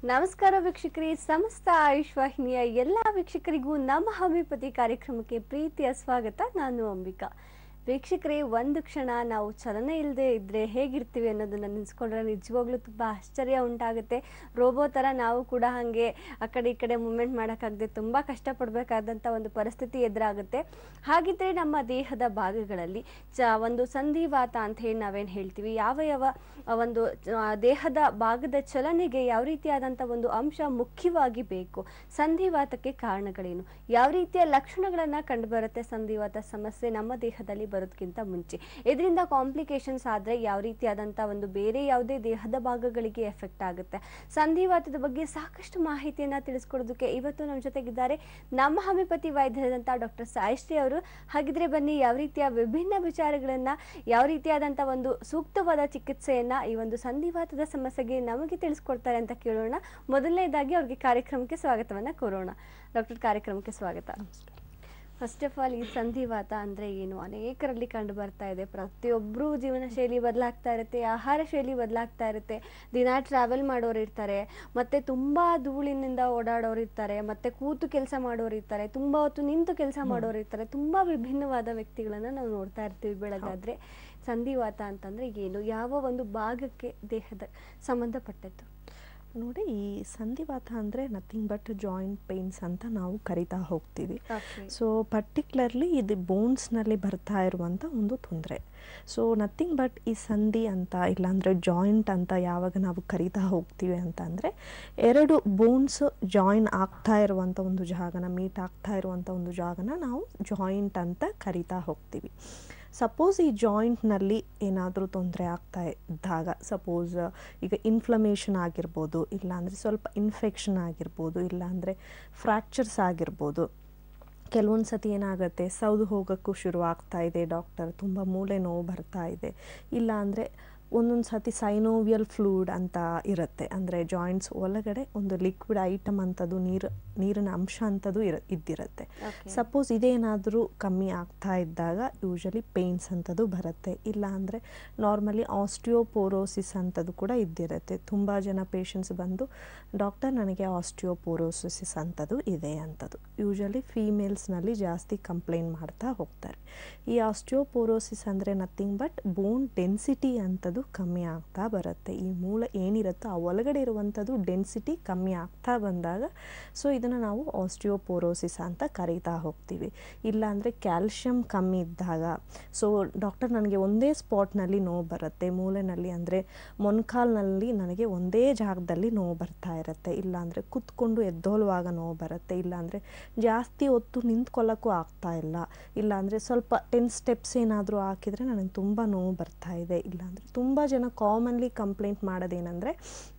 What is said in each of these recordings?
ನಮಸ್ಕಾರ ವೀಕ್ಷಕರೇ ಸಮಸ್ತ ಆಯುಷ್ ವಾಹಿನಿಯ ಎಲ್ಲ ವೀಕ್ಷಕರಿಗೂ ನಮ್ಮ ಹೋಮಿಯೋಪತಿ ಕಾರ್ಯಕ್ರಮಕ್ಕೆ ಪ್ರೀತಿಯ ಸ್ವಾಗತ ನಾನು ಅಂಬಿಕಾ ವೀಕ್ಷಕರೇ ಒಂದು ಕ್ಷಣ ನಾವು ಚಲನೆ ಇಲ್ಲದೆ ಇದ್ರೆ ಹೇಗಿರ್ತೀವಿ ಅನ್ನೋದನ್ನ ನೆನೆಸ್ಕೊಂಡ್ರೆ ನಿಜವಾಗ್ಲೂ ತುಂಬ ಆಶ್ಚರ್ಯ ಉಂಟಾಗುತ್ತೆ ರೋಬೋ ಥರ ನಾವು ಕೂಡ ಹಾಗೆ ಆ ಕಡೆ ಈ ಕಡೆ ಮೂಮೆಂಟ್ ಮಾಡೋಕ್ಕಾಗದೆ ತುಂಬ ಕಷ್ಟಪಡಬೇಕಾದಂಥ ಒಂದು ಪರಿಸ್ಥಿತಿ ಎದುರಾಗುತ್ತೆ ಹಾಗಿದ್ರೆ ನಮ್ಮ ದೇಹದ ಭಾಗಗಳಲ್ಲಿ ಚ ಒಂದು ಸಂಧಿವಾತ ಅಂತ ಹೇಳಿ ನಾವೇನು ಹೇಳ್ತೀವಿ ಯಾವ ಯಾವ ಆ, ಒಂದು ಆ, ದೇಹದ ಭಾಗದ ಚಲನೆಗೆ ಯಾವ ರೀತಿಯಾದಂಥ ಒಂದು ಅಂಶ ಮುಖ್ಯವಾಗಿ ಬೇಕು ಸಂಧಿವಾತಕ್ಕೆ ಕಾರಣಗಳೇನು ಯಾವ ರೀತಿಯ ಲಕ್ಷಣಗಳನ್ನು ಕಂಡುಬರುತ್ತೆ ಸಂಧಿವಾತ ಸಮಸ್ಯೆ ನಮ್ಮ ದೇಹದಲ್ಲಿ ಬರೋದಕ್ಕಿಂತ ಮುಂಚೆ ಇದರಿಂದ ಕಾಂಪ್ಲಿಕೇಶನ್ಸ್ ಆದರೆ ಯಾವ ರೀತಿಯಾದಂಥ ಒಂದು ಬೇರೆ ಯಾವುದೇ ದೇಹದ ಭಾಗಗಳಿಗೆ ಎಫೆಕ್ಟ್ ಆಗುತ್ತೆ ಸಂಧಿವಾತದ ಬಗ್ಗೆ ಸಾಕಷ್ಟು ಮಾಹಿತಿಯನ್ನು ತಿಳಿಸ್ಕೊಡೋದಕ್ಕೆ ಇವತ್ತು ನಮ್ಮ ಜೊತೆಗಿದ್ದಾರೆ ನಮ್ಮ ಹೋಮಿಯೋಪತಿ ವೈದ್ಯರಾದಂಥ ಡಾಕ್ಟರ್ ಸಾಯಿಶ್ರೀ ಅವರು ಹಾಗಿದ್ರೆ ಬನ್ನಿ ಯಾವ ರೀತಿಯ ವಿಭಿನ್ನ ವಿಚಾರಗಳನ್ನು ಯಾವ ರೀತಿಯಾದಂಥ ಒಂದು ಸೂಕ್ತವಾದ ಚಿಕಿತ್ಸೆಯನ್ನ ಈ ಒಂದು ಸಂಧಿವಾತದ ಸಮಸ್ಯೆಗೆ ನಮಗೆ ತಿಳಿಸ್ಕೊಡ್ತಾರೆ ಅಂತ ಕೇಳೋಣ ಮೊದಲನೇದಾಗಿ ಅವ್ರಿಗೆ ಕಾರ್ಯಕ್ರಮಕ್ಕೆ ಸ್ವಾಗತವನ್ನ ಕೋರೋಣ ಡಾಕ್ಟರ್ ಕಾರ್ಯಕ್ರಮಕ್ಕೆ ಸ್ವಾಗತ ಫಸ್ಟ್ ಆಫ್ ಆಲ್ ಈ ಸಂಧಿವಾತ ಅಂದ್ರೆ ಏನು ಅನೇಕರಲ್ಲಿ ಕಂಡು ಬರ್ತಾ ಇದೆ ಪ್ರತಿಯೊಬ್ಬರು ಜೀವನ ಶೈಲಿ ಬದಲಾಗ್ತಾ ಇರುತ್ತೆ ಆಹಾರ ಶೈಲಿ ಬದಲಾಗ್ತಾ ಇರುತ್ತೆ ದಿನ ಟ್ರಾವೆಲ್ ಮಾಡೋರು ಇರ್ತಾರೆ ಮತ್ತೆ ತುಂಬಾ ಧೂಳಿನಿಂದ ಓಡಾಡೋರು ಇರ್ತಾರೆ ಮತ್ತೆ ಕೂತು ಕೆಲಸ ಮಾಡೋರು ಇರ್ತಾರೆ ತುಂಬಾ ಹೊತ್ತು ನಿಂತು ಕೆಲಸ ಮಾಡೋರು ಇರ್ತಾರೆ ತುಂಬಾ ವಿಭಿನ್ನವಾದ ವ್ಯಕ್ತಿಗಳನ್ನ ನಾವು ನೋಡ್ತಾ ಇರ್ತೀವಿ ಬೆಳಗಾದ್ರೆ ಸಂಧಿವಾತ ಅಂತಂದ್ರೆ ಏನು ಯಾವ ಒಂದು ಭಾಗಕ್ಕೆ ದೇಹದ ಸಂಬಂಧಪಟ್ಟದ್ದು ನೋಡಿ ಈ ಸಂಧಿವಾತ ಅಂದರೆ ನಥಿಂಗ್ ಬಟ್ ಜಾಯಿಂಟ್ ಪೇನ್ಸ್ ಅಂತ ನಾವು ಕರಿತಾ ಹೋಗ್ತೀವಿ ಸೊ ಪರ್ಟಿಕ್ಯುಲರ್ಲಿ ಇದು ಬೋನ್ಸ್ನಲ್ಲಿ ಬರ್ತಾ ಇರುವಂಥ ಒಂದು ತೊಂದರೆ ಸೊ ನಥಿಂಗ್ ಬಟ್ ಈ ಸಂಧಿ ಅಂತ ಇಲ್ಲಾಂದರೆ ಜಾಯಿಂಟ್ ಅಂತ ಯಾವಾಗ ನಾವು ಕರಿತಾ ಹೋಗ್ತೀವಿ ಅಂತ ಅಂದರೆ ಎರಡು ಬೋನ್ಸ್ ಜಾಯಿನ್ ಆಗ್ತಾ ಇರುವಂಥ ಒಂದು ಜಾಗನ ಮೀಟ್ ಆಗ್ತಾ ಇರುವಂಥ ಒಂದು ಜಾಗನ ನಾವು ಜಾಯಿಂಟ್ ಅಂತ ಕರಿತಾ ಹೋಗ್ತೀವಿ ಸಪೋಸ್ ಈ ಜಾಯಿಂಟ್ನಲ್ಲಿ ಏನಾದರೂ ತೊಂದರೆ ಆಗ್ತಾ ಇದ್ದಾಗ ಸಪೋಸ್ ಈಗ ಇನ್ಫ್ಲಮೇಷನ್ ಆಗಿರ್ಬೋದು ಇಲ್ಲಾಂದರೆ ಸ್ವಲ್ಪ ಇನ್ಫೆಕ್ಷನ್ ಆಗಿರ್ಬೋದು ಇಲ್ಲಾಂದರೆ ಫ್ರ್ಯಾಕ್ಚರ್ಸ್ ಆಗಿರ್ಬೋದು ಕೆಲವೊಂದು ಸತಿ ಏನಾಗುತ್ತೆ ಸೌದು ಹೋಗೋಕ್ಕೂ ಶುರು ಆಗ್ತಾ ಇದೆ ಡಾಕ್ಟರ್ ತುಂಬ ಮೂಳೆ ನೋವು ಬರ್ತಾ ಇದೆ ಇಲ್ಲ ಅಂದರೆ ಒಂದೊಂದು ಸತಿ ಸೈನೋವಿಯಲ್ ಫ್ಲೂಡ್ ಅಂತ ಇರುತ್ತೆ ಅಂದರೆ ಜಾಯಿಂಟ್ಸ್ ಒಳಗಡೆ ಒಂದು ಲಿಕ್ವಿಡ್ ಐಟಮ್ ಅಂಥದ್ದು ನೀರು ನೀರಿನ ಅಂಶ ಅಂಥದ್ದು ಇರ ಇದ್ದಿರುತ್ತೆ Okay. ಸಪೋಸ್ ಇದೇನಾದರೂ ಕಮ್ಮಿ ಆಗ್ತಾ ಇದ್ದಾಗ ಯೂಶಲಿ ಪೇಯ್ನ್ಸ್ ಅಂಥದ್ದು ಬರುತ್ತೆ ಇಲ್ಲ ಅಂದರೆ ನಾರ್ಮಲಿ ಆಸ್ಟಿಯೋಪೋರೋಸಿಸ್ ಅಂಥದ್ದು ಕೂಡ ಇದ್ದಿರುತ್ತೆ ತುಂಬ ಜನ ಪೇಷಂಟ್ಸ್ ಬಂದು ಡಾಕ್ಟರ್ ನನಗೆ ಆಸ್ಟಿಯೋಪೋರೋಸಿಸ್ ಅಂಥದ್ದು ಇದೆ ಅಂಥದ್ದು ಯೂಶಲಿ ಫೀಮೇಲ್ಸ್ನಲ್ಲಿ ಜಾಸ್ತಿ ಕಂಪ್ಲೇಂಟ್ ಮಾಡ್ತಾ ಹೋಗ್ತಾರೆ ಈ ಆಸ್ಟಿಯೋಪೋರೋಸಿಸ್ ಅಂದರೆ ನಥಿಂಗ್ ಬಟ್ ಬೋನ್ ಡೆನ್ಸಿಟಿ ಅಂಥದ್ದು ಕಮ್ಮಿ ಆಗ್ತಾ ಬರುತ್ತೆ ಈ ಮೂಲ ಏನಿರುತ್ತೋ ಆ ಒಳಗಡೆ ಇರುವಂಥದ್ದು ಡೆನ್ಸಿಟಿ ಕಮ್ಮಿ ಆಗ್ತಾ ಬಂದಾಗ ಸೊ ಇದನ್ನು ನಾವು ಆಸ್ಟಿಯೋಪೋರೋಸಿಸ್ ಅಂತ ಕರೀತಾ ಹೋಗ್ತೀವಿ ಇಲ್ಲ ಅಂದರೆ ಕ್ಯಾಲ್ಶಿಯಂ ಕಮ್ಮಿ ಇದ್ದಾಗ ಸೊ ಡಾಕ್ಟರ್ ನನಗೆ ಒಂದೇ ಸ್ಪಾಟ್ನಲ್ಲಿ ನೋವು ಬರುತ್ತೆ ಮೂಲೆನಲ್ಲಿ ಅಂದರೆ ಮೊಣಕಾಲ್ನಲ್ಲಿ ನನಗೆ ಒಂದೇ ಜಾಗದಲ್ಲಿ ನೋವು ಬರ್ತಾ ಇರುತ್ತೆ ಇಲ್ಲ ಅಂದರೆ ಕುತ್ಕೊಂಡು ಎದ್ದೋಲುವಾಗ ನೋವು ಬರುತ್ತೆ ಇಲ್ಲ ಅಂದರೆ ಜಾಸ್ತಿ ಹೊತ್ತು ನಿಂತ್ಕೊಳ್ಳೋಕ್ಕೂ ಆಗ್ತಾ ಇಲ್ಲ ಇಲ್ಲ ಅಂದರೆ ಸ್ವಲ್ಪ ಟೆನ್ ಸ್ಟೆಪ್ಸ್ ಏನಾದರೂ ಹಾಕಿದರೆ ನನಗೆ ತುಂಬ ನೋವು ಬರ್ತಾ ಇದೆ ಇಲ್ಲಾಂದರೆ ತುಂಬ ಜನ ಕಾಮನ್ಲಿ ಕಂಪ್ಲೇಂಟ್ ಮಾಡೋದೇನೆಂದರೆ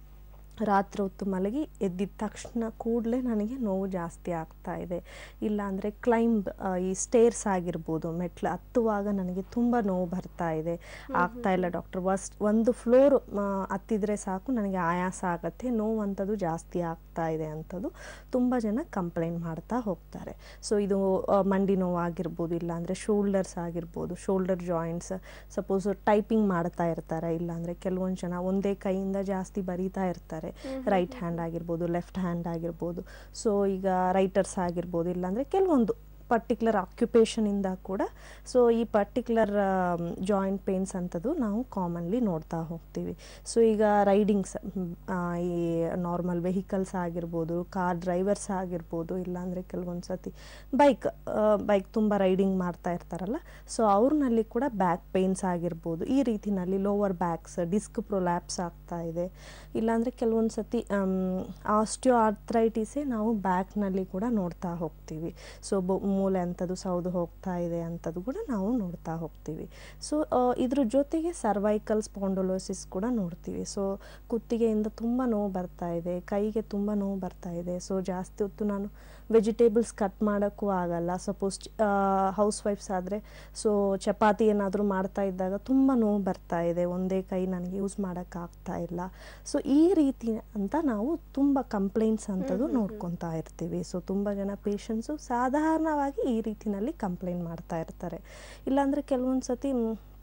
ರಾತ್ರಿ ಹೊತ್ತು ಮಲಗಿ ಎದ್ದಿದ ತಕ್ಷಣ ಕೂಡಲೇ ನನಗೆ ನೋವು ಜಾಸ್ತಿ ಆಗ್ತಾ ಇದೆ ಇಲ್ಲಾಂದರೆ ಕ್ಲೈಂಬ್ ಈ ಸ್ಟೇರ್ಸ್ ಆಗಿರ್ಬೋದು ಮೆಟ್ಲು ಹತ್ತುವಾಗ ನನಗೆ ತುಂಬ ನೋವು ಬರ್ತಾ ಇದೆ ಆಗ್ತಾ ಇಲ್ಲ ಡಾಕ್ಟರ್ ವಸ್ಟ್ ಒಂದು ಫ್ಲೋರ್ ಹತ್ತಿದ್ರೆ ಸಾಕು ನನಗೆ ಆಯಾಸ ಆಗುತ್ತೆ ನೋವು ಅಂಥದ್ದು ಜಾಸ್ತಿ ಆಗ್ತಾ ಇದೆ ಅಂಥದ್ದು ತುಂಬ ಜನ ಕಂಪ್ಲೇಂಟ್ ಮಾಡ್ತಾ ಹೋಗ್ತಾರೆ ಸೊ ಇದು ಆ, ಮಂಡಿ ನೋವು ಆಗಿರ್ಬೋದು ಇಲ್ಲಾಂದರೆ ಶೋಲ್ಡರ್ಸ್ ಆಗಿರ್ಬೋದು ಶೋಲ್ಡರ್ ಜಾಯಿಂಟ್ಸ್ ಸಪೋಸ್ ಟೈಪಿಂಗ್ ಮಾಡ್ತಾ ಇರ್ತಾರೆ ಇಲ್ಲಾಂದರೆ ಕೆಲವೊಂದು ಜನ ಒಂದೇ ಕೈಯಿಂದ ಜಾಸ್ತಿ ಬರೀತಾ ಇರ್ತಾರೆ ರೈಟ್ ಹ್ಯಾಂಡ್ ಆಗಿರ್ಬೋದು ಲೆಫ್ಟ್ ಹ್ಯಾಂಡ್ ಆಗಿರ್ಬೋದು ಸೊ ಈಗ ರೈಟರ್ಸ್ ಆಗಿರ್ಬೋದು ಇಲ್ಲಾಂದರೆ ಕೆಲವೊಂದು ಪರ್ಟಿಕ್ಯುಲರ್ ಆಕ್ಯುಪೇಷನಿಂದ ಕೂಡ ಸೊ ಈ ಪರ್ಟಿಕ್ಯುಲರ್ ಜಾಯಿಂಟ್ ಪೇನ್ಸ್ ಅಂಥದ್ದು ನಾವು ಕಾಮನ್ಲಿ ನೋಡ್ತಾ ಹೋಗ್ತೀವಿ ಸೊ ಈಗ ರೈಡಿಂಗ್ಸ್ ಈ ನಾರ್ಮಲ್ ವೆಹಿಕಲ್ಸ್ ಆಗಿರ್ಬೋದು ಕಾರ್ ಡ್ರೈವರ್ಸ್ ಆಗಿರ್ಬೋದು ಇಲ್ಲಾಂದರೆ ಕೆಲವೊಂದು ಸತಿ ಬೈಕ್ ಬೈಕ್ ತುಂಬ ರೈಡಿಂಗ್ ಮಾಡ್ತಾ ಇರ್ತಾರಲ್ಲ ಸೊ ಅವ್ರನಲ್ಲಿ ಕೂಡ ಬ್ಯಾಕ್ ಪೇನ್ಸ್ ಆಗಿರ್ಬೋದು ಈ ರೀತಿನಲ್ಲಿ ಲೋವರ್ ಬ್ಯಾಕ್ಸ್ ಡಿಸ್ಕ್ ಪ್ರೊಲ್ಯಾಪ್ಸ್ ಆಗ್ತಾ ಇದೆ ಇಲ್ಲಾಂದರೆ ಕೆಲವೊಂದು ಸತಿ ಆಸ್ಟಿಯೋ ಆರ್ಥ್ರೈಟಿಸೇ ನಾವು ಬ್ಯಾಕ್ನಲ್ಲಿ ಕೂಡ ನೋಡ್ತಾ ಹೋಗ್ತೀವಿ ಸೊ ಮೂಲೆ ಅಂಥದ್ದು ಸೌದು ಹೋಗ್ತಾ ಇದೆ ಅಂಥದ್ದು ಕೂಡ ನಾವು ನೋಡ್ತಾ ಹೋಗ್ತೀವಿ ಸೊ ಇದ್ರ ಜೊತೆಗೆ ಸರ್ವೈಕಲ್ ಸ್ಪಾಂಡೋಲೋಸಿಸ್ ಕೂಡ ನೋಡ್ತೀವಿ ಸೊ ಕುತ್ತಿಗೆಯಿಂದ ತುಂಬ ನೋವು ಬರ್ತಾ ಇದೆ ಕೈಗೆ ತುಂಬ ನೋವು ಬರ್ತಾ ಇದೆ ಸೊ ಜಾಸ್ತಿ ಹೊತ್ತು ನಾನು ವೆಜಿಟೇಬಲ್ಸ್ ಕಟ್ ಮಾಡೋಕ್ಕೂ ಆಗಲ್ಲ ಸಪೋಸ್ ಹೌಸ್ ವೈಫ್ಸ್ ಆದರೆ ಸೊ ಚಪಾತಿ ಏನಾದರೂ ಮಾಡ್ತಾ ಇದ್ದಾಗ ತುಂಬ ನೋವು ಬರ್ತಾ ಇದೆ ಒಂದೇ ಕೈ ನನಗೆ ಯೂಸ್ ಮಾಡೋಕ್ಕಾಗ್ತಾ ಇಲ್ಲ ಸೊ ಈ ರೀತಿ ಅಂತ ನಾವು ತುಂಬ ಕಂಪ್ಲೇಂಟ್ಸ್ ಅಂಥದ್ದು ನೋಡ್ಕೊತಾ ಇರ್ತೀವಿ ಸೊ ತುಂಬ ಜನ ಪೇಷಂಟ್ಸು ಸಾಧಾರಣವಾಗಿ ಈ ರೀತಿನಲ್ಲಿ ಕಂಪ್ಲೇಂಟ್ ಮಾಡ್ತಾ ಇರ್ತಾರೆ ಇಲ್ಲಾಂದರೆ ಕೆಲವೊಂದು ಸತಿ ಮ್,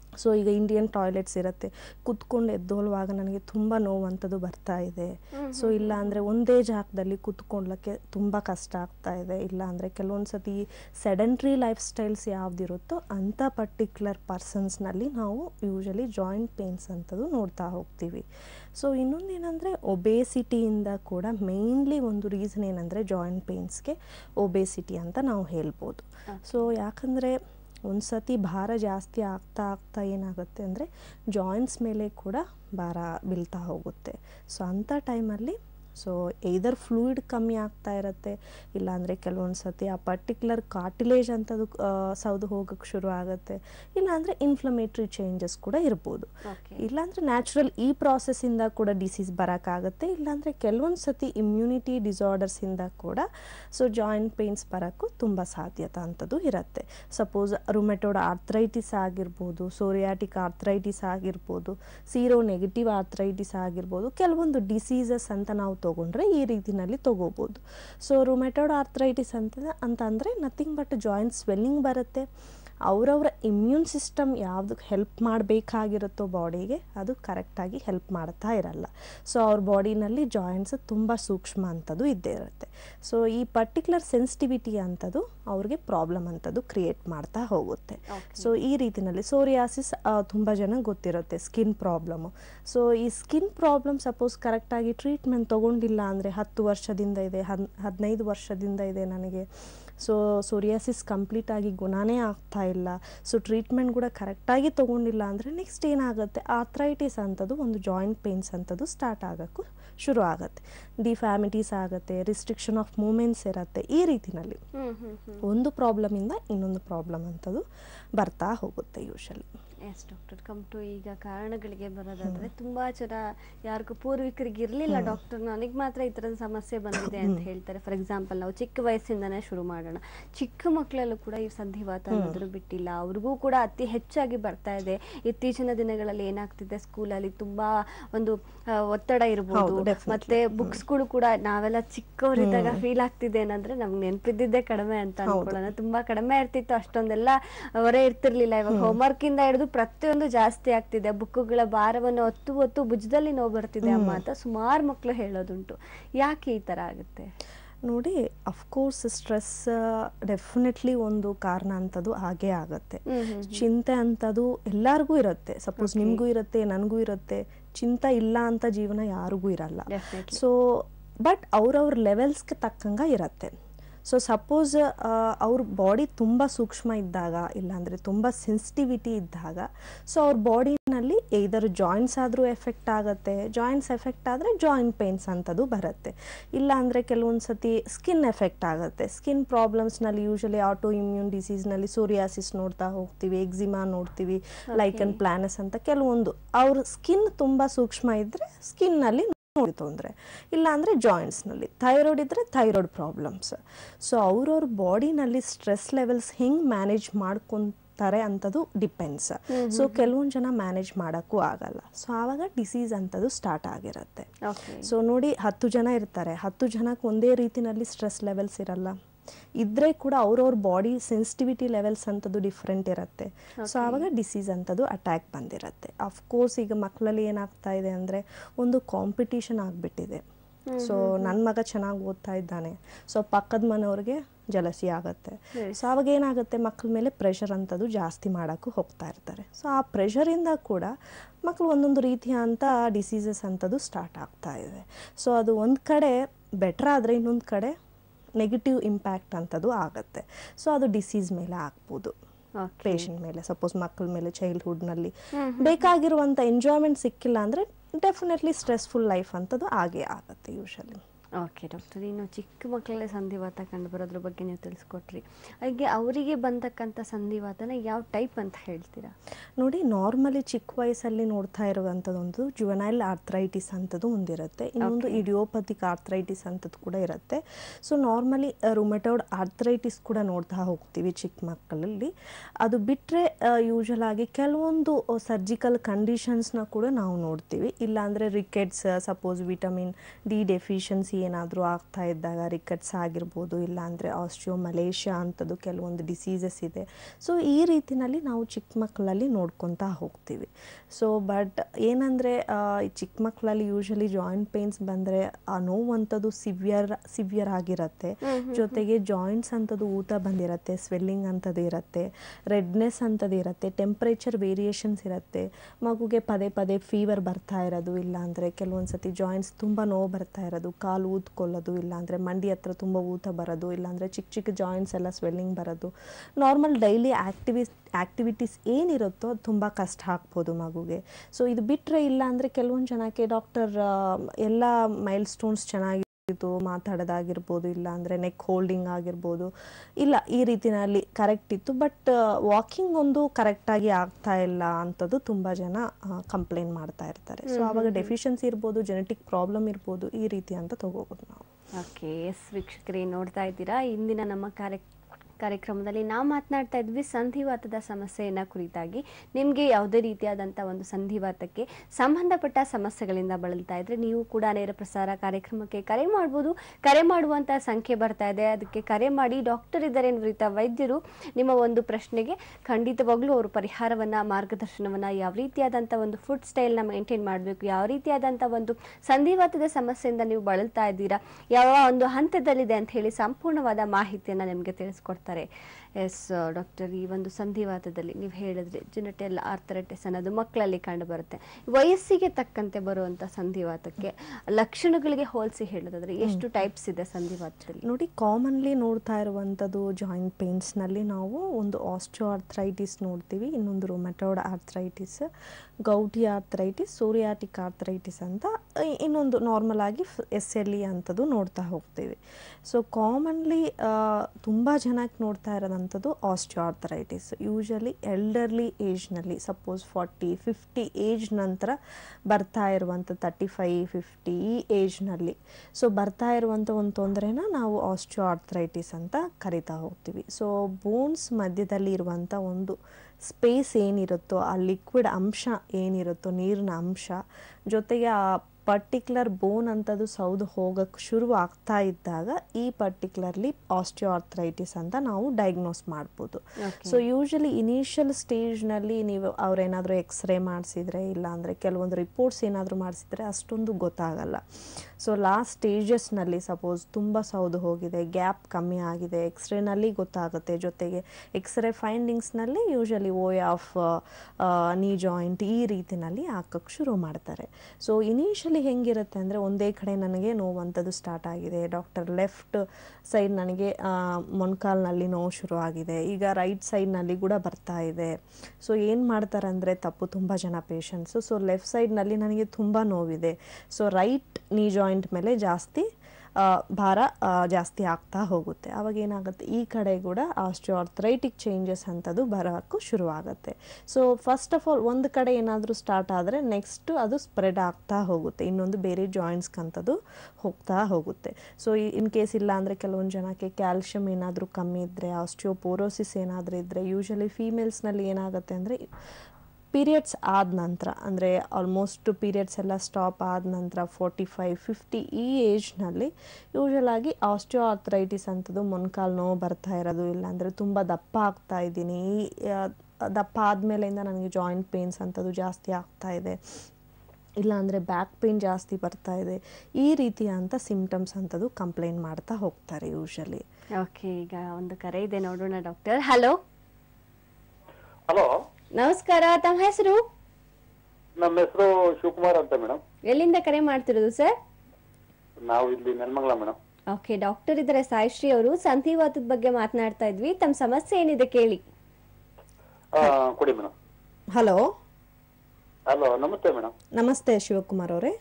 ಸೊ ಈಗ ಇಂಡಿಯನ್ ಟಾಯ್ಲೆಟ್ಸ್ ಇರುತ್ತೆ ಕುತ್ಕೊಂಡು ಎದ್ದೋಳುವಾಗ ನನಗೆ ತುಂಬ ನೋವಂಥದ್ದು ಬರ್ತಾ ಇದೆ ಸೊ ಇಲ್ಲ ಅಂದರೆ ಒಂದೇ ಜಾಗದಲ್ಲಿ ಕುತ್ಕೊಳ್ಳೋಕ್ಕೆ ತುಂಬ ಕಷ್ಟ ಆಗ್ತಾ ಇದೆ ಇಲ್ಲ ಅಂದರೆ ಕೆಲವೊಂದು ಸತಿ ಸೆಡೆಂಟ್ರಿ ಲೈಫ್ ಸ್ಟೈಲ್ಸ್ ಯಾವ್ದಿರುತ್ತೋ ಅಂಥ ಪರ್ಟಿಕ್ಯುಲರ್ ಪರ್ಸನ್ಸ್ನಲ್ಲಿ ನಾವು ಯೂಶಲಿ ಜಾಯಿಂಟ್ ಪೇನ್ಸ್ ಅಂಥದ್ದು ನೋಡ್ತಾ ಹೋಗ್ತೀವಿ ಸೊ ಇನ್ನೊಂದೇನೆಂದರೆ ಒಬೇಸಿಟಿಯಿಂದ ಕೂಡ ಮೇಯ್ನ್ಲಿ ಒಂದು ರೀಸನ್ ಏನಂದರೆ ಜಾಯಿಂಟ್ ಪೇನ್ಸ್ಗೆ ಒಬೇಸಿಟಿ ಅಂತ ನಾವು ಹೇಳ್ಬೋದು ಸೊ ಯಾಕಂದರೆ ಒಂದು ಸತಿ ಭಾರ ಜಾಸ್ತಿ ಆಗ್ತಾ ಆಗ್ತಾ ಏನಾಗುತ್ತೆ ಅಂದರೆ ಜಾಯಿಂಟ್ಸ್ ಮೇಲೆ ಕೂಡ ಭಾರ ಬೀಳ್ತಾ ಹೋಗುತ್ತೆ ಸೊ ಅಂಥ ಟೈಮಲ್ಲಿ ಸೊ either ಫ್ಲೂಯಿಡ್ ಕಮ್ಮಿ ಆಗ್ತಾ ಇರುತ್ತೆ ಇಲ್ಲಾಂದರೆ ಕೆಲವೊಂದು ಸತಿ ಆ ಪರ್ಟಿಕ್ಯುಲರ್ ಕಾರ್ಟಿಲೇಜ್ ಅಂಥದ್ದು ಸೌದು ಹೋಗೋಕ್ಕೆ ಶುರು ಆಗುತ್ತೆ ಇಲ್ಲಾಂದರೆ ಇನ್ಫ್ಲಮೇಟ್ರಿ ಚೇಂಜಸ್ ಕೂಡ ಇರ್ಬೋದು ಓಕೆ ಇಲ್ಲಾಂದರೆ ನ್ಯಾಚುರಲ್ ಈ ಪ್ರಾಸೆಸ್ಸಿಂದ ಕೂಡ ಡಿಸೀಸ್ ಬರೋಕ್ಕಾಗತ್ತೆ ಇಲ್ಲಾಂದರೆ ಕೆಲವೊಂದು ಸತಿ ಇಮ್ಯುನಿಟಿ ಡಿಸಾರ್ಡರ್ಸಿಂದ ಕೂಡ ಸೊ ಜಾಯಿಂಟ್ ಪೇನ್ಸ್ ಬರೋಕ್ಕೂ ತುಂಬ ಸಾಧ್ಯತೆ ಅಂಥದ್ದು ಇರುತ್ತೆ ಸಪೋಸ್ ರುಮೆಟೋಡ್ ಆರ್ಥ್ರೈಟಿಸ್ ಆಗಿರ್ಬೋದು ಸೋರಿಯಾಟಿಕ್ ಆರ್ಥ್ರೈಟಿಸ್ ಆಗಿರ್ಬೋದು ಸೀರೋ ನೆಗೆಟಿವ್ ಆರ್ಥ್ರೈಟಿಸ್ ಆಗಿರ್ಬೋದು ಕೆಲವೊಂದು ಡಿಸೀಸಸ್ ಅಂತ ನಾವು ತೊಗೊಂಡ್ರೆ ಈ ರೀತಿನಲ್ಲಿ ತೊಗೋಬೋದು ಸೊ ರುಮೆಟೋಡ್ ಆರ್ಥ್ರೈಟಿಸ್ ಅಂತ ಅಂತ ಅಂದರೆ ನಥಿಂಗ್ ಬಟ್ ಜಾಯಿಂಟ್ ಸ್ವೆಲ್ಲಿಂಗ್ ಬರುತ್ತೆ ಅವರವರ ಇಮ್ಯೂನ್ ಸಿಸ್ಟಮ್ ಯಾವುದಕ್ಕೆ ಹೆಲ್ಪ್ ಮಾಡಬೇಕಾಗಿರುತ್ತೋ ಬಾಡಿಗೆ ಅದು ಕರೆಕ್ಟಾಗಿ ಹೆಲ್ಪ್ ಮಾಡ್ತಾ ಇರಲ್ಲ ಸೊ ಅವ್ರ ಬಾಡಿನಲ್ಲಿ ಜಾಯಿಂಟ್ಸ್ ತುಂಬ ಸೂಕ್ಷ್ಮ ಅಂಥದ್ದು ಇದ್ದೇ ಇರುತ್ತೆ ಸೊ ಈ ಪರ್ಟಿಕ್ಯುಲರ್ ಸೆನ್ಸಿಟಿವಿಟಿ ಅಂಥದ್ದು ಅವ್ರಿಗೆ ಪ್ರಾಬ್ಲಮ್ ಅಂಥದ್ದು ಕ್ರಿಯೇಟ್ ಮಾಡ್ತಾ ಹೋಗುತ್ತೆ Okay. ಸೊ ಈ ರೀತಿನಲ್ಲಿ ಸೋರಿಯಾಸಿಸ್ ತುಂಬ ಜನ ಗೊತ್ತಿರುತ್ತೆ ಸ್ಕಿನ್ ಪ್ರಾಬ್ಲಮ್ಮು ಸೊ ಈ ಸ್ಕಿನ್ ಪ್ರಾಬ್ಲಮ್ ಸಪೋಸ್ ಕರೆಕ್ಟಾಗಿ ಟ್ರೀಟ್ಮೆಂಟ್ ತೊಗೊಂಡಿಲ್ಲ ಅಂದರೆ ಹತ್ತು ವರ್ಷದಿಂದ ಇದೆ ಹನ್ ಹದಿನೈದು ವರ್ಷದಿಂದ ಇದೆ ನನಗೆ ಸೊ ಸೋರಿಯಾಸಿಸ್ ಕಂಪ್ಲೀಟಾಗಿ ಗುಣನೇ ಆಗ್ತಾ ಇಲ್ಲ ಸೊ ಟ್ರೀಟ್ಮೆಂಟ್ ಕೂಡ ಕರೆಕ್ಟಾಗಿ ತೊಗೊಂಡಿಲ್ಲ ಅಂದರೆ ನೆಕ್ಸ್ಟ್ ಏನಾಗುತ್ತೆ ಆಥ್ರೈಟಿಸ್ ಅಂಥದ್ದು ಒಂದು ಜಾಯಿಂಟ್ ಪೇನ್ಸ್ ಅಂಥದ್ದು ಸ್ಟಾರ್ಟ್ ಆಗೋಕ್ಕೂ ಶುರು ಆಗುತ್ತೆ ಡಿಫ್ಯಾಮಿಟೀಸ್ ಆಗುತ್ತೆ ರಿಸ್ಟ್ರಿಕ್ಷನ್ ಆಫ್ ಮೂಮೆಂಟ್ಸ್ ಇರುತ್ತೆ ಈ ರೀತಿನಲ್ಲಿ ಹ್ಮ್ ಹ್ಮ್ ಹ್ಮ್ ಒಂದು ಪ್ರಾಬ್ಲಮಿಂದ ಇನ್ನೊಂದು ಪ್ರಾಬ್ಲಮ್ ಅಂಥದ್ದು ಬರ್ತಾ ಹೋಗುತ್ತೆ usually as doctor come to ಈಗ ಕಾರಣಗಳಿಗೆ ಬರೋದಾದ್ರೆ ತುಂಬಾ ಜನ ಯಾರಿಗೂ ಪೂರ್ವಿಕರಿಗೆ ಇರಲಿಲ್ಲ ಡಾಕ್ಟರ್ ನನಗೆ ಮಾತ್ರ ಈ ಥರದ ಸಮಸ್ಯೆ ಬಂದಿದೆ ಅಂತ ಹೇಳ್ತಾರೆ ಫಾರ್ ಎಕ್ಸಾಂಪಲ್ ನಾವು ಚಿಕ್ಕ ವಯಸ್ಸಿಂದನೇ ಶುರು ಮಾಡೋಣ ಚಿಕ್ಕ ಮಕ್ಕಳಲ್ಲೂ ಕೂಡ ಈ ಸಂಧಿವಾತ ಅನ್ನೋದ್ರ ಬಿಟ್ಟಿಲ್ಲ ಅವ್ರಿಗೂ ಕೂಡ ಅತಿ ಹೆಚ್ಚಾಗಿ ಬರ್ತಾ ಇದೆ ಇತ್ತೀಚಿನ ದಿನಗಳಲ್ಲಿ ಏನಾಗ್ತಿದೆ ಸ್ಕೂಲಲ್ಲಿ ತುಂಬಾ ಒಂದು ಆ, ಒತ್ತಡ ಇರ್ಬೋದು ಹೌದು, definitely. ಮತ್ತೆ ಬುಕ್ಸ್ಗಳು ಕೂಡ ನಾವೆಲ್ಲ ಚಿಕ್ಕವರಿದ್ದಾಗ ಫೀಲ್ ಆಗ್ತಿದೆ ಏನಂದ್ರೆ ನಮ್ಗೆ ನೆನಪಿದ್ದಿದ್ದೇ ಕಡಿಮೆ ಅಂತ ಅನ್ಕೊಳ್ಳೋಣ ತುಂಬಾ ಕಡಿಮೆ ಇರ್ತಿತ್ತು ಅಷ್ಟೊಂದೆಲ್ಲ ಹೊರೆ ಇರ್ತಿರ್ಲಿಲ್ಲ ಇವಾಗ ಹೋಮ್ವರ್ಕ್ ಇಂದ ಹಿಡಿದು ಪ್ರತಿಯೊಂದು ಜಾಸ್ತಿ ಆಗ್ತಿದೆ ಬುಕ್ಕುಗಳ ಭಾರವನ್ನು ಹೊತ್ತು ಹೊತ್ತು ಭುಜದಲ್ಲಿ ನೋವು ಬರ್ತಿದೆ ಅಮ್ಮ ಅಂತ ಸುಮಾರು ಮಕ್ಕಳು ಹೇಳೋದುಂಟು ಯಾಕೆ ಈ ತರ ಆಗುತ್ತೆ ನೋಡಿ ಅಫ್ಕೋರ್ಸ್ ಸ್ಟ್ರೆಸ್ ಡೆಫಿನೆಟ್ಲಿ ಒಂದು ಕಾರಣ ಅಂಥದ್ದು ಹಾಗೇ ಆಗುತ್ತೆ ಹ್ಮ್ ಹ್ಮ್ ಚಿಂತೆ ಅಂಥದ್ದು ಎಲ್ಲರಿಗೂ ಇರುತ್ತೆ ಸಪೋಸ್ Okay. ನಿಮಗೂ ಇರುತ್ತೆ ನನಗೂ ಇರುತ್ತೆ ಚಿಂತೆ ಇಲ್ಲ ಅಂತ ಜೀವನ ಯಾರಿಗೂ ಇರಲ್ಲ ಡೆಫಿನೆಟ್ಲಿ ಸೊ ಬಟ್ ಅವ್ರವ್ರ ಲೆವೆಲ್ಸ್ಗೆ ತಕ್ಕಂಗೆ ಇರುತ್ತೆ ಸೊ ಸಪೋಸ್ ಅವ್ರ ಬಾಡಿ ತುಂಬ ಸೂಕ್ಷ್ಮ ಇದ್ದಾಗ ಇಲ್ಲಾಂದರೆ ತುಂಬ ಸೆನ್ಸಿಟಿವಿಟಿ ಇದ್ದಾಗ ಸೊ ಅವ್ರ ಬಾಡಿನಲ್ಲಿ ಇದರ ಜಾಯಿಂಟ್ಸ್ ಆದರೂ ಎಫೆಕ್ಟ್ ಆಗುತ್ತೆ ಜಾಯಿಂಟ್ಸ್ ಎಫೆಕ್ಟ್ ಆದರೆ ಜಾಯಿಂಟ್ ಪೇನ್ಸ್ ಅಂಥದ್ದು ಬರುತ್ತೆ ಇಲ್ಲಾಂದರೆ ಕೆಲವೊಂದು ಸತಿ ಸ್ಕಿನ್ ಎಫೆಕ್ಟ್ ಆಗುತ್ತೆ ಸ್ಕಿನ್ ಪ್ರಾಬ್ಲಮ್ಸ್ನಲ್ಲಿ ಯೂಶಲಿ ಆಟೋ ಇಮ್ಯೂನ್ ಡಿಸೀಸ್ನಲ್ಲಿ ಸೋರಿಯಾಸಿಸ್ ನೋಡ್ತಾ ಹೋಗ್ತೀವಿ ಎಕ್ಸಿಮಾ ನೋಡ್ತೀವಿ ಲೈಕನ್ ಪ್ಲಾನಸ್ ಅಂತ ಕೆಲವೊಂದು ಅವ್ರ ಸ್ಕಿನ್ ತುಂಬ ಸೂಕ್ಷ್ಮ ಇದ್ದರೆ ಸ್ಕಿನ್ನಲ್ಲಿ ನೋಡಿ ತೊಂದರೆ ಇಲ್ಲ ಅಂದರೆ ಜಾಯಿಂಟ್ಸ್ನಲ್ಲಿ ಥೈರಾಯ್ಡ್ ಇದ್ದರೆ ಥೈರಾಯ್ಡ್ ಪ್ರಾಬ್ಲಮ್ಸ್ ಸೊ ಅವ್ರವ್ರ ಬಾಡಿನಲ್ಲಿ ಸ್ಟ್ರೆಸ್ ಲೆವೆಲ್ಸ್ ಹೆಂಗೆ ಮ್ಯಾನೇಜ್ ಮಾಡ್ಕೊತಾರೆ ಅಂಥದ್ದು ಡಿಪೆಂಡ್ಸ್ ಸೊ ಕೆಲವೊಂದು ಜನ ಮ್ಯಾನೇಜ್ ಮಾಡೋಕ್ಕೂ ಆಗಲ್ಲ ಸೊ ಆವಾಗ ಡಿಸೀಸ್ ಅಂಥದ್ದು ಸ್ಟಾರ್ಟ್ ಆಗಿರುತ್ತೆ ಓಕೆ ಸೊ ನೋಡಿ ಹತ್ತು ಜನ ಇರ್ತಾರೆ ಹತ್ತು ಜನಕ್ಕೆ ಒಂದೇ ರೀತಿನಲ್ಲಿ ಸ್ಟ್ರೆಸ್ ಲೆವೆಲ್ಸ್ ಇರಲ್ಲ ಇದ್ರೆ ಕೂಡ ಅವ್ರವ್ರ ಬಾಡಿ ಸೆನ್ಸಿಟಿವಿಟಿ ಲೆವೆಲ್ಸ್ ಅಂಥದ್ದು ಡಿಫ್ರೆಂಟ್ ಇರುತ್ತೆ ಸೊ ಆವಾಗ ಡಿಸೀಸ್ ಅಂಥದ್ದು ಅಟ್ಯಾಕ್ ಬಂದಿರುತ್ತೆ ಅಫ್ಕೋರ್ಸ್ ಈಗ ಮಕ್ಕಳಲ್ಲಿ ಏನಾಗ್ತಾ ಇದೆ ಅಂದರೆ ಒಂದು ಕಾಂಪಿಟಿಷನ್ ಆಗಿಬಿಟ್ಟಿದೆ ಸೊ ನನ್ನ ಮಗ ಚೆನ್ನಾಗಿ ಓದ್ತಾ ಇದ್ದಾನೆ ಸೊ ಪಕ್ಕದ ಮನೆಯವ್ರಿಗೆ ಜಲಸಿ ಆಗುತ್ತೆ Yes. ಸೊ ಅವಾಗ ಏನಾಗುತ್ತೆ ಮಕ್ಕಳ ಮೇಲೆ ಪ್ರೆಷರ್ ಅಂಥದ್ದು ಜಾಸ್ತಿ ಮಾಡೋಕ್ಕೂ ಹೋಗ್ತಾ ಇರ್ತಾರೆ ಸೊ ಆ ಪ್ರೆಷರಿಂದ ಕೂಡ ಮಕ್ಕಳು ಒಂದೊಂದು ರೀತಿಯ ಅಂತ ಡಿಸೀಸಸ್ ಅಂಥದ್ದು ಸ್ಟಾರ್ಟ್ ಆಗ್ತಾ ಇದೆ ಸೊ ಅದು ಒಂದು ಕಡೆ ಬೆಟ್ರ್ ಆದರೆ ಇನ್ನೊಂದು ಕಡೆ ನೆಗೆಟಿವ್ ಇಂಪ್ಯಾಕ್ಟ್ ಅಂಥದ್ದು ಆಗುತ್ತೆ ಸೊ ಅದು ಡಿಸೀಸ್ ಮೇಲೆ ಆಗ್ಬೋದು ಓಕೆ ಪೇಷಂಟ್ ಮೇಲೆ ಸಪೋಸ್ ಮಕ್ಕಳ ಮೇಲೆ ಚೈಲ್ಡ್ಹುಡ್ನಲ್ಲಿ ಬೇಕಾಗಿರುವಂಥ ಎಂಜಾಯ್ಮೆಂಟ್ ಸಿಕ್ಕಿಲ್ಲ ಅಂದರೆ ಡೆಫಿನೆಟ್ಲಿ ಸ್ಟ್ರೆಸ್ಫುಲ್ ಲೈಫ್ ಅಂಥದ್ದು ಆಗೇ ಆಗುತ್ತೆ ಯೂಶಲಿ ಓಕೆ ಡಾಕ್ಟರ್ ಇನ್ನು ಚಿಕ್ಕ ಮಕ್ಕಳಲ್ಲೇ ಸಂಧಿವಾತ ಕಂಡು ಬರೋದ್ರ ಬಗ್ಗೆ ನೀವು ತಿಳಿಸ್ಕೊಟ್ರಿ ಹಾಗೆ ಅವರಿಗೆ ಬಂದಕ್ಕಂಥ ಸಂಧಿವಾತನ ಯಾವ ಟೈಪ್ ಅಂತ ಹೇಳ್ತೀರಾ ನೋಡಿ ನಾರ್ಮಲಿ ಚಿಕ್ಕ ವಯಸ್ಸಲ್ಲಿ ನೋಡ್ತಾ ಇರುವಂಥದ್ದೊಂದು ಜುವನೈಲ್ ಆರ್ಥ್ರೈಟಿಸ್ ಅಂಥದ್ದು ಒಂದಿರುತ್ತೆ ಇನ್ನೊಂದು Okay. ಇಡಿಯೋಪತಿಕ್ ಆರ್ಥ್ರೈಟಿಸ್ ಅಂಥದ್ದು ಕೂಡ ಇರುತ್ತೆ ಸೊ ನಾರ್ಮಲಿ ರುಮೆಟೋಡ್ ಆರ್ಥ್ರೈಟಿಸ್ ಕೂಡ ನೋಡ್ತಾ ಹೋಗ್ತೀವಿ ಚಿಕ್ಕ ಮಕ್ಕಳಲ್ಲಿ ಅದು ಬಿಟ್ಟರೆ ಯೂಶಲ್ ಆಗಿ ಕೆಲವೊಂದು ಸರ್ಜಿಕಲ್ ಕಂಡೀಷನ್ಸ್ನ ಕೂಡ ನಾವು ನೋಡ್ತೀವಿ ಇಲ್ಲಾಂದರೆ rickets suppose vitamin D deficiency ಏನಾದರೂ ಆಗ್ತಾ ಇದ್ದಾಗ ರಿಕೆಟ್ಸ್ ಆಗಿರ್ಬೋದು ಇಲ್ಲಾಂದರೆ ಆಸ್ಟಿಯೋ ಮಲೇಷಿಯಾ ಅಂಥದ್ದು ಕೆಲವೊಂದು ಡಿಸೀಸಸ್ ಇದೆ ಸೊ ಈ ರೀತಿನಲ್ಲಿ ನಾವು ಚಿಕ್ಕ ಮಕ್ಕಳಲ್ಲಿ ನೋಡ್ಕೊತಾ ಹೋಗ್ತೀವಿ ಸೊ ಬಟ್ ಏನಂದರೆ ಚಿಕ್ಕ ಮಕ್ಕಳಲ್ಲಿ ಯೂಶಲಿ ಜಾಯಿಂಟ್ ಪೇನ್ಸ್ ಬಂದರೆ ಆ ನೋವು ಅಂಥದ್ದು ಸಿವಿಯರ್ ಸಿವಿಯರ್ ಆಗಿರುತ್ತೆ ಜೊತೆಗೆ ಜಾಯಿಂಟ್ಸ್ ಅಂಥದ್ದು ಊತ ಬಂದಿರುತ್ತೆ ಸ್ವೆಲ್ಲಿಂಗ್ ಅಂಥದ್ದು ಇರುತ್ತೆ ರೆಡ್ನೆಸ್ ಅಂಥದ್ದು ಇರುತ್ತೆ ಟೆಂಪ್ರೇಚರ್ ವೇರಿಯೇಷನ್ಸ್ ಇರುತ್ತೆ ಮಗುಗೆ ಪದೇ ಪದೇ ಫೀವರ್ ಬರ್ತಾ ಇರೋದು ಇಲ್ಲ ಅಂದರೆ ಕೆಲವೊಂದು ಸತಿ ಜಾಯಿಂಟ್ಸ್ ತುಂಬ ನೋವು ಬರ್ತಾ ಇರೋದು ಕಾಲು ಊದ್ಕೊಳ್ಳೋದು ಇಲ್ಲ ಅಂದರೆ ಮಂಡಿ ಹತ್ರ ತುಂಬ ಊತ ಬರೋದು ಇಲ್ಲಾಂದರೆ ಚಿಕ್ಕ ಚಿಕ್ಕ ಜಾಯಿಂಟ್ಸ್ ಎಲ್ಲ ಸ್ವೆಲ್ಲಿಂಗ್ ಬರೋದು ನಾರ್ಮಲ್ ಡೈಲಿ ಆ್ಯಕ್ಟಿವಿಸ್ ಆ್ಯಕ್ಟಿವಿಟೀಸ್ ಏನಿರುತ್ತೋ ಅದು ತುಂಬ ಕಷ್ಟ ಆಗ್ಬೋದು ಮಗುಗೆ ಸೊ ಇದು ಬಿಟ್ಟರೆ ಇಲ್ಲ ಅಂದರೆ ಕೆಲವೊಂದು ಜನಕ್ಕೆ ಡಾಕ್ಟರ್ ಎಲ್ಲ ಮೈಲ್ ಸ್ಟೋನ್ಸ್ ಚೆನ್ನಾಗಿತ್ತು ಮಾತಾಡೋದಾಗಿರ್ಬೋದು ಇಲ್ಲ ಅಂದರೆ ನೆಕ್ ಹೋಲ್ಡಿಂಗ್ ಆಗಿರ್ಬೋದು ಇಲ್ಲ ಈ ರೀತಿನಲ್ಲಿ ಕರೆಕ್ಟ್ ಇತ್ತು ಬಟ್ ವಾಕಿಂಗ್ ಒಂದು ಕರೆಕ್ಟಾಗಿ ಆಗ್ತಾ ಇಲ್ಲ ಅಂಥದ್ದು ತುಂಬ ಜನ ಕಂಪ್ಲೇಂಟ್ ಮಾಡ್ತಾ ಇರ್ತಾರೆ ಸೊ ಆವಾಗ ಡೆಫಿಷಿಯನ್ಸಿ ಇರ್ಬೋದು ಜೆನೆಟಿಕ್ ಪ್ರಾಬ್ಲಮ್ ಇರ್ಬೋದು ಈ ರೀತಿ ಅಂತ ತಗೋಬೋದು ನಾವು ಓಕೆ ಎಸ್ ವೀಕ್ಷಕರೇ ನೋಡ್ತಾ ಇದ್ದೀರಾ ಇಂದಿನ ನಮ್ಮ ಕಾರ್ಯ ಕಾರ್ಯಕ್ರಮದಲ್ಲಿ ನಾವು ಮಾತನಾಡ್ತಾ ಇದ್ವಿ ಸಂಧಿವಾತದ ಸಮಸ್ಯೆಯನ್ನು ಕುರಿತಾಗಿ ನಿಮಗೆ ಯಾವುದೇ ರೀತಿಯಾದಂಥ ಒಂದು ಸಂಧಿವಾತಕ್ಕೆ ಸಂಬಂಧಪಟ್ಟ ಸಮಸ್ಯೆಗಳಿಂದ ಬಳಲ್ತಾ ಇದ್ರೆ ನೀವು ಕೂಡ ನೇರ ಪ್ರಸಾರ ಕಾರ್ಯಕ್ರಮಕ್ಕೆ ಕರೆ ಮಾಡ್ಬೋದು ಕರೆ ಮಾಡುವಂಥ ಸಂಖ್ಯೆ ಬರ್ತಾ ಇದೆ ಅದಕ್ಕೆ ಕರೆ ಮಾಡಿ ಡಾಕ್ಟರ್ ಇದ್ದಾರೆ ನುರಿತ ವೈದ್ಯರು ನಿಮ್ಮ ಒಂದು ಪ್ರಶ್ನೆಗೆ ಖಂಡಿತವಾಗ್ಲೂ ಅವರು ಪರಿಹಾರವನ್ನು ಮಾರ್ಗದರ್ಶನವನ್ನು ಯಾವ ರೀತಿಯಾದಂಥ ಒಂದು ಫುಡ್ ಸ್ಟೈಲ್ನ ಮೇಂಟೈನ್ ಮಾಡಬೇಕು ಯಾವ ರೀತಿಯಾದಂಥ ಒಂದು ಸಂಧಿವಾತದ ಸಮಸ್ಯೆಯಿಂದ ನೀವು ಬಳಲ್ತಾ ಇದ್ದೀರಾ ಯಾವ ಒಂದು ಹಂತದಲ್ಲಿದೆ ಅಂತ ಹೇಳಿ ಸಂಪೂರ್ಣವಾದ ಮಾಹಿತಿಯನ್ನು ನಿಮಗೆ ತಿಳಿಸ್ಕೊಡ್ತಾರೆ ಎಸ್ ಡಾಕ್ಟರ್ ಈ ಒಂದು ಸಂಧಿವಾತದಲ್ಲಿ ನೀವು ಹೇಳಿದ್ರಿ ಜಿನಟೆಲ್ ಆರ್ಥರೈಟಿಸ್ ಅನ್ನೋದು ಮಕ್ಕಳಲ್ಲಿ ಕಂಡು ಬರುತ್ತೆ ವಯಸ್ಸಿಗೆ ತಕ್ಕಂತೆ ಬರುವಂಥ ಸಂಧಿವಾತಕ್ಕೆ ಲಕ್ಷಣಗಳಿಗೆ ಹೋಲಿಸಿ ಹೇಳೋದಾದ್ರೆ ಎಷ್ಟು ಟೈಪ್ಸ್ ಇದೆ ಸಂಧಿವಾತದಲ್ಲಿ ನೋಡಿ ಕಾಮನ್ಲಿ ನೋಡ್ತಾ ಇರುವಂಥದ್ದು ಜಾಯಿಂಟ್ ಪೇನ್ಸ್ನಲ್ಲಿ ನಾವು ಒಂದು ಆಸ್ಟಿಯೋ ಆರ್ಥ್ರೈಟಿಸ್ ನೋಡ್ತೀವಿ ಇನ್ನೊಂದು rheumatoid arthritis gouty arthritis psoriatic arthritis ಅಂತ ಇ- ಇನ್ನೊಂದು ನಾರ್ಮಲ್ ಆಗಿ ಎಸ್ ಎಲ್ ಇ ಅಂಥದ್ದು ನೋಡ್ತಾ ಹೋಗ್ತೀವಿ ಸೊ ಕಾಮನ್ಲಿ ತುಂಬ ಜನಕ್ಕೆ ನೋಡ್ತಾ ಇರೋದಂಥದ್ದು ಆಸ್ಟಿಯೋ ಆರ್ಥ್ರೈಟಿಸ್ ಯೂಶಲಿ ಎಲ್ಡರ್ಲಿ ಏಜ್ನಲ್ಲಿ ಸಪೋಸ್ ಫಾರ್ಟಿ ಫಿಫ್ಟಿ ಏಜ್ ನಂತರ ಬರ್ತಾ ಇರುವಂಥ ತರ್ಟಿ ಫೈ ಫಿಫ್ಟಿ ಈ ಏಜ್ನಲ್ಲಿ ಸೊ ಬರ್ತಾ ಇರುವಂಥ ಒಂದು ತೊಂದರೆನ ನಾವು ಆಸ್ಟಿಯೋ ಆರ್ಥ್ರೈಟಿಸ್ ಅಂತ ಕರಿತಾ ಹೋಗ್ತೀವಿ ಸೊ ಬೋನ್ಸ್ ಮಧ್ಯದಲ್ಲಿ ಇರುವಂಥ ಒಂದು ಸ್ಪೇಸ್ ಏನಿರುತ್ತೋ ಆ ಲಿಕ್ವಿಡ್ ಅಂಶ ಏನಿರುತ್ತೋ ನೀರಿನ ಅಂಶ ಜೊತೆಗೆ ಆ ಪರ್ಟಿಕ್ಯುಲರ್ ಬೋನ್ ಅಂಥದ್ದು ಸೌದು ಹೋಗಕ್ಕೆ ಶುರು ಆಗ್ತಾ ಇದ್ದಾಗ ಈ ಪರ್ಟಿಕ್ಯುಲರ್ಲಿ ಆಸ್ಟಿಯೋ ಆರ್ಥ್ರೈಟಿಸ್ ಅಂತ ನಾವು ಡಯಾಗ್ನೋಸ್ ಮಾಡ್ಬೋದು ಸೊ ಯೂಶಲಿ ಇನಿಷಿಯಲ್ ಸ್ಟೇಜ್ನಲ್ಲಿ ನೀವು ಅವ್ರೇನಾದರೂ ಎಕ್ಸ್ರೇ ಮಾಡಿಸಿದ್ರೆ ಇಲ್ಲ ಅಂದರೆ ಕೆಲವೊಂದು ರಿಪೋರ್ಟ್ಸ್ ಏನಾದರೂ ಮಾಡಿಸಿದ್ರೆ ಅಷ್ಟೊಂದು ಗೊತ್ತಾಗಲ್ಲ ಸೊ ಲಾಸ್ಟ್ ಸ್ಟೇಜಸ್ನಲ್ಲಿ ಸಪೋಸ್ ತುಂಬ ಸೌದು ಹೋಗಿದೆ ಗ್ಯಾಪ್ ಕಮ್ಮಿ ಆಗಿದೆ ಎಕ್ಸ್ರೇನಲ್ಲಿ ಗೊತ್ತಾಗುತ್ತೆ ಜೊತೆಗೆ ಎಕ್ಸ್ರೇ ಫೈಂಡಿಂಗ್ಸ್ನಲ್ಲಿ usually O of knee joint ಈ ರೀತಿನಲ್ಲಿ ಹಾಕಕ್ಕೆ ಶುರು ಮಾಡ್ತಾರೆ ಸೊ ಇನಿಷಿಯಲಿ ಹೆಂಗಿರುತ್ತೆ ಅಂದರೆ ಒಂದೇ ಕಡೆ ನನಗೆ ನೋವಂಥದ್ದು ಸ್ಟಾರ್ಟ್ ಆಗಿದೆ ಡಾಕ್ಟರ್ ಲೆಫ್ಟ್ ಸೈಡ್ ನನಗೆ ಆ, ಮೊಣಕಾಲ್ನಲ್ಲಿ ನೋವು ಶುರು ಆಗಿದೆ ಈಗ ರೈಟ್ ಸೈಡ್ನಲ್ಲಿ ಕೂಡ ಬರ್ತಾ ಇದೆ ಸೊ ಏನು ಮಾಡ್ತಾರೆ ಅಂದರೆ ತಪ್ಪು ತುಂಬ ಜನ ಪೇಷಂಟ್ಸು ಸೊ ಲೆಫ್ಟ್ ಸೈಡ್ನಲ್ಲಿ ನನಗೆ ತುಂಬ ನೋವಿದೆ ಸೊ ರೈಟ್ ನೀ ಜಾಯಿಂಟ್ ಮೇಲೆ ಜಾಸ್ತಿ ಆ, ಭಾರ ಆ, ಜಾಸ್ತಿ ಆಗ್ತಾ ಹೋಗುತ್ತೆ ಅವಾಗ ಏನಾಗುತ್ತೆ ಈ ಕಡೆ ಕೂಡ ಆಸ್ಟಿಯೋಆರ್ಥರೈಟಿಕ್ ಚೇಂಜಸ್ ಅಂಥದ್ದು ಬರೋಕ್ಕೂ ಶುರುವಾಗುತ್ತೆ ಸೊ ಫಸ್ಟ್ ಆಫ್ ಆಲ್ ಒಂದು ಕಡೆ ಏನಾದರೂ ಸ್ಟಾರ್ಟ್ ಆದರೆ ನೆಕ್ಸ್ಟ್ ಅದು ಸ್ಪ್ರೆಡ್ ಆಗ್ತಾ ಹೋಗುತ್ತೆ ಇನ್ನೊಂದು ಬೇರೆ ಜಾಯಿಂಟ್ಸ್ಗಂಥದ್ದು ಹೋಗ್ತಾ ಹೋಗುತ್ತೆ ಸೊ ಇನ್ ಕೇಸ್ ಇಲ್ಲ ಅಂದರೆ ಕೆಲವೊಂದು ಜನಕ್ಕೆ ಕ್ಯಾಲ್ಶಿಯಂ ಏನಾದರೂ ಕಮ್ಮಿ ಇದ್ದರೆ ಆಸ್ಟಿಯೋಪೋರೋಸಿಸ್ ಏನಾದರೂ ಇದ್ದರೆ ಯೂಶಲಿ ಫೀಮೇಲ್ಸ್ನಲ್ಲಿ ಏನಾಗುತ್ತೆ ಅಂದರೆ ಪೀರಿಯಡ್ಸ್ ಆದ ನಂತರ ಅಂದರೆ ಆಲ್ಮೋಸ್ಟ್ ಪೀರಿಯಡ್ಸ್ ಎಲ್ಲ ಸ್ಟಾಪ್ ಆದ ನಂತರ ಫೋರ್ಟಿ ಫೈವ್ ಫಿಫ್ಟಿ ಈ ಏಜ್ನಲ್ಲಿ ಯೂಶಲ್ ಆಗಿ ಆಸ್ಟಿಯೋ ಆರ್ಥರೈಟಿಸ್ ಅಂಥದ್ದು ಮೊಣಕಾಲು ನೋವು ಬರ್ತಾ ಇರೋದು ಇಲ್ಲಾಂದರೆ ತುಂಬ ದಪ್ಪ ಆಗ್ತಾ ಇದ್ದೀನಿ ಈ ಆ, ದಪ್ಪ ಆದಮೇಲಿಂದ ನನಗೆ ಜಾಯಿಂಟ್ ಪೇನ್ಸ್ ಅಂಥದ್ದು ಜಾಸ್ತಿ ಆಗ್ತಾ ಇದೆ ಇಲ್ಲ ಅಂದರೆ ಬ್ಯಾಕ್ ಪೇನ್ ಜಾಸ್ತಿ ಬರ್ತಾ ಇದೆ ಈ ರೀತಿಯಂಥ ಸಿಮ್ಟಮ್ಸ್ ಅಂಥದ್ದು ಕಂಪ್ಲೇಂಟ್ ಮಾಡ್ತಾ ಹೋಗ್ತಾರೆ ಯೂಶಲಿ ಓಕೆ ಈಗ ಒಂದು ಕರೆ ಇದೆ ನೋಡೋಣ ಡಾಕ್ಟರ್ ಹಲೋ ಹಲೋ ನಮಸ್ಕಾರ ತಮ್ಮ ಹೆಸರು ನಮ್ಮ ಹೆಸರು ಶಿವಕುಮಾರ್ ಅಂತ ಮೇಡಮ್ ಎಲ್ಲಿಂದ ಕರೆ ಮಾಡ್ತಿರೋದು ಸರ್ ನಾವು ಇಲ್ಲಿ ನೆಲಮಂಗಲ ಮೇಡಮ್ ಓಕೆ ಡಾಕ್ಟರ್ ಇದ್ದಾರೆ ಸಾಯಿಶ್ರೀ ಅವರು ಸಂಧಿವಾತದ ಬಗ್ಗೆ ಮಾತನಾಡ್ತಾ ಇದ್ವಿ ತಮ್ಮ ಸಮಸ್ಯೆ ಏನಿದೆ ಕೇಳಿ ಕೊಡಿ ಮೇಡಮ್ ಹಲೋ ಹಲೋ ನಮಸ್ತೆ ಮೇಡಮ್ ನಮಸ್ತೆ ಶಿವಕುಮಾರ್ ಅವರೇ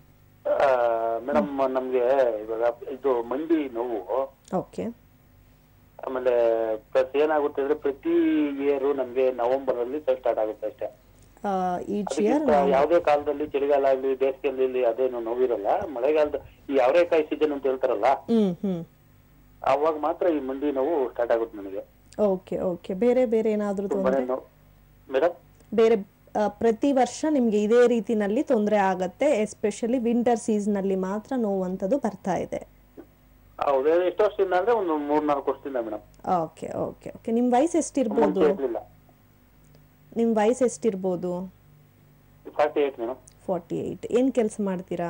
ಮೇಡಮ್ ನಮ್ಗೆ ಇವಾಗ ಇದು ಮಂಡಿ ನೋವು ಓಕೆ ಆಮೇಲೆ ಪ್ಲಸ್ ಏನಾಗುತ್ತೆ ಅಂದ್ರೆ ಪ್ರತಿ ಇಯರ್ ನಮ್ಗೆ ನವೆಂಬರ್ ಅಲ್ಲಿ ಸ್ಟಾರ್ಟ್ ಆಗುತ್ತೆ ಅಷ್ಟೇ ಈಚ್ ಇಯರ್ ಅದಕ್ಕಿಂತ ಯಾವುದೇ ಕಾಲದಲ್ಲಿ ಚಳಿಗಾಲ ಆಗ್ಲಿ ಬೇಸಿಗೆಯಲ್ಲಿ ಅದೇನು ನೋವಿರಲ್ಲ ಮಳೆಗಾಲದ ಈ ಅವರೆಕಾಯಿ ಸೀಸನ್ ಅಂತ ಹೇಳ್ತಾರಲ್ಲ ಹ್ಞೂ ಹ್ಞೂ ಅವಾಗ ಮಾತ್ರ ಈ ಮಂಡಿ ನೋವು ಸ್ಟಾರ್ಟ್ ಆಗುತ್ತೆ ನನಗೆ ಓಕೆ ಓಕೆ ಬೇರೆ ಬೇರೆ ಏನಾದರೂ ತುಂಬಾನೇ ತೊಂದರೆ ನೋವು ಮೇಡಮ್ ಬೇರೆ ಆ, ಪ್ರತಿ ವರ್ಷ ನಿಮಗೆ ಇದೇ ರೀತಿನಲ್ಲಿ ತೊಂದರೆ ಆಗತ್ತೆ ಎಸ್ಪೆಷಲಿ ವಿಂಟರ್ ಸೀಸನಲ್ಲಿ ಮಾತ್ರ ನೋವಂಥದ್ದು ಬರ್ತಾ ಇದೆ ಹೌದು ಎಷ್ಟು ವರ್ಷದಿಂದ ಅಂದ್ರೆ ಒಂದು ಮೂರ್ ನಾಲ್ಕು ವರ್ಷದಿಂದ ಮೇಡಮ್ ಓಕೆ ಓಕೆ ಓಕೆ ನಿಮ್ಮ ವಯಸ್ಸು ಎಷ್ಟಿರ್ಬೋದು ಮುಂಚೆ ಇರ್ಲಿಲ್ಲ ನಿಮ್ಮ ವಯಸ್ಸು ಎಷ್ಟಿರ್ಬೋದು forty eight madam forty eight ಏನು ಕೆಲಸ ಮಾಡ್ತೀರಾ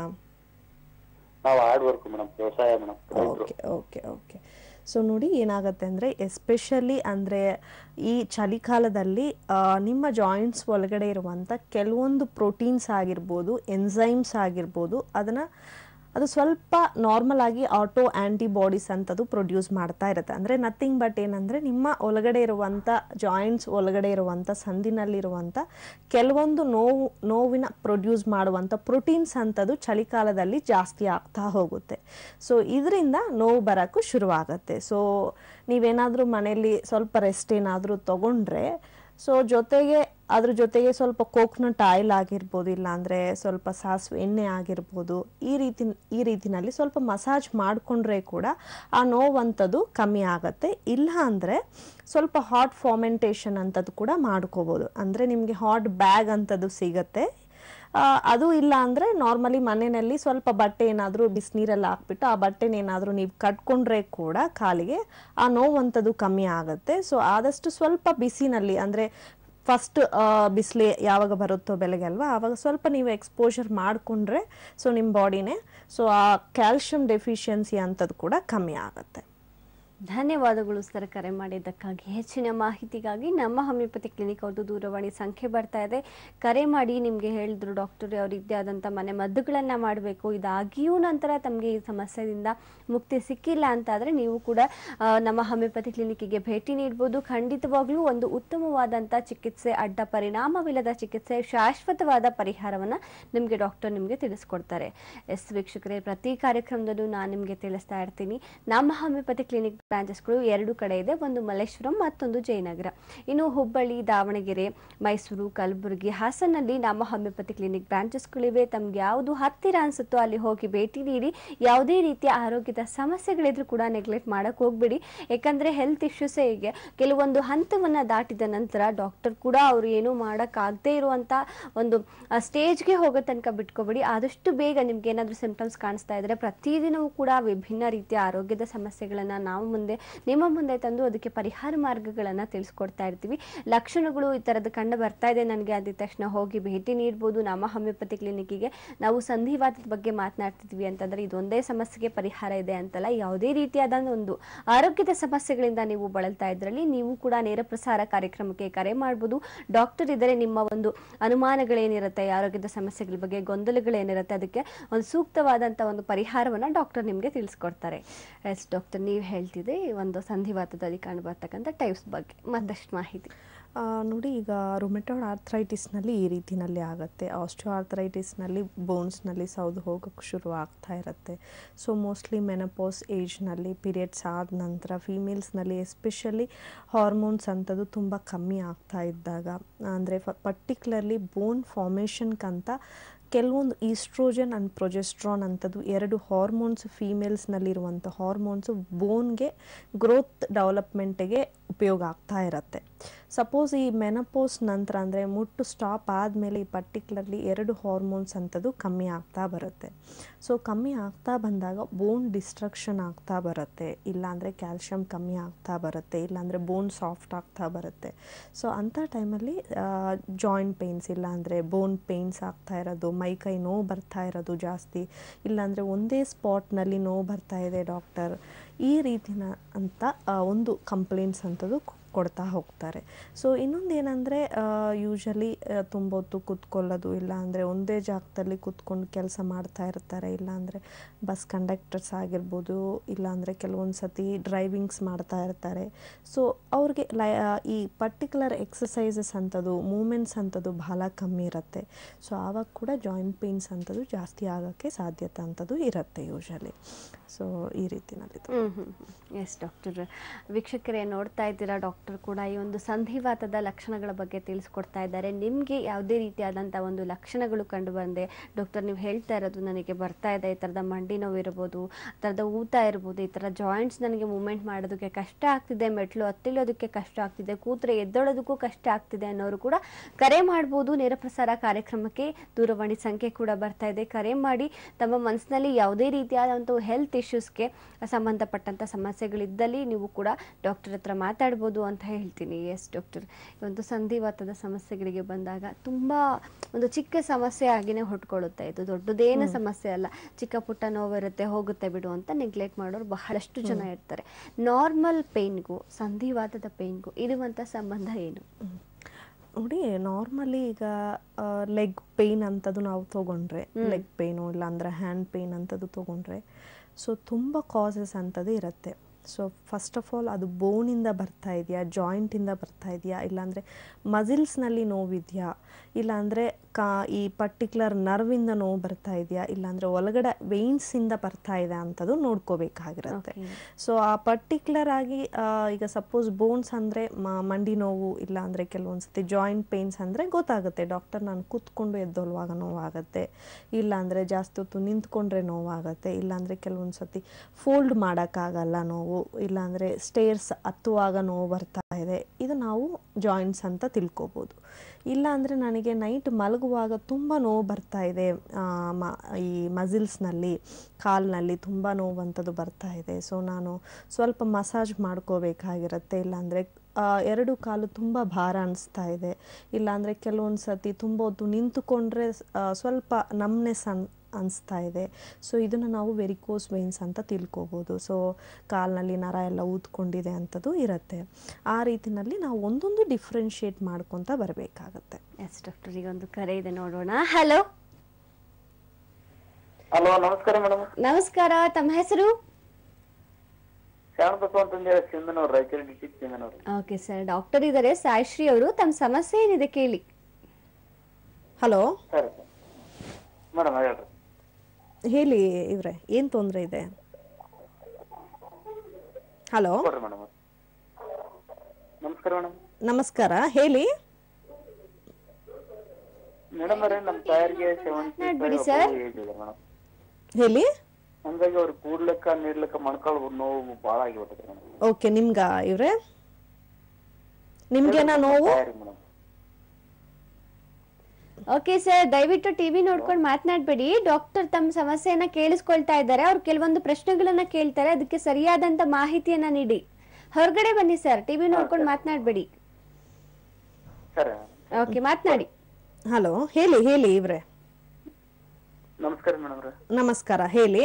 ನಾವು ಹಾರ್ಡ್ ವರ್ಕ್ ಮೇಡಮ್ ವ್ಯವಸಾಯ ಮೇಡಮ್ ರೈತರು ಓಕೆ ಓಕೆ ಓಕೆ ಸೊ ನೋಡಿ ಏನಾಗುತ್ತೆ ಅಂದರೆ ಎಸ್ಪೆಷಲಿ ಅಂದರೆ ಈ ಚಳಿಗಾಲದಲ್ಲಿ ಆ, ನಿಮ್ಮ ಜಾಯಿಂಟ್ಸ್ ಒಳಗಡೆ ಇರುವಂಥ ಕೆಲವೊಂದು ಪ್ರೋಟೀನ್ಸ್ ಆಗಿರ್ಬೋದು ಎನ್ಸೈಮ್ಸ್ ಆಗಿರ್ಬೋದು ಅದನ್ನು ಅದು ಸ್ವಲ್ಪ ನಾರ್ಮಲ್ ಆಗಿ ಆಟೋ ಆ್ಯಂಟಿಬಾಡೀಸ್ ಅಂತದು ಪ್ರೊಡ್ಯೂಸ್ ಮಾಡ್ತಾ ಇರುತ್ತೆ ಅಂದರೆ ನಥಿಂಗ್ ಬಟ್ ಏನಂದರೆ ನಿಮ್ಮ ಒಳಗಡೆ ಇರುವಂಥ ಜಾಯಿಂಟ್ಸ್ ಒಳಗಡೆ ಇರುವಂಥ ಸಂದಿನಲ್ಲಿರುವಂಥ ಕೆಲವೊಂದು ನೋವು ನೋವಿನ ಪ್ರೊಡ್ಯೂಸ್ ಮಾಡುವಂಥ ಪ್ರೋಟೀನ್ಸ್ ಅಂಥದ್ದು ಚಳಿಗಾಲದಲ್ಲಿ ಜಾಸ್ತಿ ಆಗ್ತಾ ಹೋಗುತ್ತೆ ಸೊ ಇದರಿಂದ ನೋವು ಬರೋಕ್ಕೂ ಶುರುವಾಗುತ್ತೆ ಸೊ ನೀವೇನಾದರೂ ಮನೆಯಲ್ಲಿ ಸ್ವಲ್ಪ ರೆಸ್ಟ್ ಏನಾದರೂ ತಗೊಂಡ್ರೆ ಸೊ ಜೊತೆಗೆ ಅದ್ರ ಜೊತೆಗೆ ಸ್ವಲ್ಪ ಕೋಕ್ನಟ್ ಆಯಿಲ್ ಆಗಿರ್ಬೋದು ಇಲ್ಲಾಂದರೆ ಸ್ವಲ್ಪ ಸಾಸಿವೆ ಎಣ್ಣೆ ಆಗಿರ್ಬೋದು ಈ ರೀತಿ ಈ ರೀತಿನಲ್ಲಿ ಸ್ವಲ್ಪ ಮಸಾಜ್ ಮಾಡಿಕೊಂಡ್ರೆ ಕೂಡ ಆ ನೋವಂಥದ್ದು ಕಮ್ಮಿ ಆಗುತ್ತೆ ಇಲ್ಲ ಅಂದರೆ ಸ್ವಲ್ಪ ಹಾಟ್ ಫಾರ್ಮೆಂಟೇಷನ್ ಅಂಥದ್ದು ಕೂಡ ಮಾಡ್ಕೋಬೋದು ಅಂದರೆ ನಿಮಗೆ ಹಾಟ್ ಬ್ಯಾಗ್ ಅಂಥದ್ದು ಸಿಗತ್ತೆ ಆ, ಅದು ಇಲ್ಲ ಅಂದರೆ ನಾರ್ಮಲಿ ಮನೆಯಲ್ಲಿ ಸ್ವಲ್ಪ ಬಟ್ಟೆ ಏನಾದರೂ ಬಿಸಿನೀರಲ್ಲಿ ಹಾಕ್ಬಿಟ್ಟು ಆ ಬಟ್ಟೆನೇನಾದರೂ ನೀವು ಕಟ್ಕೊಂಡ್ರೆ ಕೂಡ ಕಾಲಿಗೆ ಆ ನೋವಂಥದ್ದು ಕಮ್ಮಿ ಆಗುತ್ತೆ ಸೊ ಆದಷ್ಟು ಸ್ವಲ್ಪ ಬಿಸಿನಲ್ಲಿ ಅಂದರೆ ಫಸ್ಟ್ ಬಿಸಿಲು ಯಾವಾಗ ಬರುತ್ತೋ ಬೆಳಗ್ಗೆ ಅಲ್ವಾ ಆವಾಗ ಸ್ವಲ್ಪ ನೀವು ಎಕ್ಸ್ಪೋಜರ್ ಮಾಡಿಕೊಂಡ್ರೆ ಸೊ ನಿಮ್ಮ ಬಾಡಿನೇ ಸೊ ಆ ಕ್ಯಾಲ್ಶಿಯಂ ಡೆಫಿಷಿಯನ್ಸಿ ಅಂಥದ್ದು ಕೂಡ ಕಮ್ಮಿ ಆಗುತ್ತೆ ಧನ್ಯವಾದಗಳು ಸರ್ ಕರೆ ಮಾಡಿದ್ದಕ್ಕಾಗಿ ಹೆಚ್ಚಿನ ಮಾಹಿತಿಗಾಗಿ ನಮ್ಮ ಹೋಮಿಯೋಪತಿ ಕ್ಲಿನಿಕ್ ಅವ್ರದ್ದು ದೂರವಾಣಿ ಸಂಖ್ಯೆ ಬರ್ತಾ ಇದೆ ಕರೆ ಮಾಡಿ ನಿಮಗೆ ಹೇಳಿದ್ರು ಡಾಕ್ಟರ್ ಅವರಿದ್ದೇ ಆದಂಥ ಮನೆ ಮದ್ದುಗಳನ್ನು ಮಾಡಬೇಕು ಇದಾಗಿಯೂ ನಂತರ ತಮಗೆ ಈ ಸಮಸ್ಯೆಯಿಂದ ಮುಕ್ತಿ ಸಿಕ್ಕಿಲ್ಲ ಅಂತಾದರೆ ನೀವು ಕೂಡ ಆ, ನಮ್ಮ ಹೋಮಿಯೋಪತಿ ಕ್ಲಿನಿಕ್ಕಿಗೆ ಭೇಟಿ ನೀಡ್ಬೋದು ಖಂಡಿತವಾಗ್ಲೂ ಒಂದು ಉತ್ತಮವಾದಂಥ ಚಿಕಿತ್ಸೆ ಅಡ್ಡ ಪರಿಣಾಮವಿಲ್ಲದ ಚಿಕಿತ್ಸೆ ಶಾಶ್ವತವಾದ ಪರಿಹಾರವನ್ನು ನಿಮಗೆ ಡಾಕ್ಟರ್ ನಿಮಗೆ ತಿಳಿಸ್ಕೊಡ್ತಾರೆ ಎಸ್ ವೀಕ್ಷಕರೇ ಪ್ರತಿ ಕಾರ್ಯಕ್ರಮದಲ್ಲೂ ನಾನು ನಿಮಗೆ ತಿಳಿಸ್ತಾ ಇರ್ತೀನಿ ನಮ್ಮ ಹೋಮಿಯೋಪತಿ ಕ್ಲಿನಿಕ್ ಬ್ರಾಂಚಸ್ಗಳು ಎರಡು ಕಡೆ ಇದೆ ಒಂದು ಮಲ್ಲೇಶ್ವರಂ ಮತ್ತೊಂದು ಜಯನಗರ ಇನ್ನು ಹುಬ್ಬಳ್ಳಿ ದಾವಣಗೆರೆ ಮೈಸೂರು ಕಲಬುರಗಿ ಹಾಸನಲ್ಲಿ ನಮ್ಮ ಹೋಮಿಯೋಪತಿ ಕ್ಲಿನಿಕ್ ಬ್ರಾಂಚಸ್ಗಳಿವೆ ತಮ್ಗೆ ಯಾವುದು ಹತ್ತಿರ ಅನ್ಸುತ್ತೋ ಅಲ್ಲಿ ಹೋಗಿ ಭೇಟಿ ನೀಡಿ ಯಾವುದೇ ರೀತಿಯ ಆರೋಗ್ಯದ ಸಮಸ್ಯೆಗಳಿದ್ರೂ ಕೂಡ ನೆಗ್ಲೆಕ್ಟ್ ಮಾಡಕ್ ಹೋಗ್ಬೇಡಿ ಯಾಕಂದ್ರೆ ಹೆಲ್ತ್ ಇಶ್ಯೂಸೇ ಹೀಗೆ ಕೆಲವೊಂದು ಹಂತವನ್ನ ದಾಟಿದ ನಂತರ ಡಾಕ್ಟರ್ ಕೂಡ ಅವರು ಏನೂ ಮಾಡೋಕ್ಕಾಗದೇ ಇರುವಂತ ಒಂದು ಸ್ಟೇಜ್ಗೆ ಹೋಗೋ ತನಕ ಬಿಟ್ಕೋಬೇಡಿ ಆದಷ್ಟು ಬೇಗ ನಿಮ್ಗೆ ಏನಾದರೂ ಸಿಂಪ್ಟಮ್ಸ್ ಕಾಣಿಸ್ತಾ ಇದ್ರೆ ಪ್ರತಿದಿನವೂ ಕೂಡ ವಿಭಿನ್ನ ರೀತಿಯ ಆರೋಗ್ಯದ ಸಮಸ್ಯೆಗಳನ್ನು ನಾವು ಮುಂದೆ ನಿಮ್ಮ ಮುಂದೆ ತಂದು ಅದಕ್ಕೆ ಪರಿಹಾರ ಮಾರ್ಗಗಳನ್ನು ತಿಳಿಸ್ಕೊಡ್ತಾ ಇರ್ತೀವಿ ಲಕ್ಷಣಗಳು ಈ ಥರದ್ದು ಕಂಡು ಬರ್ತಾ ಇದೆ ನನಗೆ ಅಂದಿದ ತಕ್ಷಣ ಹೋಗಿ ಭೇಟಿ ನೀಡ್ಬೋದು ನಮ್ಮ ಹೋಮಿಯೋಪತಿ ಕ್ಲಿನಿಕ್ಕಿಗೆ ನಾವು ಸಂಧಿವಾತದ ಬಗ್ಗೆ ಮಾತನಾಡ್ತಿದ್ವಿ ಅಂತಂದ್ರೆ ಇದೊಂದೇ ಸಮಸ್ಯೆಗೆ ಪರಿಹಾರ ಇದೆ ಅಂತಲ್ಲ ಯಾವುದೇ ರೀತಿಯಾದ ಒಂದು ಆರೋಗ್ಯದ ಸಮಸ್ಯೆಗಳಿಂದ ನೀವು ಬಳಲ್ತಾ ಇದ್ರಲ್ಲಿ ನೀವು ಕೂಡ ನೇರ ಪ್ರಸಾರ ಕಾರ್ಯಕ್ರಮಕ್ಕೆ ಕರೆ ಮಾಡ್ಬೋದು ಡಾಕ್ಟರ್ ಇದ್ದರೆ ನಿಮ್ಮ ಒಂದು ಅನುಮಾನಗಳೇನಿರುತ್ತೆ ಆರೋಗ್ಯದ ಸಮಸ್ಯೆಗಳ ಬಗ್ಗೆ ಗೊಂದಲಗಳೇನಿರುತ್ತೆ ಅದಕ್ಕೆ ಒಂದು ಸೂಕ್ತವಾದಂಥ ಒಂದು ಪರಿಹಾರವನ್ನು ಡಾಕ್ಟರ್ ನಿಮಗೆ ತಿಳಿಸ್ಕೊಡ್ತಾರೆ ಎಸ್ ಡಾಕ್ಟರ್ ನೀವು ಹೇಳ್ತಿದ್ದೆ ಈ ಒಂದು ಸಂಧಿವಾತದಲ್ಲಿ ಕಂಡು ಬರ್ತಕ್ಕಂಥ ಟೈಪ್ಸ್ ಬಗ್ಗೆ ಮತ್ತಷ್ಟು ಮಾಹಿತಿ ಆ, ನೋಡಿ ಈಗ ರುಮೆಟಾಯ್ಡ್ ಆರ್ಥ್ರೈಟಿಸ್ನಲ್ಲಿ ಈ ರೀತಿನಲ್ಲಿ ಆಗುತ್ತೆ ಆಸ್ಟಿಯೋ ಆರ್ಥ್ರೈಟಿಸ್ನಲ್ಲಿ ಬೋನ್ಸ್ನಲ್ಲಿ ಸೌದು ಹೋಗೋಕ್ಕೆ ಶುರು ಆಗ್ತಾ ಇರುತ್ತೆ ಸೊ ಮೋಸ್ಟ್ಲಿ ಮೆನಪೋಸ್ ಏಜ್ನಲ್ಲಿ ಪೀರಿಯಡ್ಸ್ ಆದ ನಂತರ ಫೀಮೇಲ್ಸ್ನಲ್ಲಿ ಎಸ್ಪೆಷಲಿ ಹಾರ್ಮೋನ್ಸ್ ಅಂಥದ್ದು ತುಂಬ ಕಮ್ಮಿ ಆಗ್ತಾ ಇದ್ದಾಗ ಅಂದರೆ ಪರ್ಟಿಕ್ಯುಲರ್ಲಿ ಬೋನ್ ಫಾರ್ಮೇಷನ್ಗಂತ ಕೆಲವೊಂದು ಈಸ್ಟ್ರೋಜನ್ ಆ್ಯಂಡ್ ಪ್ರೊಜೆಸ್ಟ್ರಾನ್ ಅಂಥದ್ದು ಎರಡು ಹಾರ್ಮೋನ್ಸ್ ಫೀಮೇಲ್ಸ್ನಲ್ಲಿರುವಂಥ ಹಾರ್ಮೋನ್ಸು ಬೋನ್ಗೆ ಗ್ರೋತ್ ಡೆವಲಪ್ಮೆಂಟಿಗೆ ಉಪಯೋಗ ಆಗ್ತಾ ಇರುತ್ತೆ ಸಪೋಸ್ ಈ ಮೆನಪೋಸ್ ನಂತರ ಅಂದರೆ ಮುಟ್ಟು ಸ್ಟಾಪ್ ಆದಮೇಲೆ ಈ ಪರ್ಟಿಕ್ಯುಲರ್ಲಿ ಎರಡು ಹಾರ್ಮೋನ್ಸ್ ಅಂಥದ್ದು ಕಮ್ಮಿ ಆಗ್ತಾ ಬರುತ್ತೆ ಸೊ ಕಮ್ಮಿ ಆಗ್ತಾ ಬಂದಾಗ ಬೋನ್ ಡಿಸ್ಟ್ರಕ್ಷನ್ ಆಗ್ತಾ ಬರುತ್ತೆ ಇಲ್ಲಾಂದರೆ ಕ್ಯಾಲ್ಶಿಯಂ ಕಮ್ಮಿ ಆಗ್ತಾ ಬರುತ್ತೆ ಇಲ್ಲಾಂದರೆ ಬೋನ್ ಸಾಫ್ಟ್ ಆಗ್ತಾ ಬರುತ್ತೆ ಸೊ ಅಂಥ ಟೈಮಲ್ಲಿ ಜಾಯಿಂಟ್ ಪೇಯ್ನ್ಸ್ ಇಲ್ಲಾಂದರೆ ಬೋನ್ ಪೇಯ್ನ್ಸ್ ಆಗ್ತಾ ಇರೋದು ಮೈಕೈ ನೋವು ಬರ್ತಾ ಇರೋದು ಜಾಸ್ತಿ ಇಲ್ಲಾಂದರೆ ಒಂದೇ ಸ್ಪಾಟ್ನಲ್ಲಿ ನೋವು ಬರ್ತಾ ಇದೆ ಡಾಕ್ಟರ್ ಈ ರೀತಿನ ಅಂತ ಆ, ಒಂದು ಕಂಪ್ಲೇಂಟ್ಸ್ ಅಂಥದ್ದು ಕೊ- ಕೊಡ್ತಾ ಹೋಗ್ತಾರೆ ಸೊ ಇನ್ನೊಂದು ಏನಂದರೆ ಯೂಶಲಿ ತುಂಬ ಹೊತ್ತು ಕೂತ್ಕೊಳ್ಳೋದು ಇಲ್ಲ ಅಂದರೆ ಒಂದೇ ಜಾಗದಲ್ಲಿ ಕೂತ್ಕೊಂಡು ಕೆಲಸ ಮಾಡ್ತಾ ಇರ್ತಾರೆ ಇಲ್ಲಾಂದರೆ ಬಸ್ ಕಂಡಕ್ಟರ್ಸ್ ಆಗಿರ್ಬೋದು ಇಲ್ಲಾಂದರೆ ಕೆಲವೊಂದು ಸತಿ ಡ್ರೈವಿಂಗ್ಸ್ ಮಾಡ್ತಾ ಇರ್ತಾರೆ ಸೊ ಅವ್ರಿಗೆ ಲೈ ಈ ಪರ್ಟಿಕ್ಯುಲರ್ ಎಕ್ಸಸೈಸಸ್ ಅಂಥದ್ದು ಮೂಮೆಂಟ್ಸ್ ಅಂಥದ್ದು ಬಹಳ ಕಮ್ಮಿ ಇರುತ್ತೆ ಸೊ ಆವಾಗ ಕೂಡ ಜಾಯಿಂಟ್ ಪೇಯ್ನ್ಸ್ ಅಂಥದ್ದು ಜಾಸ್ತಿ ಆಗೋಕ್ಕೆ ಸಾಧ್ಯತೆ ಅಂಥದ್ದು ಇರುತ್ತೆ ಯೂಶಲಿ ಸೊ ಈ ರೀತಿನಲ್ಲಿ ಹ್ಮ್ ಹ್ಮ್ ಎಸ್ ಡಾಕ್ಟರ್ ವೀಕ್ಷಕರೇ ನೋಡ್ತಾ ಇದ್ದೀರಾ ಡಾಕ್ಟರ್ ಕೂಡ ಈ ಒಂದು ಸಂಧಿವಾತದ ಲಕ್ಷಣಗಳ ಬಗ್ಗೆ ತಿಳಿಸ್ಕೊಡ್ತಾ ಇದ್ದಾರೆ ನಿಮಗೆ ಯಾವುದೇ ರೀತಿಯಾದಂಥ ಒಂದು ಲಕ್ಷಣಗಳು ಕಂಡು ಬಂದೆ ಡಾಕ್ಟರ್ ನೀವು ಹೇಳ್ತಾ ಇರೋದು ನನಗೆ ಬರ್ತಾ ಇದೆ ಈ ಥರದ ಮಂಡಿ ನೋವು ಇರ್ಬೋದು ಆ ಥರದ ಊತ ಇರ್ಬೋದು ಈ ಥರ ಜಾಯಿಂಟ್ಸ್ ನನಗೆ ಮೂಮೆಂಟ್ ಮಾಡೋದಕ್ಕೆ ಕಷ್ಟ ಆಗ್ತಿದೆ ಮೆಟ್ಲು ಹತ್ತಿಳೋದಕ್ಕೆ ಕಷ್ಟ ಆಗ್ತಿದೆ ಕೂತ್ರೆ ಎದ್ದೊಳೋದಕ್ಕೂ ಕಷ್ಟ ಆಗ್ತಿದೆ ಅನ್ನೋರು ಕೂಡ ಕರೆ ಮಾಡ್ಬೋದು ನೇರ ಪ್ರಸಾರ ಕಾರ್ಯಕ್ರಮಕ್ಕೆ ದೂರವಾಣಿ ಸಂಖ್ಯೆ ಕೂಡ ಬರ್ತಾ ಇದೆ ಕರೆ ಮಾಡಿ ತಮ್ಮ ಮನಸ್ಸಿನಲ್ಲಿ ಯಾವುದೇ ರೀತಿಯಾದಂಥ ಹೆಲ್ತ್ ಇಶ್ಯೂಸ್ಗೆ ಸಂಬಂಧಪಟ್ಟಂಥ ಸಮಸ್ಯೆಗಳಿದ್ದಲ್ಲಿ ನೀವು ಕೂಡ ಡಾಕ್ಟರ್ ಹತ್ರ ಮಾತಾಡ್ಬೋದು ಅಂತ ಹೇಳ್ತೀನಿ ಎಸ್ ಡಾಕ್ಟರ್ ಒಂದು ಸಂಧಿವಾತದ ಸಮಸ್ಯೆಗಳಿಗೆ ಬಂದಾಗ ತುಂಬ ಒಂದು ಚಿಕ್ಕ ಸಮಸ್ಯೆ ಆಗಿನೇ ಹೊಟ್ಕೊಳ್ಳುತ್ತೆ ಇದು ದೊಡ್ಡದೇನು ಸಮಸ್ಯೆ ಅಲ್ಲ ಚಿಕ್ಕ ಪುಟ್ಟ ನೋವಿರುತ್ತೆ ಹೋಗುತ್ತೆ ಬಿಡು ಅಂತ ನೆಗ್ಲೆಕ್ಟ್ ಮಾಡೋರು ಬಹಳಷ್ಟು ಜನ ಇರ್ತಾರೆ ನಾರ್ಮಲ್ ಪೇಯ್ನ್ಗೂ ಸಂಧಿವಾತದ ಪೇಯ್ನ್ಗೂ ಇರುವಂಥ ಸಂಬಂಧ ಏನು ನೋಡಿ ನಾರ್ಮಲಿ ಈಗ ಲೆಗ್ ಪೇಯ್ನ್ ಅಂತದ್ದು ನಾವು ತೊಗೊಂಡ್ರೆ ಲೆಗ್ ಪೇಯ್ನು ಇಲ್ಲಾಂದ್ರೆ ಹ್ಯಾಂಡ್ ಪೇಯ್ನ್ ಅಂತದ್ದು ತೊಗೊಂಡ್ರೆ ಸೊ ತುಂಬ ಕಾಸಸ್ ಅಂತದ್ದು ಇರುತ್ತೆ ಸೊ ಫಸ್ಟ್ ಆಫ್ ಆಲ್ ಅದು ಬೋನಿಂದ ಬರ್ತಾ ಇದೆಯಾ ಜಾಯಿಂಟಿಂದ ಬರ್ತಾ ಇದೆಯಾ ಇಲ್ಲಾಂದರೆ ಮಸಿಲ್ಸ್ನಲ್ಲಿ ನೋವಿದೆಯಾ ಇಲ್ಲಾಂದರೆ ಕಾ ಈ ಪರ್ಟಿಕ್ಯುಲರ್ ನರ್ವಿಂದ ನೋವು ಬರ್ತಾ ಇದೆಯಾ ಇಲ್ಲಾಂದರೆ ಒಳಗಡೆ ವೆಯ್ನ್ಸಿಂದ ಬರ್ತಾ ಇದೆ ಅಂಥದ್ದು ನೋಡ್ಕೋಬೇಕಾಗಿರುತ್ತೆ Okay. ಸೊ ಆ ಪರ್ಟಿಕ್ಯುಲರ್ ಆಗಿ ಆ, ಈಗ ಸಪೋಸ್ ಬೋನ್ಸ್ ಅಂದರೆ ಮಂಡಿ ನೋವು ಇಲ್ಲ ಅಂದರೆ ಕೆಲವೊಂದು ಸತಿ ಜಾಯಿಂಟ್ ಪೇನ್ಸ್ ಅಂದರೆ ಗೊತ್ತಾಗುತ್ತೆ ಡಾಕ್ಟರ್ ನಾನು ಕೂತ್ಕೊಂಡು ಎದ್ದೊಳ್ಳುವಾಗ ನೋವಾಗುತ್ತೆ ಇಲ್ಲ ಅಂದರೆ ಜಾಸ್ತಿ ಹೊತ್ತು ನಿಂತ್ಕೊಂಡ್ರೆ ನೋವಾಗುತ್ತೆ ಇಲ್ಲಾಂದರೆ ಕೆಲವೊಂದು ಸತಿ ಫೋಲ್ಡ್ ಮಾಡೋಕ್ಕಾಗಲ್ಲ ನೋವು ಇಲ್ಲಾಂದರೆ ಸ್ಟೇರ್ಸ್ ಹತ್ತುವಾಗ ನೋವು ಬರ್ತಾ ಇದೆ ಇದು ನಾವು ಜಾಯಿಂಟ್ಸ್ ಅಂತ ತಿಳ್ಕೊಬೋದು ಇಲ್ಲ ಅಂದರೆ ನನಗೆ ನೈಟ್ ಮಲಗುವಾಗ ತುಂಬ ನೋವು ಬರ್ತಾ ಇದೆ ಆ, ಮ- ಈ ಮಸಿಲ್ಸ್ನಲ್ಲಿ ಕಾಲ್ನಲ್ಲಿ ತುಂಬ ನೋವಂಥದ್ದು ಬರ್ತಾ ಇದೆ ಸೊ ನಾನು ಸ್ವಲ್ಪ ಮಸಾಜ್ ಮಾಡ್ಕೋಬೇಕಾಗಿರುತ್ತೆ ಇಲ್ಲಾಂದರೆ ಎರಡು ಕಾಲು ತುಂಬ ಭಾರ ಅನಿಸ್ತಾ ಇದೆ ಇಲ್ಲಾಂದರೆ ಕೆಲವೊಂದು ಸತಿ ತುಂಬ ಹೊತ್ತು ನಿಂತುಕೊಂಡ್ರೆ ಆ, ಸ್ವಲ್ಪ ನಮ್ನೆಸ್ ಅನ್ ಅನಿಸ್ತಾ ಇದೆ ಸೊ ಇದನ್ನು ನಾವು ವೆರಿಕೋಸ್ ವೈನ್ಸ್ ಅಂತ ತಿಳ್ಕೊಬೋದು ಸೊ ಕಾಲ್ನಲ್ಲಿ ನರ ಎಲ್ಲ ಊದ್ಕೊಂಡಿದೆ ಅಂಥದ್ದು ಇರುತ್ತೆ ಆ ರೀತಿನಲ್ಲಿ ನಾವು ಒಂದೊಂದು ಡಿಫ್ರೆನ್ಶಿಯೇಟ್ ಮಾಡ್ಕೊತ ಬರಬೇಕಾಗತ್ತೆ ಎಸ್ ಡಾಕ್ಟರ್ ಈಗ ಒಂದು ಕರೆ ಇದೆ ನೋಡೋಣ ಹಲೋ ಹಲೋ ನಮಸ್ಕಾರ ಮೇಡಮ್ ನಮಸ್ಕಾರ ತಮ್ಮ ಹೆಸರು ಶಾಣಬಸವ ಅಂತಂದೇಳಿ Sindhanur Raichur district Sindhanur okay sir doctor ಇದ್ದಾರೆ ಸಾಯಿಶ್ರೀ ಅವರು ತಮ್ಮ ಸಮಸ್ಯೆ ಏನಿದೆ ಕೇಳಿ ಹಲೋ ಸರಿ ಸರ್ ಮೇಡಮ್ ಹೇಳ್ರಿ ಹೇಳಿ ಇವ್ರೆ ಏನು ತೊಂದರೆ ಇದೆ ಹಲೋ ಕೊಡ್ರಿ ಮೇಡಮ್ ನಮಸ್ಕಾರ ಮೇಡಮ್ ನಮಸ್ಕಾರ ಹೇಳಿ ಮೇಡಮ್ ಅವರೇ ನಮ್ಮ ತಾಯರಿಗೆ ಸೆವೆಂಟಿ ಮಾತಾಡ್ಬಿಡಿ sir. ಏಜ್ ಇದೆ ಮೇಡಮ್ ಹೇಳಿ ಹಂಗಾಗಿ ಅವ್ರು ಕೂಡ್ಲಕ್ಕ ನೀಡ್ಲಕ್ಕ ಮೊಣಕಾಲು ನೋವು ಭಾಳ ಆಗಿಬಿಟ್ಟಿದೆ ಮೇಡಮ್ ಓಕೆ ನಿಮ್ಗ ಇವ್ರೆ ನಿಮ್ಗೇನಾ ನೋವು ತಾಯರಿಗೆ ಮೇಡಮ್ ಓಕೆ ಸರ್ ದಯವಿಟ್ಟು ಟಿವಿ ನೋಡ್ಕೊಂಡು ಮಾತನಾಡಬೇಡಿ ಡಾಕ್ಟರ್ ತಮ್ಮ ಸಮಸ್ಯೆಯನ್ನ ಕೇಳಿಸ್ಕೊಳ್ತಾ ಇದ್ದಾರೆ ಅವ್ರು ಕೆಲವೊಂದು ಪ್ರಶ್ನೆಗಳನ್ನ ಕೇಳ್ತಾರೆ ಅದಕ್ಕೆ ಸರಿಯಾದಂತ ಮಾಹಿತಿಯನ್ನ ನೀಡಿ ಹೊರಗಡೆ ಬನ್ನಿ ಸರ್ ಟಿವಿ ನೋಡ್ಕೊಂಡು ಮಾತನಾಡಬೇಡಿ ಸರಿ ಓಕೆ ಮಾತನಾಡಿ ಹಲೋ ಹೇಳಿ ಹೇಳಿ ಇವ್ರೆ ನಮಸ್ಕಾರ ಮೇಡಮ್ ಅವ್ರೆ ನಮಸ್ಕಾರ ಹೇಳಿ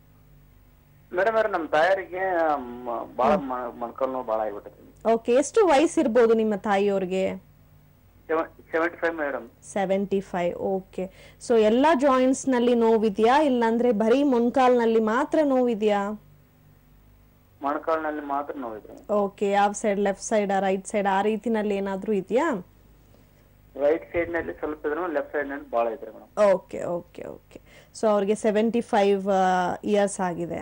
ಮೇಡಮ್ ಅವ್ರೆ ನಮ್ಮ ತಾಯರಿಗೆ ಮ- ಭಾಳ ಮೊಣಕಾಲು ನೋವು ಭಾಳ ಆಗಿಬಿಟ್ಟಿದೆ ಓಕೆ ಎಷ್ಟು ವಯಸ್ಸಿರ್ಬೋದು ನಿಮ್ಮ ತಾಯಿಯವ್ರಿಗೆ seventy five madam seventy five okay so ಎಲ್ಲ ಜಾಯಿಂಟ್ಸ್ನಲ್ಲಿ ನೋವಿದೆಯಾ ಇಲ್ಲಾಂದ್ರೆ ಬರೀ ಮೊಣಕಾಲ್ನಲ್ಲಿ ಮಾತ್ರ ನೋವಿದೆಯಾ ಮೊಣಕಾಲಿನಲ್ಲಿ ಮಾತ್ರ ನೋವಿದೆ ಓಕೆ ಯಾವ side left side right side ಆ ರೀತಿನಲ್ಲಿ ಏನಾದರೂ ಇದೆಯಾ ರೈಟ್ ಸೈಡ್ ನಲ್ಲಿ ಸ್ವಲ್ಪ ಇದ್ರೆ ಲೆಫ್ಟ್ ಸೈಡ್ ನಲ್ಲಿ ಭಾಳ ಐತ್ರಿ madam okay okay okay so ಅವ್ರಿಗೆ ಸೆವೆಂಟಿ ಫೈವ್ ಇಯರ್ಸ್ ಆಗಿದೆ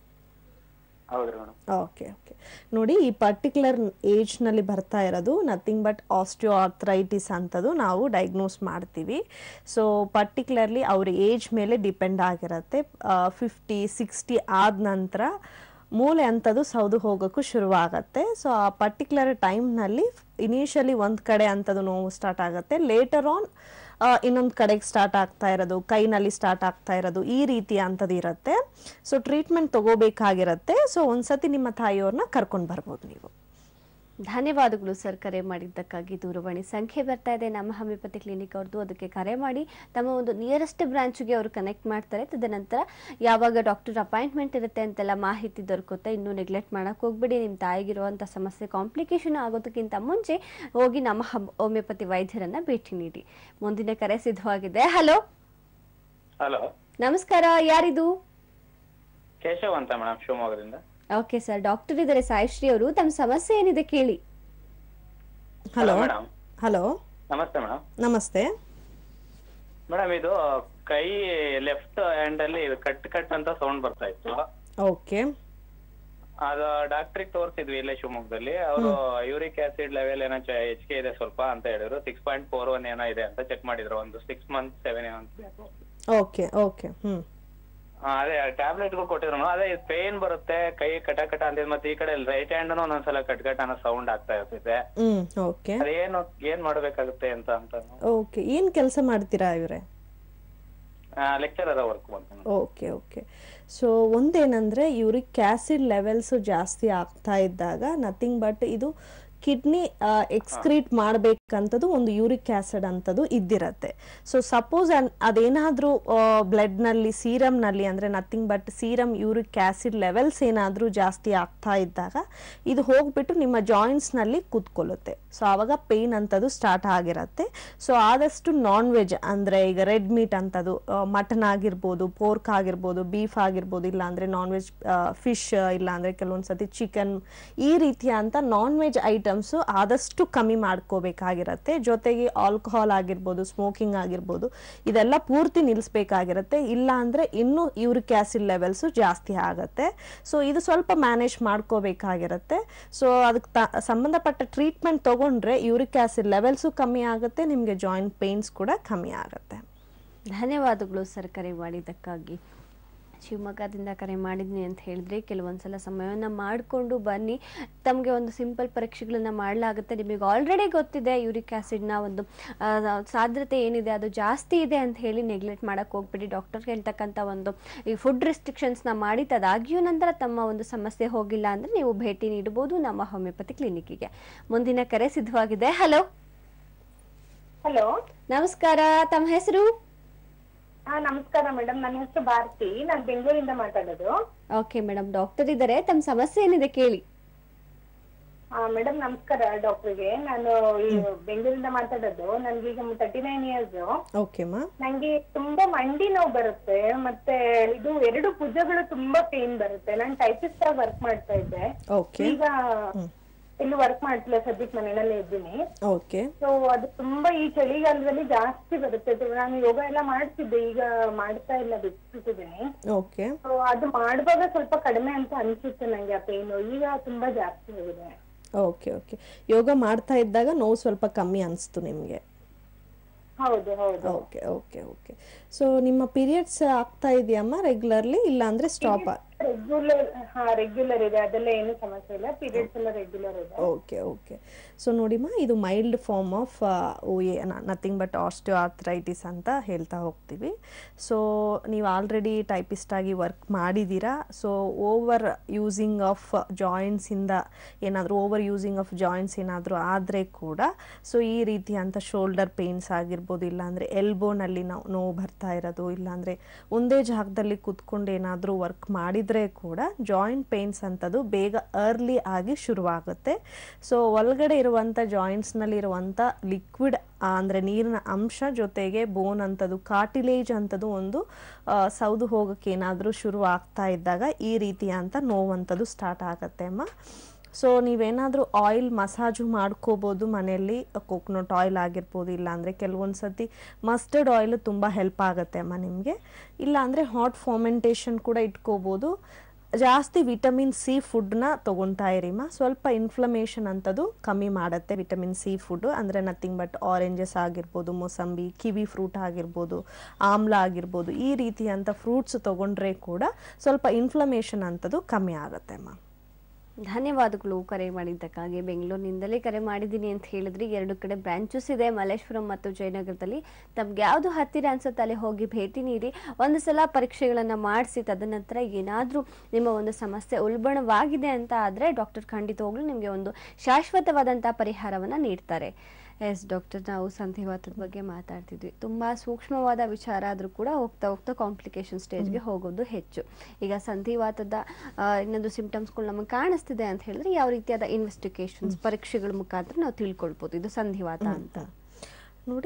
ಹೌದ್ರಿ ಮೇಡಮ್ ಓಕೆ ಓಕೆ ನೋಡಿ ಈ ಪರ್ಟಿಕ್ಯುಲರ್ ಏಜ್ನಲ್ಲಿ ಬರ್ತಾ ಇರೋದು ನಥಿಂಗ್ ಬಟ್ ಆಸ್ಟಿಯೋ ಆರ್ಥರೈಟಿಸ್ ಅಂತದ್ದು ನಾವು ಡಯಾಗ್ನೋಸ್ ಮಾಡ್ತೀವಿ ಸೊ ಪರ್ಟಿಕ್ಯುಲರ್ಲಿ ಅವ್ರ ಏಜ್ ಮೇಲೆ ಡಿಪೆಂಡ್ ಆಗಿರುತ್ತೆ ಫಿಫ್ಟಿ ಸಿಕ್ಸ್ಟಿ ಆದ ನಂತರ ಮೂಳೆ ಅಂಥದ್ದು ಸೌದು ಹೋಗೋಕ್ಕೂ ಶುರುವಾಗತ್ತೆ ಸೊ ಆ ಪರ್ಟಿಕ್ಯುಲರ್ ಟೈಮ್ನಲ್ಲಿ ಇನಿಷಿಯಲಿ ಒಂದು ಕಡೆ ಅಂಥದ್ದು ನೋವು ಸ್ಟಾರ್ಟ್ ಆಗುತ್ತೆ ಲೇಟರ್ ಆನ್ ಇನ್ನೊಂದು ಕಡೆಗೆ ಸ್ಟಾರ್ಟ್ ಆಗ್ತಾ ಇರೋದು ಕೈನಲ್ಲಿ ಸ್ಟಾರ್ಟ್ ಆಗ್ತಾ ಇರೋದು ಈ ರೀತಿ ಅಂಥದ್ದು ಇರುತ್ತೆ ಸೊ ಟ್ರೀಟ್ಮೆಂಟ್ ತಗೋಬೇಕಾಗಿರುತ್ತೆ ಸೊ ಒಂದ್ಸತಿ ನಿಮ್ಮ ತಾಯಿಯವ್ರನ್ನ ಕರ್ಕೊಂಡು ಬರ್ಬೋದು ನೀವು ಧನ್ಯವಾದಗಳು ಸರ್ ಕರೆ ಮಾಡಿದ್ದಕ್ಕಾಗಿ ದೂರವಾಣಿ ಸಂಖ್ಯೆ ಬರ್ತಾ ಇದೆ ನಮ್ಮ ಹೋಮಿಯೋಪತಿ ಕ್ಲಿನಿಕ್ ಅವ್ರದ್ದು ಅದಕ್ಕೆ ಕರೆ ಮಾಡಿ ತಮ್ಮ ಒಂದು ನಿಯರೆಸ್ಟ್ ಬ್ರಾಂಚ್ಗೆ ಅವರು ಕನೆಕ್ಟ್ ಮಾಡ್ತಾರೆ ತದನಂತರ ಯಾವಾಗ ಡಾಕ್ಟರ್ ಅಪಾಯಿಂಟ್ಮೆಂಟ್ ಇರುತ್ತೆ ಅಂತೆಲ್ಲ ಮಾಹಿತಿ ದೊರಕುತ್ತೆ ಇನ್ನೂ ನೆಗ್ಲೆಕ್ಟ್ ಮಾಡಕ್ಕೆ ಹೋಗ್ಬಿಡಿ ನಿಮ್ಮ ತಾಯಿಗಿರುವಂಥ ಸಮಸ್ಯೆ ಕಾಂಪ್ಲಿಕೇಶನ್ ಆಗೋದಕ್ಕಿಂತ ಮುಂಚೆ ಹೋಗಿ ನಮ್ಮ ಹಬ್- ಹೋಮಿಯೋಪತಿ ವೈದ್ಯರನ್ನ ಭೇಟಿ ನೀಡಿ ಮುಂದಿನ ಕರೆ ಸಿದ್ಧವಾಗಿದೆ ಹಲೋ ಹಲೋ ನಮಸ್ಕಾರ ಯಾರಿದು ಕೇಶವ್ ಅಂತ ಮೇಡಮ್ ಶಿವಮೊಗ್ಗದಿಂದ ಓಕೆ ಸರ್ ಡಾಕ್ಟರ್ ಇದ್ದಾರೆ ಸಾಯಿಶ್ರೀ ಅವರು ತಮ್ಮ ಸಮಸ್ಯೆ ಏನಿದೆ ಕೇಳಿ ಹಲೋ ಮೇಡಮ್ ಹಲೋ ನಮಸ್ತೆ ಮೇಡಮ್ ನಮಸ್ತೆ ಮೇಡಮ್ ಇದು ಕೈ ಲೆಫ್ಟ್ ಹ್ಯಾಂಡ್ ಅಲ್ಲಿ ಕಟ್ ಕಟ್ ಅಂತ ಸೌಂಡ್ ಬರ್ತಾ ಇತ್ತು ಓಕೆ ಅದು ಡಾಕ್ಟ್ರಿಗೆ ತೋರಿಸಿದ್ವಿ ಇಲ್ಲೇ ಶಿವಮೊಗ್ಗದಲ್ಲಿ ಅವರು ಯೂರಿಕ್ ಆಸಿಡ್ ಲೆವೆಲ್ ಏನೋ ಚ- ಹೆಚ್ಚಿಗೆ ಇದೆ ಸ್ವಲ್ಪ ಅಂತ ಹೇಳಿದ್ರು ಸಿಕ್ಸ್ ಪಾಯಿಂಟ್ ಫೋರ್ ಒನ್ ಏನೋ ಇದೆ ಅಂತ ಚೆಕ್ ಮಾಡಿದ್ರು ಒಂದು ಸಿಕ್ಸ್ ಮಂತ್ ಸೆವೆನ್ ಅಂತ ಓಕೆ ಓಕೆ ಹ್ಞೂ ಅದೇ ಟ್ಯಾಬ್ಲೆಟ್ ಕೊಟ್ಟಿದ್ರು ಅದೇ ಪೇನ್ ಬರುತ್ತೆ ಕೈ ಕಟ ಕಟ ಅಂತಿದ್ ಮತ್ತೆ ಈ ಕಡೆ ರೈಟ್ ಹ್ಯಾಂಡ್ ಒಂದೊಂದ್ಸಲ ಕಟ್ ಕಟ್ ಅನ್ನೋ ಸೌಂಡ್ ಆಗ್ತಾ ಇರ್ತಿದೆ ಹ್ಞೂ ಓಕೆ ಅದೇನು ಏನ್ ಮಾಡ್ಬೇಕಾಗುತ್ತೆ ಅಂತ ಅಂತ ಓಕೆ ಏನು ಕೆಲಸ ಮಾಡ್ತೀರಾ ಇವರೇ ಲೆಕ್ಚರರ್ ವರ್ಕ್ ಬಂತು ಓಕೆ ಓಕೆ ಸೊ ಒಂದೇನಂದರೆ ಯೂರಿಕ್ ಆ್ಯಸಿಡ್ ಲೆವೆಲ್ಸು ಜಾಸ್ತಿ ಆಗ್ತಾ ಇದ್ದಾಗ ನಥಿಂಗ್ ಬಟ್ ಇದು ಕಿಡ್ನಿ ಎಕ್ಸ್ಕ್ರೀಟ್ ಮಾಡಬೇಕಂತದ್ದು ಒಂದು ಯೂರಿಕ್ ಆಸಿಡ್ ಅಂತದ್ದು ಇದ್ದಿರತ್ತೆ ಸೊ ಸಪೋಸ್ ಅದೇನಾದ್ರೂ ಬ್ಲಡ್ ನಲ್ಲಿ ಸೀರಮ್ ನಲ್ಲಿ ಅಂದ್ರೆ nothing but serum uric acid levels ಏನಾದ್ರೂ ಜಾಸ್ತಿ ಆಗ್ತಾ ಇದ್ದಾಗ ಇದು ಹೋಗ್ಬಿಟ್ಟು ನಿಮ್ಮ ಜಾಯಿಂಟ್ಸ್ ನಲ್ಲಿ ಕೂತ್ಕೊಳ್ಳುತ್ತೆ ಸೊ ಆವಾಗ ಪೇನ್ ಅಂತದ್ದು ಸ್ಟಾರ್ಟ್ ಆಗಿರತ್ತೆ ಸೊ ಆದಷ್ಟು ನಾನ್ ವೆಜ್ ಅಂದ್ರೆ ಈಗ ರೆಡ್ ಮೀಟ್ ಅಂತದ್ದು ಮಟನ್ ಆಗಿರ್ಬೋದು ಪೋರ್ಕ್ ಆಗಿರ್ಬೋದು ಬೀಫ್ ಆಗಿರ್ಬೋದು ಇಲ್ಲ ಅಂದ್ರೆ ನಾನ್ ವೆಜ್ ಫಿಶ್ ಇಲ್ಲ ಅಂದ್ರೆ ಕೆಲವೊಂದ್ಸತಿ ಚಿಕನ್ ಈ ರೀತಿಯ ಅಂತ ನಾನ್ ವೆಜ್ ಐಟಮ್ಸ್ ಆದಷ್ಟು ಕಮ್ಮಿ ಮಾಡ್ಕೋಬೇಕಾಗಿರತ್ತೆ ಜೊತೆಗೆ ಆಲ್ಕೋಹಾಲ್ ಆಗಿರ್ಬೋದು ಸ್ಮೋಕಿಂಗ್ ಆಗಿರ್ಬೋದು ಇದೆಲ್ಲ ಪೂರ್ತಿ ನಿಲ್ಲಿಸ್ಬೇಕಾಗಿರತ್ತೆ ಇಲ್ಲ ಅಂದ್ರೆ ಇನ್ನೂ ಯೂರಿಕ್ ಆಸಿಡ್ ಲೆವೆಲ್ಸ್ ಜಾಸ್ತಿ ಆಗತ್ತೆ ಸೊ ಇದು ಸ್ವಲ್ಪ ಮ್ಯಾನೇಜ್ ಮಾಡ್ಕೋಬೇಕಾಗಿರತ್ತೆ ಸೊ ಅದಕ್ಕೆ ಸಂಬಂಧಪಟ್ಟ ಟ್ರೀಟ್ಮೆಂಟ್ ತಗೊಂಡ್ರೆ ಯೂರಿಕ್ ಆಸಿಡ್ ಲೆವೆಲ್ಸು ಕಮ್ಮಿ ಆಗುತ್ತೆ ನಿಮಗೆ ಜಾಯಿಂಟ್ ಪೇನ್ಸ್ ಕೂಡ ಕಮ್ಮಿ ಆಗುತ್ತೆ ಧನ್ಯವಾದಗಳು ಸರ್ ಕರೆ ಮಾಡಿದ್ದಕ್ಕಾಗಿ ಶಿವಮೊಗ್ಗದಿಂದ ಕರೆ ಮಾಡಿದ್ನಿ ಅಂತ ಹೇಳಿದ್ರೆ ಕೆಲವೊಂದ್ಸಲ ಸಮಯವನ್ನು ಮಾಡಿಕೊಂಡು ಬನ್ನಿ ತಮಗೆ ಒಂದು ಸಿಂಪಲ್ ಪರೀಕ್ಷೆಗಳನ್ನು ಮಾಡಲಾಗುತ್ತೆ ನಿಮಗೆ ಆಲ್ರೆಡಿ ಗೊತ್ತಿದೆ ಯೂರಿಕ್ ಆ್ಯಸಿಡ್ನ ಒಂದು ಆ, ಸಾಧ್ಯತೆ ಏನಿದೆ ಅದು ಜಾಸ್ತಿ ಇದೆ ಅಂತ ಹೇಳಿ ನೆಗ್ಲೆಕ್ಟ್ ಮಾಡೋಕ್ಕೆ ಹೋಗ್ಬಿಡಿ ಡಾಕ್ಟರ್ ಹೇಳ್ತಕ್ಕಂಥ ಒಂದು ಈ ಫುಡ್ ರೆಸ್ಟ್ರಿಕ್ಷನ್ಸ್ನ ಮಾಡಿ ತದಾಗಿಯೂ ನಂತರ ತಮ್ಮ ಒಂದು ಸಮಸ್ಯೆ ಹೋಗಿಲ್ಲ ಅಂದರೆ ನೀವು ಭೇಟಿ ನೀಡಬಹುದು ನಮ್ಮ ಹೋಮಿಯೋಪತಿ ಕ್ಲಿನಿಕ್ಕಿಗೆ ಮುಂದಿನ ಕರೆ ಸಿದ್ಧವಾಗಿದೆ ಹಲೋ ಹಲೋ ನಮಸ್ಕಾರ ತಮ್ಮ ಹೆಸರು ಹಾ ನಮಸ್ಕಾರ ಮೇಡಮ್ ನನ್ನ ಹೆಸರು ಭಾರತಿ ನಾನು ಬೆಂಗಳೂರಿಂದ ಮಾತಾಡೋದು ಓಕೆ ಮೇಡಮ್ ಡಾಕ್ಟರ್ ಇದ್ದಾರೆ ತಮ್ಮ ಸಮಸ್ಯೆ ಏನಿದೆ ಕೇಳಿ ಮೇಡಮ್ ನಮಸ್ಕಾರ ಡಾಕ್ಟರ್ಗೆ ನಾನು ಈ ಬೆಂಗಳೂರಿಂದ ಮಾತಾಡೋದು ನನ್ಗೀಗ ತರ್ಟಿ ನೈನ್ ಇಯರ್ಸ್ ಓಕೆಮಾ ನಂಗೆ ತುಂಬಾ ಮಂಡಿ ನೋವು ಬರುತ್ತೆ ಮತ್ತೆ ಇದು ಎರಡು ಭುಜಗಳು ತುಂಬಾ ಪೇನ್ ಬರುತ್ತೆ ನಾನು ಟೈಪಿಸ್ಟ್ ಆಗಿ ವರ್ಕ್ ಮಾಡ್ತಾ ಇದ್ದೆ ಓಕೆ ಈಗ ಎಲ್ಲೂ ವರ್ಕ್ ಮಾಡ್ತಿಲ್ಲ ಸದ್ಯಕ್ಕೆ ಮನೆಯಲ್ಲೇ ಇದ್ದೀನಿ ಓಕೆ ಸೊ ಅದು ತುಂಬಾ ಈ ಚಳಿಗಾಲದಲ್ಲಿ ಜಾಸ್ತಿ ಬರುತ್ತೆ ಅದು ನಾನು ಯೋಗ ಎಲ್ಲ ಮಾಡ್ತಿದ್ದೆ ಈಗ ಮಾಡ್ತಾ ಇಲ್ಲ ಬಿಟ್ಬಿಟ್ಟಿದ್ದೀನಿ ಓಕೆ ಸೊ ಅದು ಮಾಡುವಾಗ ಸ್ವಲ್ಪ ಕಡಿಮೆ ಅಂತ ಅನ್ಸುತ್ತೆ ನಂಗೆ ಆ ಪೇನು ಈಗ ತುಂಬಾ ಜಾಸ್ತಿ ಆಗಿದೆ ಓಕೆ ಓಕೆ ಯೋಗ ಮಾಡ್ತಾ ಇದ್ದಾಗ ನೋವು ಸ್ವಲ್ಪ ಕಮ್ಮಿ ಅನಿಸ್ತು ನಿಮಗೆ ಹೌದು ಹೌದು ಓಕೆ ಓಕೆ ಓಕೆ ಸೊ ನಿಮ್ಮ ಪೀರಿಯಡ್ಸ್ ಆಗ್ತಾ ಇದೆಯಮ್ಮ ರೆಗ್ಯುಲರ್ಲಿ ಇಲ್ಲ ಅಂದರೆ ಸ್ಟಾಪ್ ರೆಗ್ಯುಲರ್ ಹಾ ರೆಗ್ಯುಲರ್ ಇದೆ ಅದೆಲ್ಲ ಏನು ಸಮಸ್ಯೆ ಇಲ್ಲ ಪೀರಿಯಡ್ಸ್ ಎಲ್ಲ ರೆಗ್ಯುಲರ್ ಇದೆ ಓಕೆ ಓಕೆ ಸೊ ನೋಡಿಮ್ಮ ಇದು mild form of O A nothing but osteo arthritis ಅಂತ ಹೇಳ್ತಾ ಹೋಗ್ತೀವಿ ಸೊ ನೀವು ಆಲ್ರೆಡಿ ಟೈಪಿಸ್ಟ್ ಆಗಿ ವರ್ಕ್ ಮಾಡಿದ್ದೀರಾ ಸೊ ಓವರ್ ಯೂಸಿಂಗ್ ಆಫ್ ಜಾಯಿಂಟ್ಸಿಂದ ಏನಾದರೂ ಓವರ್ ಯೂಸಿಂಗ್ ಆಫ್ ಜಾಯಿಂಟ್ಸ್ ಏನಾದರೂ ಆದರೆ ಕೂಡ ಸೊ ಈ ರೀತಿಯಂಥ ಶೋಲ್ಡರ್ ಪೇನ್ಸ್ ಆಗಿರ್ಬೋದು ಇಲ್ಲಾಂದರೆ ಎಲ್ಬೋನಲ್ಲಿ ನಾವು ನೋವು ಬರ್ತಾ ಇರೋದು ಇಲ್ಲಾಂದರೆ ಒಂದೇ ಜಾಗದಲ್ಲಿ ಕುತ್ಕೊಂಡು ಏನಾದರೂ ವರ್ಕ್ ಮಾಡಿದರೆ ಕೂಡ ಜಾಯಿಂಟ್ ಪೇನ್ಸ್ ಅಂತದ್ದು ಬೇಗ ಅರ್ಲಿ ಆಗಿ ಶುರುವಾಗುತ್ತೆ ಸೊ ಒಳಗಡೆ ಇರುವಂಥ ಜಾಯಿಂಟ್ಸ್ನಲ್ಲಿ ಇರುವಂಥ ಲಿಕ್ವಿಡ್ ಅಂದರೆ ನೀರಿನ ಅಂಶ ಜೊತೆಗೆ ಬೋನ್ ಅಂಥದ್ದು ಕಾಟಿಲೇಜ್ ಅಂಥದ್ದು ಒಂದು ಆ, ಸೌದು ಹೋಗೋಕ್ಕೆ ಏನಾದರೂ ಶುರು ಆಗ್ತಾ ಇದ್ದಾಗ ಈ ರೀತಿಯಂಥ ನೋವಂಥದ್ದು ಸ್ಟಾರ್ಟ್ ಆಗುತ್ತೆ ಅಮ್ಮ ಸೊ ನೀವೇನಾದರೂ ಆಯಿಲ್ ಮಸಾಜು ಮಾಡ್ಕೋಬೋದು ಮನೆಯಲ್ಲಿ ಕೋಕೋನಟ್ ಆಯಿಲ್ ಆಗಿರ್ಬೋದು ಇಲ್ಲಾಂದರೆ ಕೆಲವೊಂದು ಸತಿ ಮಸ್ಟರ್ಡ್ ಆಯಿಲ್ ತುಂಬ ಹೆಲ್ಪ್ ಆಗುತ್ತೆ ಅಮ್ಮ ನಿಮಗೆ ಇಲ್ಲಾಂದರೆ ಹಾಟ್ ಫಾರ್ಮೆಂಟೇಷನ್ ಕೂಡ ಇಟ್ಕೋಬೋದು ಜಾಸ್ತಿ ವಿಟಮಿನ್ ಸಿ ಫುಡ್ನ ತೊಗೊತಾ ಇರಿಮ್ಮ ಸ್ವಲ್ಪ ಇನ್ಫ್ಲಮೇಷನ್ ಅಂಥದ್ದು ಕಮ್ಮಿ ಮಾಡುತ್ತೆ ವಿಟಮಿನ್ ಸಿ ಫುಡ್ ಅಂದರೆ ನಥಿಂಗ್ ಬಟ್ ಆರೆಂಜಸ್ ಆಗಿರ್ಬೋದು ಮೊಸಂಬಿ ಕಿವಿ ಫ್ರೂಟ್ ಆಗಿರ್ಬೋದು ಆಮ್ಲ ಆಗಿರ್ಬೋದು ಈ ರೀತಿಯಂಥ ಫ್ರೂಟ್ಸ್ ತೊಗೊಂಡ್ರೆ ಕೂಡ ಸ್ವಲ್ಪ ಇನ್ಫ್ಲಮೇಷನ್ ಅಂಥದ್ದು ಕಮ್ಮಿ ಆಗುತ್ತೆ ಅಮ್ಮ ಧನ್ಯವಾದಗಳು ಕರೆ ಮಾಡಿದ್ದಕ್ಕಾಗಿ ಬೆಂಗಳೂರಿನಿಂದಲೇ ಕರೆ ಮಾಡಿದ್ದೀನಿ ಅಂತ ಹೇಳಿದ್ರಿ ಎರಡು ಕಡೆ ಬ್ರಾಂಚಸ್ ಇದೆ ಮಲ್ಲೇಶ್ವರಂ ಮತ್ತು ಜಯನಗರದಲ್ಲಿ ತಮ್ಗೆ ಯಾವುದು ಹತ್ತಿರ ಅನ್ಸುತ್ತೆ ಅಲ್ಲಿ ಹೋಗಿ ಭೇಟಿ ನೀಡಿ ಒಂದು ಸಲ ಪರೀಕ್ಷೆಗಳನ್ನು ಮಾಡಿಸಿ ತದನಂತರ ಏನಾದರೂ ನಿಮ್ಮ ಒಂದು ಸಮಸ್ಯೆ ಉಲ್ಬಣವಾಗಿದೆ ಅಂತ ಆದರೆ ಡಾಕ್ಟರ್ ಖಂಡಿತವಾಗ್ಲೂ ನಿಮಗೆ ಒಂದು ಶಾಶ್ವತವಾದಂಥ ಪರಿಹಾರವನ್ನು ನೀಡ್ತಾರೆ ಎಸ್ ಡಾಕ್ಟರ್ ನಾವು ಸಂಧಿವಾತದ ಬಗ್ಗೆ ಮಾತಾಡ್ತಿದ್ವಿ ತುಂಬ ಸೂಕ್ಷ್ಮವಾದ ವಿಚಾರ ಆದರೂ ಕೂಡ ಹೋಗ್ತಾ ಹೋಗ್ತಾ ಕಾಂಪ್ಲಿಕೇಶನ್ ಸ್ಟೇಜ್ಗೆ ಹೋಗೋದು ಹೆಚ್ಚು ಈಗ ಸಂಧಿವಾತದ ಆ, ಇನ್ನೊಂದು ಸಿಂಪ್ಟಮ್ಸ್ಗಳು ನಮಗೆ ಕಾಣಿಸ್ತಿದೆ ಅಂತ ಹೇಳಿದ್ರೆ ಯಾವ ರೀತಿಯಾದ ಇನ್ವೆಸ್ಟಿಗೇಷನ್ಸ್ ಪರೀಕ್ಷೆಗಳ ಮುಖಾಂತರ ನಾವು ತಿಳ್ಕೊಳ್ಬೋದು ಇದು ಸಂಧಿವಾತ ಅಂತ ನೋಡಿ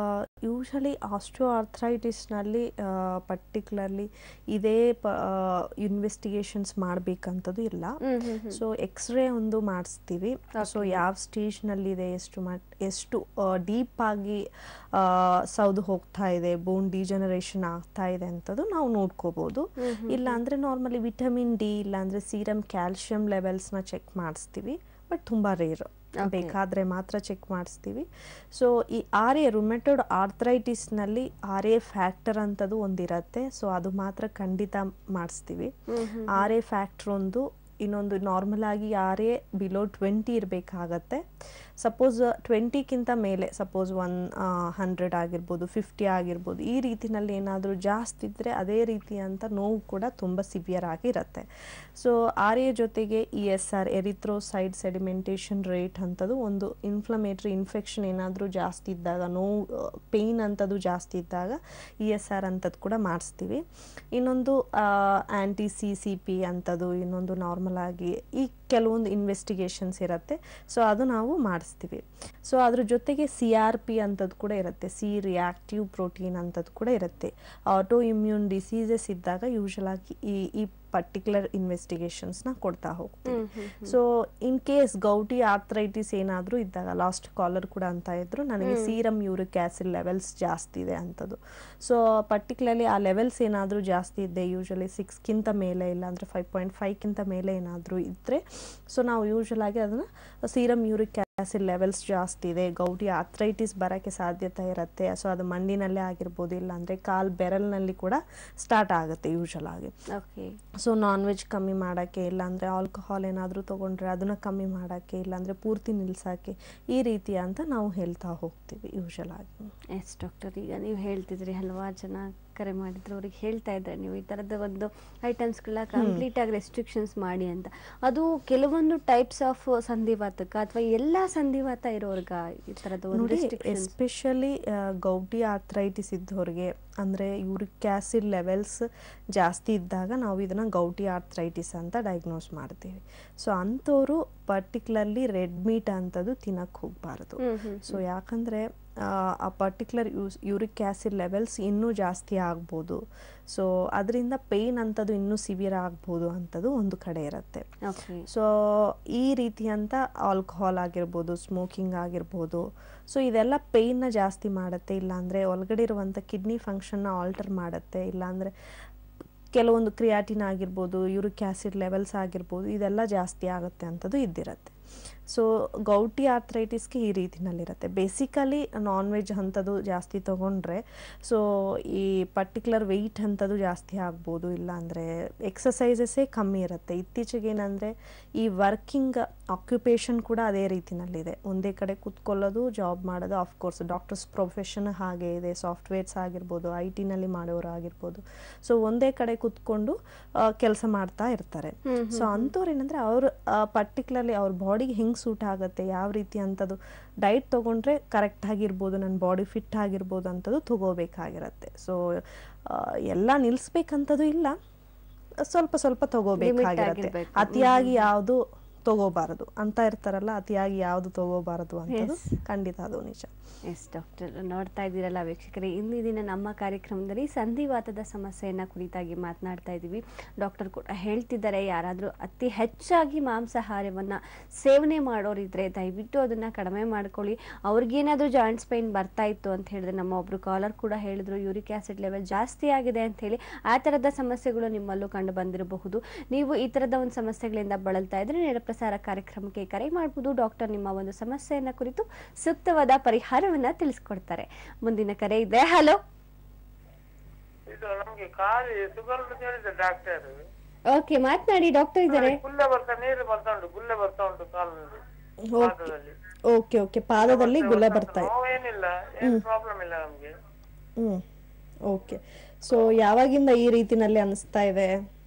ಯೂಶಲಿ ಆಸ್ಟ್ರೋ ಆರ್ಥರೈಟಿಸ್ನಲ್ಲಿ ಪರ್ಟಿಕ್ಯುಲರ್ಲಿ ಇದೇ ಪ ಇನ್ವೆಸ್ಟಿಗೇಷನ್ಸ್ ಮಾಡಬೇಕಂಥದ್ದು ಇಲ್ಲ ಹ್ಮ್ ಹ್ಮ್ ಹ್ಮ್. ಸೊ ಎಕ್ಸ್ರೇ ಒಂದು ಮಾಡಿಸ್ತೀವಿ ಸೊ ಯಾವ ಸ್ಟೇಜ್ನಲ್ಲಿದೆ ಎಷ್ಟು ಮಟ್ ಎಷ್ಟು ಡೀಪ್ ಆಗಿ ಆ, ಸೌದು ಹೋಗ್ತಾ ಇದೆ ಬೋನ್ ಡಿಜನರೇಷನ್ ಆಗ್ತಾ ಇದೆ ಅಂತದ್ದು ನಾವು ನೋಡ್ಕೋಬೋದು ಇಲ್ಲ ಅಂದರೆ ನಾರ್ಮಲಿ ವಿಟಮಿನ್ ಡಿ ಇಲ್ಲಾಂದರೆ ಸೀರಮ್ ಕ್ಯಾಲ್ಶಿಯಂ ಲೆವೆಲ್ಸ್ನ ಚೆಕ್ ಮಾಡಿಸ್ತೀವಿ ಬಟ್ ತುಂಬ ರೇರು ಬೇಕಾದರೆ ಮಾತ್ರ ಚೆಕ್ ಮಾಡಿಸ್ತೀವಿ ಸೊ ಈ ಆರ್ ಎ ರುಮೆಟೋಡ್ ಆರ್ಥರೈಟಿಸ್ನಲ್ಲಿ ಆರ್ ಎ ಫ್ಯಾಕ್ಟರ್ ಅಂತದ್ದು ಒಂದಿರತ್ತೆ ಸೊ ಅದು ಮಾತ್ರ ಖಂಡಿತ ಮಾಡಿಸ್ತೀವಿ ಆರ್ ಎ ಫ್ಯಾಕ್ಟರ್ ಒಂದು ಇನ್ನೊಂದು ನಾರ್ಮಲ್ ಆಗಿ ಯಾರೇ ಬಿಲೋ ಟ್ವೆಂಟಿ ಇರಬೇಕಾಗತ್ತೆ ಸಪೋಸ್ ಟ್ವೆಂಟಿಗಿಂತ ಮೇಲೆ ಸಪೋಸ್ ಒನ್ ಹಂಡ್ರೆಡ್ ಆಗಿರ್ಬೋದು ಫಿಫ್ಟಿ ಆಗಿರ್ಬೋದು ಈ ರೀತಿನಲ್ಲಿ ಏನಾದರೂ ಜಾಸ್ತಿ ಇದ್ದರೆ ಅದೇ ರೀತಿಯಂಥ ನೋವು ಕೂಡ ತುಂಬ ಸಿವಿಯರ್ ಆಗಿರುತ್ತೆ ಸೊ ಆರ್ ಎ ಜೊತೆಗೆ E S R erythrocyte sedimentation rate ಅಂತದ್ದು ಒಂದು ಇನ್ಫ್ಲಮೇಟ್ರಿ ಇನ್ಫೆಕ್ಷನ್ ಏನಾದರೂ ಜಾಸ್ತಿ ಇದ್ದಾಗ ನೋವು ಪೇಯ್ನ್ ಅಂಥದ್ದು ಜಾಸ್ತಿ ಇದ್ದಾಗ ಇ ಎಸ್ ಆರ್ ಅಂಥದ್ದು ಕೂಡ ಮಾಡಿಸ್ತೀವಿ ಇನ್ನೊಂದು ಆ್ಯಂಟಿ ಸಿ ಸಿ ಪಿ ಅಂಥದ್ದು ಇನ್ನೊಂದು ನಾರ್ಮಲ್ ಆಗಿ ಈ ಕೆಲವೊಂದು ಇನ್ವೆಸ್ಟಿಗೇಷನ್ಸ್ ಇರುತ್ತೆ ಸೊ ಅದು ನಾವು ಮಾಡಿಸ್ತೀವಿ ಸೊ ಅದ್ರ ಜೊತೆಗೆ ಸಿ ಆರ್ ಪಿ ಅಂಥದ್ದು ಕೂಡ ಇರುತ್ತೆ ಸಿ ರಿಯಾಕ್ಟಿವ್ ಪ್ರೋಟೀನ್ ಅಂಥದ್ದು ಕೂಡ ಇರುತ್ತೆ ಆಟೋ ಇಮ್ಯೂನ್ ಡಿಸೀಸಸ್ ಇದ್ದಾಗ ಯೂಶಲ್ ಆಗಿ ಈ ಈ ಪರ್ಟಿಕ್ಯುಲರ್ ಇನ್ವೆಸ್ಟಿಗೇಷನ್ಸ್ನ ಕೊಡ್ತಾ ಹೋಗ್ತೀವಿ so in case gouty arthritis ಏನಾದರೂ ಇದ್ದಾಗ ಲಾಸ್ಟ್ ಕಾಲರ್ ಕೂಡ ಅಂತ ಇದ್ರು ನನಗೆ ಸೀರಮ್ ಯೂರಿಕ್ ಆ್ಯಸಿಡ್ ಲೆವೆಲ್ಸ್ ಜಾಸ್ತಿ ಇದೆ ಅಂಥದ್ದು ಸೊ ಪರ್ಟಿಕ್ಯುಲರ್ಲಿ ಆ ಲೆವೆಲ್ಸ್ ಏನಾದರೂ ಜಾಸ್ತಿ ಇದೆ ಯೂಶಲಿ ಸಿಕ್ಸ್ಗಿಂತ ಮೇಲೆ ಇಲ್ಲ ಅಂದರೆ ಫೈವ್ ಪಾಯಿಂಟ್ ಫೈವ್ಗಿಂತ ಮೇಲೆ ಏನಾದರೂ ಇದ್ದರೆ ಸೊ ನಾವು ಯೂಶಲ್ ಆಗಿ ಅದನ್ನು ಸೀರಮ್ ಯೂರಿಕ್ ಆ್ಯಸಿಡ್ ಲೆವೆಲ್ಸ್ ಜಾಸ್ತಿ ಇದೆ ಗೌಟಿ ಆರ್ಥರೈಟಿಸ್ ಬರೋಕ್ಕೆ ಸಾಧ್ಯತೆ ಇರುತ್ತೆ ಸೊ ಅದು ಮಂಡಿನಲ್ಲೇ ಆಗಿರ್ಬೋದು ಇಲ್ಲಾಂದರೆ ಕಾಲ್ ಬೆರಲ್ನಲ್ಲಿ ಕೂಡ ಸ್ಟಾರ್ಟ್ ಆಗುತ್ತೆ ಯೂಶಲ್ ಆಗಿ ಓಕೆ ಸೊ ನಾನ್ ವೆಜ್ ಕಮ್ಮಿ ಮಾಡೋಕ್ಕೆ ಇಲ್ಲಾಂದರೆ ಆಲ್ಕೋಹಾಲ್ ಏನಾದರೂ ತೊಗೊಂಡ್ರೆ ಅದನ್ನು ಕಮ್ಮಿ ಮಾಡೋಕ್ಕೆ ಇಲ್ಲಾಂದರೆ ಪೂರ್ತಿ ನಿಲ್ಸೋಕ್ಕೆ ಈ ರೀತಿ ಅಂತ ನಾವು ಹೇಳ್ತಾ ಹೋಗ್ತೀವಿ ಯೂಶಲ್ ಆಗಿ ಎಸ್ ಡಾಕ್ಟರ್ ಈಗ ನೀವು ಹೇಳ್ತಿದ್ರಿ ಹಲವಾರು ಜನ ಕರೆ ಮಾಡಿದ್ರು ಅವ್ರಿಗೆ ಹೇಳ್ತಾ ಇದ್ರೆ ನೀವು ಈ ಥರದ ಒಂದು ಐಟಮ್ಸ್ಗಳ ಕಂಪ್ಲೀಟ್ ಆಗಿ ರೆಸ್ಟ್ರಿಕ್ಷನ್ಸ್ ಮಾಡಿ ಅಂತ ಅದು ಕೆಲವೊಂದು ಟೈಪ್ಸ್ ಆಫ್ ಸಂಧಿವಾತಕ್ಕ ಅಥವಾ ಎಲ್ಲ ಸಂಧಿವಾತ ಇರೋರ್ಗ ಈ ಥರದ ಒಂದು ನೋಡಿ restrictions? ಎಸ್ಪೆಷಲಿ ಗೌಟಿ ಆರ್ಥರೈಟಿಸ್ ಇದ್ದವ್ರಿಗೆ ಅಂದರೆ ಯೂರಿಕ್ ಆ್ಯಸಿಡ್ ಲೆವೆಲ್ಸ್ ಜಾಸ್ತಿ ಇದ್ದಾಗ ನಾವು ಇದನ್ನು ಗೌಟಿ ಆರ್ಥರೈಟಿಸ್ ಅಂತ ಡಯಾಗ್ನೋಸ್ ಮಾಡ್ತೀವಿ ಸೊ ಅಂಥವ್ರು ಪರ್ಟಿಕ್ಯುಲರ್ಲಿ ರೆಡ್ ಮೀಟ್ ಅಂಥದ್ದು ತಿನ್ನಕ್ಕೆ ಹೋಗಬಾರ್ದು ಹ್ಮ್, ಹ್ಮ್, ಸೊ ಯಾಕಂದರೆ ಆ particular use uric acid levels ಇನ್ನೂ ಜಾಸ್ತಿ ಆಗ್ಬೋದು ಸೊ ಅದರಿಂದ ಪೇಯ್ನ್ ಅಂಥದ್ದು ಇನ್ನೂ ಸಿವಿಯರ್ ಆಗ್ಬೋದು ಅಂಥದ್ದು ಒಂದು ಕಡೆ ಇರುತ್ತೆ ಓಕೆ ಸೊ ಈ ರೀತಿಯಂಥ ಆಲ್ಕೋಹಾಲ್ ಆಗಿರ್ಬೋದು ಸ್ಮೋಕಿಂಗ್ ಆಗಿರ್ಬೋದು ಸೊ ಇದೆಲ್ಲ ಪೇಯ್ನ ಜಾಸ್ತಿ ಮಾಡುತ್ತೆ ಇಲ್ಲಾಂದರೆ ಒಳಗಡೆ ಇರುವಂಥ ಕಿಡ್ನಿ ಫಂಕ್ಷನ್ನ ಆಲ್ಟರ್ ಮಾಡುತ್ತೆ ಇಲ್ಲಾಂದರೆ ಕೆಲವೊಂದು ಕ್ರಿಯಾಟಿನ್ ಆಗಿರ್ಬೋದು ಯೂರಿಕ್ ಆ್ಯಸಿಡ್ ಲೆವೆಲ್ಸ್ ಆಗಿರ್ಬೋದು ಇದೆಲ್ಲ ಜಾಸ್ತಿ ಆಗುತ್ತೆ ಅಂಥದ್ದು ಇದ್ದಿರುತ್ತೆ ಸೊ ಗೌಟಿ ಆರ್ಥರೈಟಿಸ್ಗೆ ಈ ರೀತಿನಲ್ಲಿರುತ್ತೆ ಬೇಸಿಕಲಿ ನಾನ್ ವೆಜ್ ಅಂಥದ್ದು ಜಾಸ್ತಿ ತೊಗೊಂಡ್ರೆ ಸೊ ಈ ಪರ್ಟಿಕ್ಯುಲರ್ ವೆಯ್ಟ್ ಅಂಥದ್ದು ಜಾಸ್ತಿ ಆಗ್ಬೋದು ಇಲ್ಲಾಂದರೆ ಎಕ್ಸಸೈಸಸ್ಸೇ ಕಮ್ಮಿ ಇರುತ್ತೆ ಇತ್ತೀಚೆಗೆ ಏನಂದರೆ ಈ ವರ್ಕಿಂಗ್ ಆಕ್ಯುಪೇಷನ್ ಕೂಡ ಅದೇ ರೀತಿನಲ್ಲಿದೆ ಒಂದೇ ಕಡೆ ಕೂತ್ಕೊಳ್ಳೋದು ಜಾಬ್ ಮಾಡೋದು ಆಫ್ಕೋರ್ಸ್ ಡಾಕ್ಟರ್ಸ್ ಪ್ರೊಫೆಷನ್ ಹಾಗೆ ಇದೆ ಸಾಫ್ಟ್ವೇರ್ಸ್ ಆಗಿರ್ಬೋದು ಐ ಟಿನಲ್ಲಿ ಮಾಡೋರು ಆಗಿರ್ಬೋದು ಸೊ ಒಂದೇ ಕಡೆ ಕೂತ್ಕೊಂಡು ಕೆಲಸ ಮಾಡ್ತಾ ಇರ್ತಾರೆ ಸೊ ಅಂಥವ್ರು ಏನಂದರೆ ಅವ್ರು ಪರ್ಟಿಕ್ಯುಲರ್ಲಿ ಅವ್ರ ಬಾಡಿಗೆ ಹೆಂಗೆ ಸೂಟ್ ಆಗುತ್ತೆ ಯಾವ ರೀತಿ ಅಂಥದ್ದು ಡೈಟ್ ತೊಗೊಂಡ್ರೆ ಕರೆಕ್ಟ್ ಆಗಿರ್ಬೋದು ನನ್ನ ಬಾಡಿ ಫಿಟ್ ಆಗಿರ್ಬೋದು ಅಂಥದ್ದು ತಗೋಬೇಕಾಗಿರತ್ತೆ ಸೊ ಎಲ್ಲ ನಿಲ್ಲಿಸ್ಬೇಕಂಥದ್ದು ಇಲ್ಲ ಸ್ವಲ್ಪ ಸ್ವಲ್ಪ ತಗೋಬೇಕಾಗಿರತ್ತೆ ಆಗಿರ್ಬೇಕು. ಅತಿಯಾಗಿ ಯಾವುದು ತಗೋಬಾರದು ಅಂತ ಇರ್ತಾರಲ್ಲ ಅತಿಯಾಗಿ ಯಾವುದು ತಗೋಬಾರದು ಅಂತದ್ದು Yes. ಖಂಡಿತ ಅದು ನಿಜ ಎಸ್ ಡಾಕ್ಟರ್ ನೋಡ್ತಾ ಇದ್ದೀರಲ್ಲ ವೀಕ್ಷಕರೇ ಇಂದು ದಿನ ನಮ್ಮ ಕಾರ್ಯಕ್ರಮದಲ್ಲಿ ಸಂಧಿವಾತದ ಸಮಸ್ಯೆಯನ್ನು ಕುರಿತಾಗಿ ಮಾತನಾಡ್ತಾ ಇದ್ದೀವಿ ಡಾಕ್ಟರ್ ಕೂಡ ಹೇಳ್ತಿದ್ದಾರೆ ಯಾರಾದರೂ ಅತಿ ಹೆಚ್ಚಾಗಿ ಮಾಂಸಾಹಾರವನ್ನು ಸೇವನೆ ಮಾಡೋರಿದ್ರೆ ದಯವಿಟ್ಟು ಅದನ್ನು ಕಡಿಮೆ ಮಾಡ್ಕೊಳ್ಳಿ ಅವ್ರಿಗೇನಾದರೂ ಜಾಯಿಂಟ್ಸ್ ಪೈನ್ ಬರ್ತಾ ಇತ್ತು ಅಂತ ಹೇಳಿದ್ರೆ ನಮ್ಮ ಒಬ್ಬರು ಕಾಲರ್ ಕೂಡ ಹೇಳಿದ್ರು ಯೂರಿಕ್ ಆ್ಯಸಿಡ್ ಲೆವೆಲ್ ಜಾಸ್ತಿ ಆಗಿದೆ ಅಂತ ಹೇಳಿ ಆ ಥರದ ಸಮಸ್ಯೆಗಳು ನಿಮ್ಮಲ್ಲೂ ಕಂಡು ಬಂದಿರಬಹುದು ನೀವು ಈ ಥರದ ಒಂದು ಸಮಸ್ಯೆಗಳಿಂದ ಬಳಲ್ತಾ ಇದ್ರೆ ನೇರ ಪ್ರಸಾರ ಕಾರ್ಯಕ್ರಮಕ್ಕೆ ಕರೆ ಮಾಡ್ಬೋದು ಡಾಕ್ಟರ್ ನಿಮ್ಮ ಒಂದು ಸಮಸ್ಯೆಯನ್ನ ಕುರಿತು ಸೂಕ್ತವಾದ ಪರಿಹಾರವನ್ನ ತಿಳಿಸ್ಕೊಡ್ತಾರೆ ಮುಂದಿನ ಕರೆ ಇದೆ ಹಲೋ ಇದು ನಮ್ಗೆ ಖಾಲಿ ಶುಗರ್ ಹೇಳಿದೆ ಡಾಕ್ಟರ್ ಓಕೆ ಮಾತನಾಡಿ ಡಾಕ್ಟರ್ ಇದ್ದಾರೆ ಗುಲ್ಲೆ ಬರ್ತಾ ನೀರು ಬರ್ತಾ ಉಂಟು ಗುಲ್ಲೆ ಬರ್ತಾ ಉಂಟು ಕಾಲಿನಲ್ಲಿ ಪಾದದಲ್ಲಿ ಓಕೆ ಓಕೆ ಪಾದದಲ್ಲಿ ಗುಳ್ಳೆ ಬರ್ತಾ ಇದೆ ನೋವೇನಿಲ್ಲ ಏನ್ ಪ್ರಾಬ್ಲಮ್ ಇಲ್ಲ ನಮ್ಗೆ ಹ್ಞೂ ಓಕೆ ಸೊ ಯಾವಾಗಿಂದ ಈ ರೀತಿನಲ್ಲಿ ಅನಿಸ್ತಾ ಇದೆ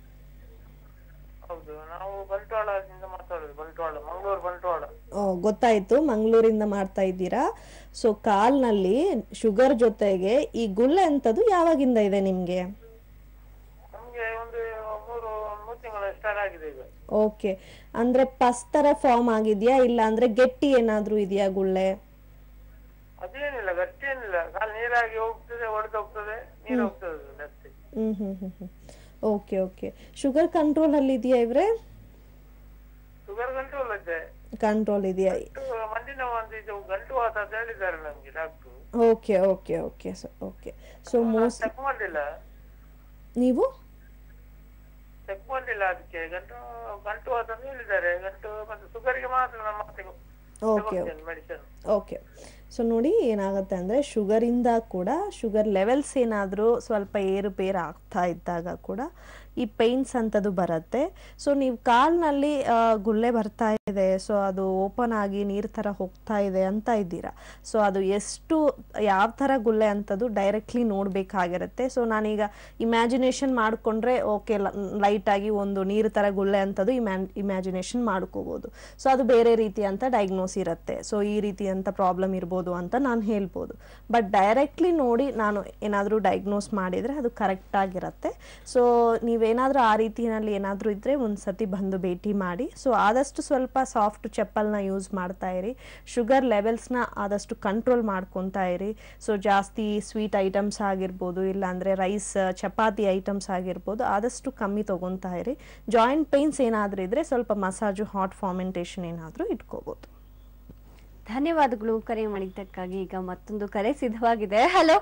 ಹೌದು ನಾವು ಬಂಟ್ವಾಳದಿಂದ ಮಾತಾಡೋದು ಬಂಟ್ವಾಳ ಮಂಗಳೂರು ಬಂಟ್ವಾಳ ಓ, ಗೊತ್ತಾಯ್ತು ಮಂಗಳೂರಿಂದ ಮಾಡ್ತಾ ಇದ್ದೀರಾ ಸೊ ಕಾಲ್ನಲ್ಲಿ ಶುಗರ್ ಜೊತೆಗೆ ಈ ಗುಳ್ಳೆ ಅಂತದ್ದು ಯಾವಾಗಿಂದ ಇದೆ ನಿಮಗೆ ನಮ್ಗೆ ಒಂದು ಮೂರು ಮೂರು ತಿಂಗಳು ಸ್ಟಾರ್ಟ್ ಆಗಿದೆ ಈಗ ಓಕೆ ಅಂದ್ರೆ ಪಸ್ ತರ ಫಾರ್ಮ್ ಆಗಿದ್ಯಾ ಇಲ್ಲ ಅಂದ್ರೆ ಗಟ್ಟಿ ಏನಾದ್ರೂ ಇದೆಯಾ ಗುಳ್ಳೆ ಅದೇನಿಲ್ಲ ಗಟ್ಟಿ ಏನಿಲ್ಲ ಕಾಲು ನೀರಾಗಿ ಹೋಗ್ತದೆ ಒಡೆದು ಹೋಗ್ತದೆ ನೀರು ಹೋಗ್ತದೆ ಜಾಸ್ತಿ hmm hmm hmm hmm okay okay sugar control ಅಲ್ಲಿ ಇದೆಯಾ ಇವ್ರೆ ಶುಗರ್ ಕಂಟ್ರೋಲ್ ಇದೆ ಕಂಟ್ರೋಲ್ ಇದೆಯಾ ಮಂಡಿ ನೋವು ಒಂದು ಇದು ಗಂಟು ವಾತ ಅಂತ ಹೇಳಿದ್ದಾರೆ ನಮ್ಗೆ doctor okay okay okay so okay so most check ಮಾಡಿಲ್ಲ ನೀವು ಚೆಕ್ ಮಾಡಿಲ್ಲ ಅದಕ್ಕೆ ಗಂಟು ಗಂಟು ವಾತ ಅಂತ ಹೇಳಿದ್ದಾರೆ ಗಂಟು ಮತ್ತೆ ಶುಗರ್ಗೆ ಮಾತ್ರ ನಮ್ಮ ಮಾತಿಗೆ ಓಕೆ ಮೆಡಿಸಿನ್ ಓಕೆ ಸೊ ನೋಡಿ ಏನಾಗುತ್ತೆ ಅಂದರೆ ಶುಗರಿಂದ ಕೂಡ ಶುಗರ್ ಲೆವೆಲ್ಸ್ ಏನಾದರೂ ಸ್ವಲ್ಪ ಏರುಪೇರು ಆಗ್ತಾ ಇದ್ದಾಗ ಕೂಡ ಈ ಪೇಯ್ನ್ಸ್ ಅಂಥದ್ದು ಬರುತ್ತೆ ಸೊ ನೀವು ಕಾಲ್ನಲ್ಲಿ ಆ, ಗುಳ್ಳೆ ಬರ್ತಾ ಇದೆ ಸೊ ಅದು ಓಪನ್ ಆಗಿ ನೀರು ಥರ ಹೋಗ್ತಾ ಇದೆ ಅಂತ ಇದ್ದೀರಾ ಸೊ ಅದು ಎಷ್ಟು ಯಾವ ಥರ ಗುಳ್ಳೆ ಅಂಥದ್ದು ಡೈರೆಕ್ಟ್ಲಿ ನೋಡಬೇಕಾಗಿರುತ್ತೆ ಸೊ ನಾನೀಗ ಇಮ್ಯಾಜಿನೇಷನ್ ಮಾಡಿಕೊಂಡ್ರೆ ಓಕೆ ಲೈಟಾಗಿ ಒಂದು ನೀರು ಥರ ಗುಳ್ಳೆ ಅಂಥದ್ದು ಇಮ್ಯಾನ್ ಇಮ್ಯಾಜಿನೇಷನ್ ಮಾಡ್ಕೋಬೋದು ಸೊ ಅದು ಬೇರೆ ರೀತಿ ಅಂತ ಡಯಾಗ್ನೋಸ್ ಇರುತ್ತೆ ಸೊ ಈ ರೀತಿ ಅಂತ ಪ್ರಾಬ್ಲಮ್ ಇರ್ಬೋದು ಅಂತ ನಾನು ಹೇಳ್ಬೋದು ಬಟ್ ಡೈರೆಕ್ಟ್ಲಿ ನೋಡಿ ನಾನು ಏನಾದರೂ ಡಯಾಗ್ನೋಸ್ ಮಾಡಿದರೆ ಅದು ಕರೆಕ್ಟ್ ಆಗಿರುತ್ತೆ ಸೊ ನೀವೇನಾದರೂ ಆ ರೀತಿಯಲ್ಲಿ ಏನಾದರೂ ಇದ್ದರೆ ಒಂದು ಸತಿ ಬಂದು ಭೇಟಿ ಮಾಡಿ ಸೊ ಆದಷ್ಟು ಸ್ವಲ್ಪ ಸಾಫ್ಟ್ ಚಪ್ಪಲ್ನ ಯೂಸ್ ಮಾಡ್ತಾ ಇರಿ ಶುಗರ್ ಲೆವೆಲ್ಸ್ನ ಆದಷ್ಟು ಕಂಟ್ರೋಲ್ ಮಾಡ್ಕೊತಾ ಇರಿ ಸೊ ಜಾಸ್ತಿ ಸ್ವೀಟ್ ಐಟಮ್ಸ್ ಆಗಿರ್ಬೋದು ಇಲ್ಲಾಂದರೆ ರೈಸ್ ಚಪಾತಿ ಐಟಮ್ಸ್ ಆಗಿರ್ಬೋದು ಆದಷ್ಟು ಕಮ್ಮಿ ತೊಗೊತಾ ಇರಿ ಜಾಯಿಂಟ್ ಪೇಯ್ನ್ಸ್ ಏನಾದರೂ ಇದ್ದರೆ ಸ್ವಲ್ಪ ಮಸಾಜು ಹಾಟ್ ಫಾರ್ಮೆಂಟೇಷನ್ ಏನಾದರೂ ಇಟ್ಕೋಬೋದು ಧನ್ಯವಾದಗಳು ಕರೆ ಮಾಡಿದ್ದಕ್ಕಾಗಿ ಈಗ ಮತ್ತೊಂದು ಕರೆ ಸಿದ್ಧವಾಗಿದೆ ಹಲೋ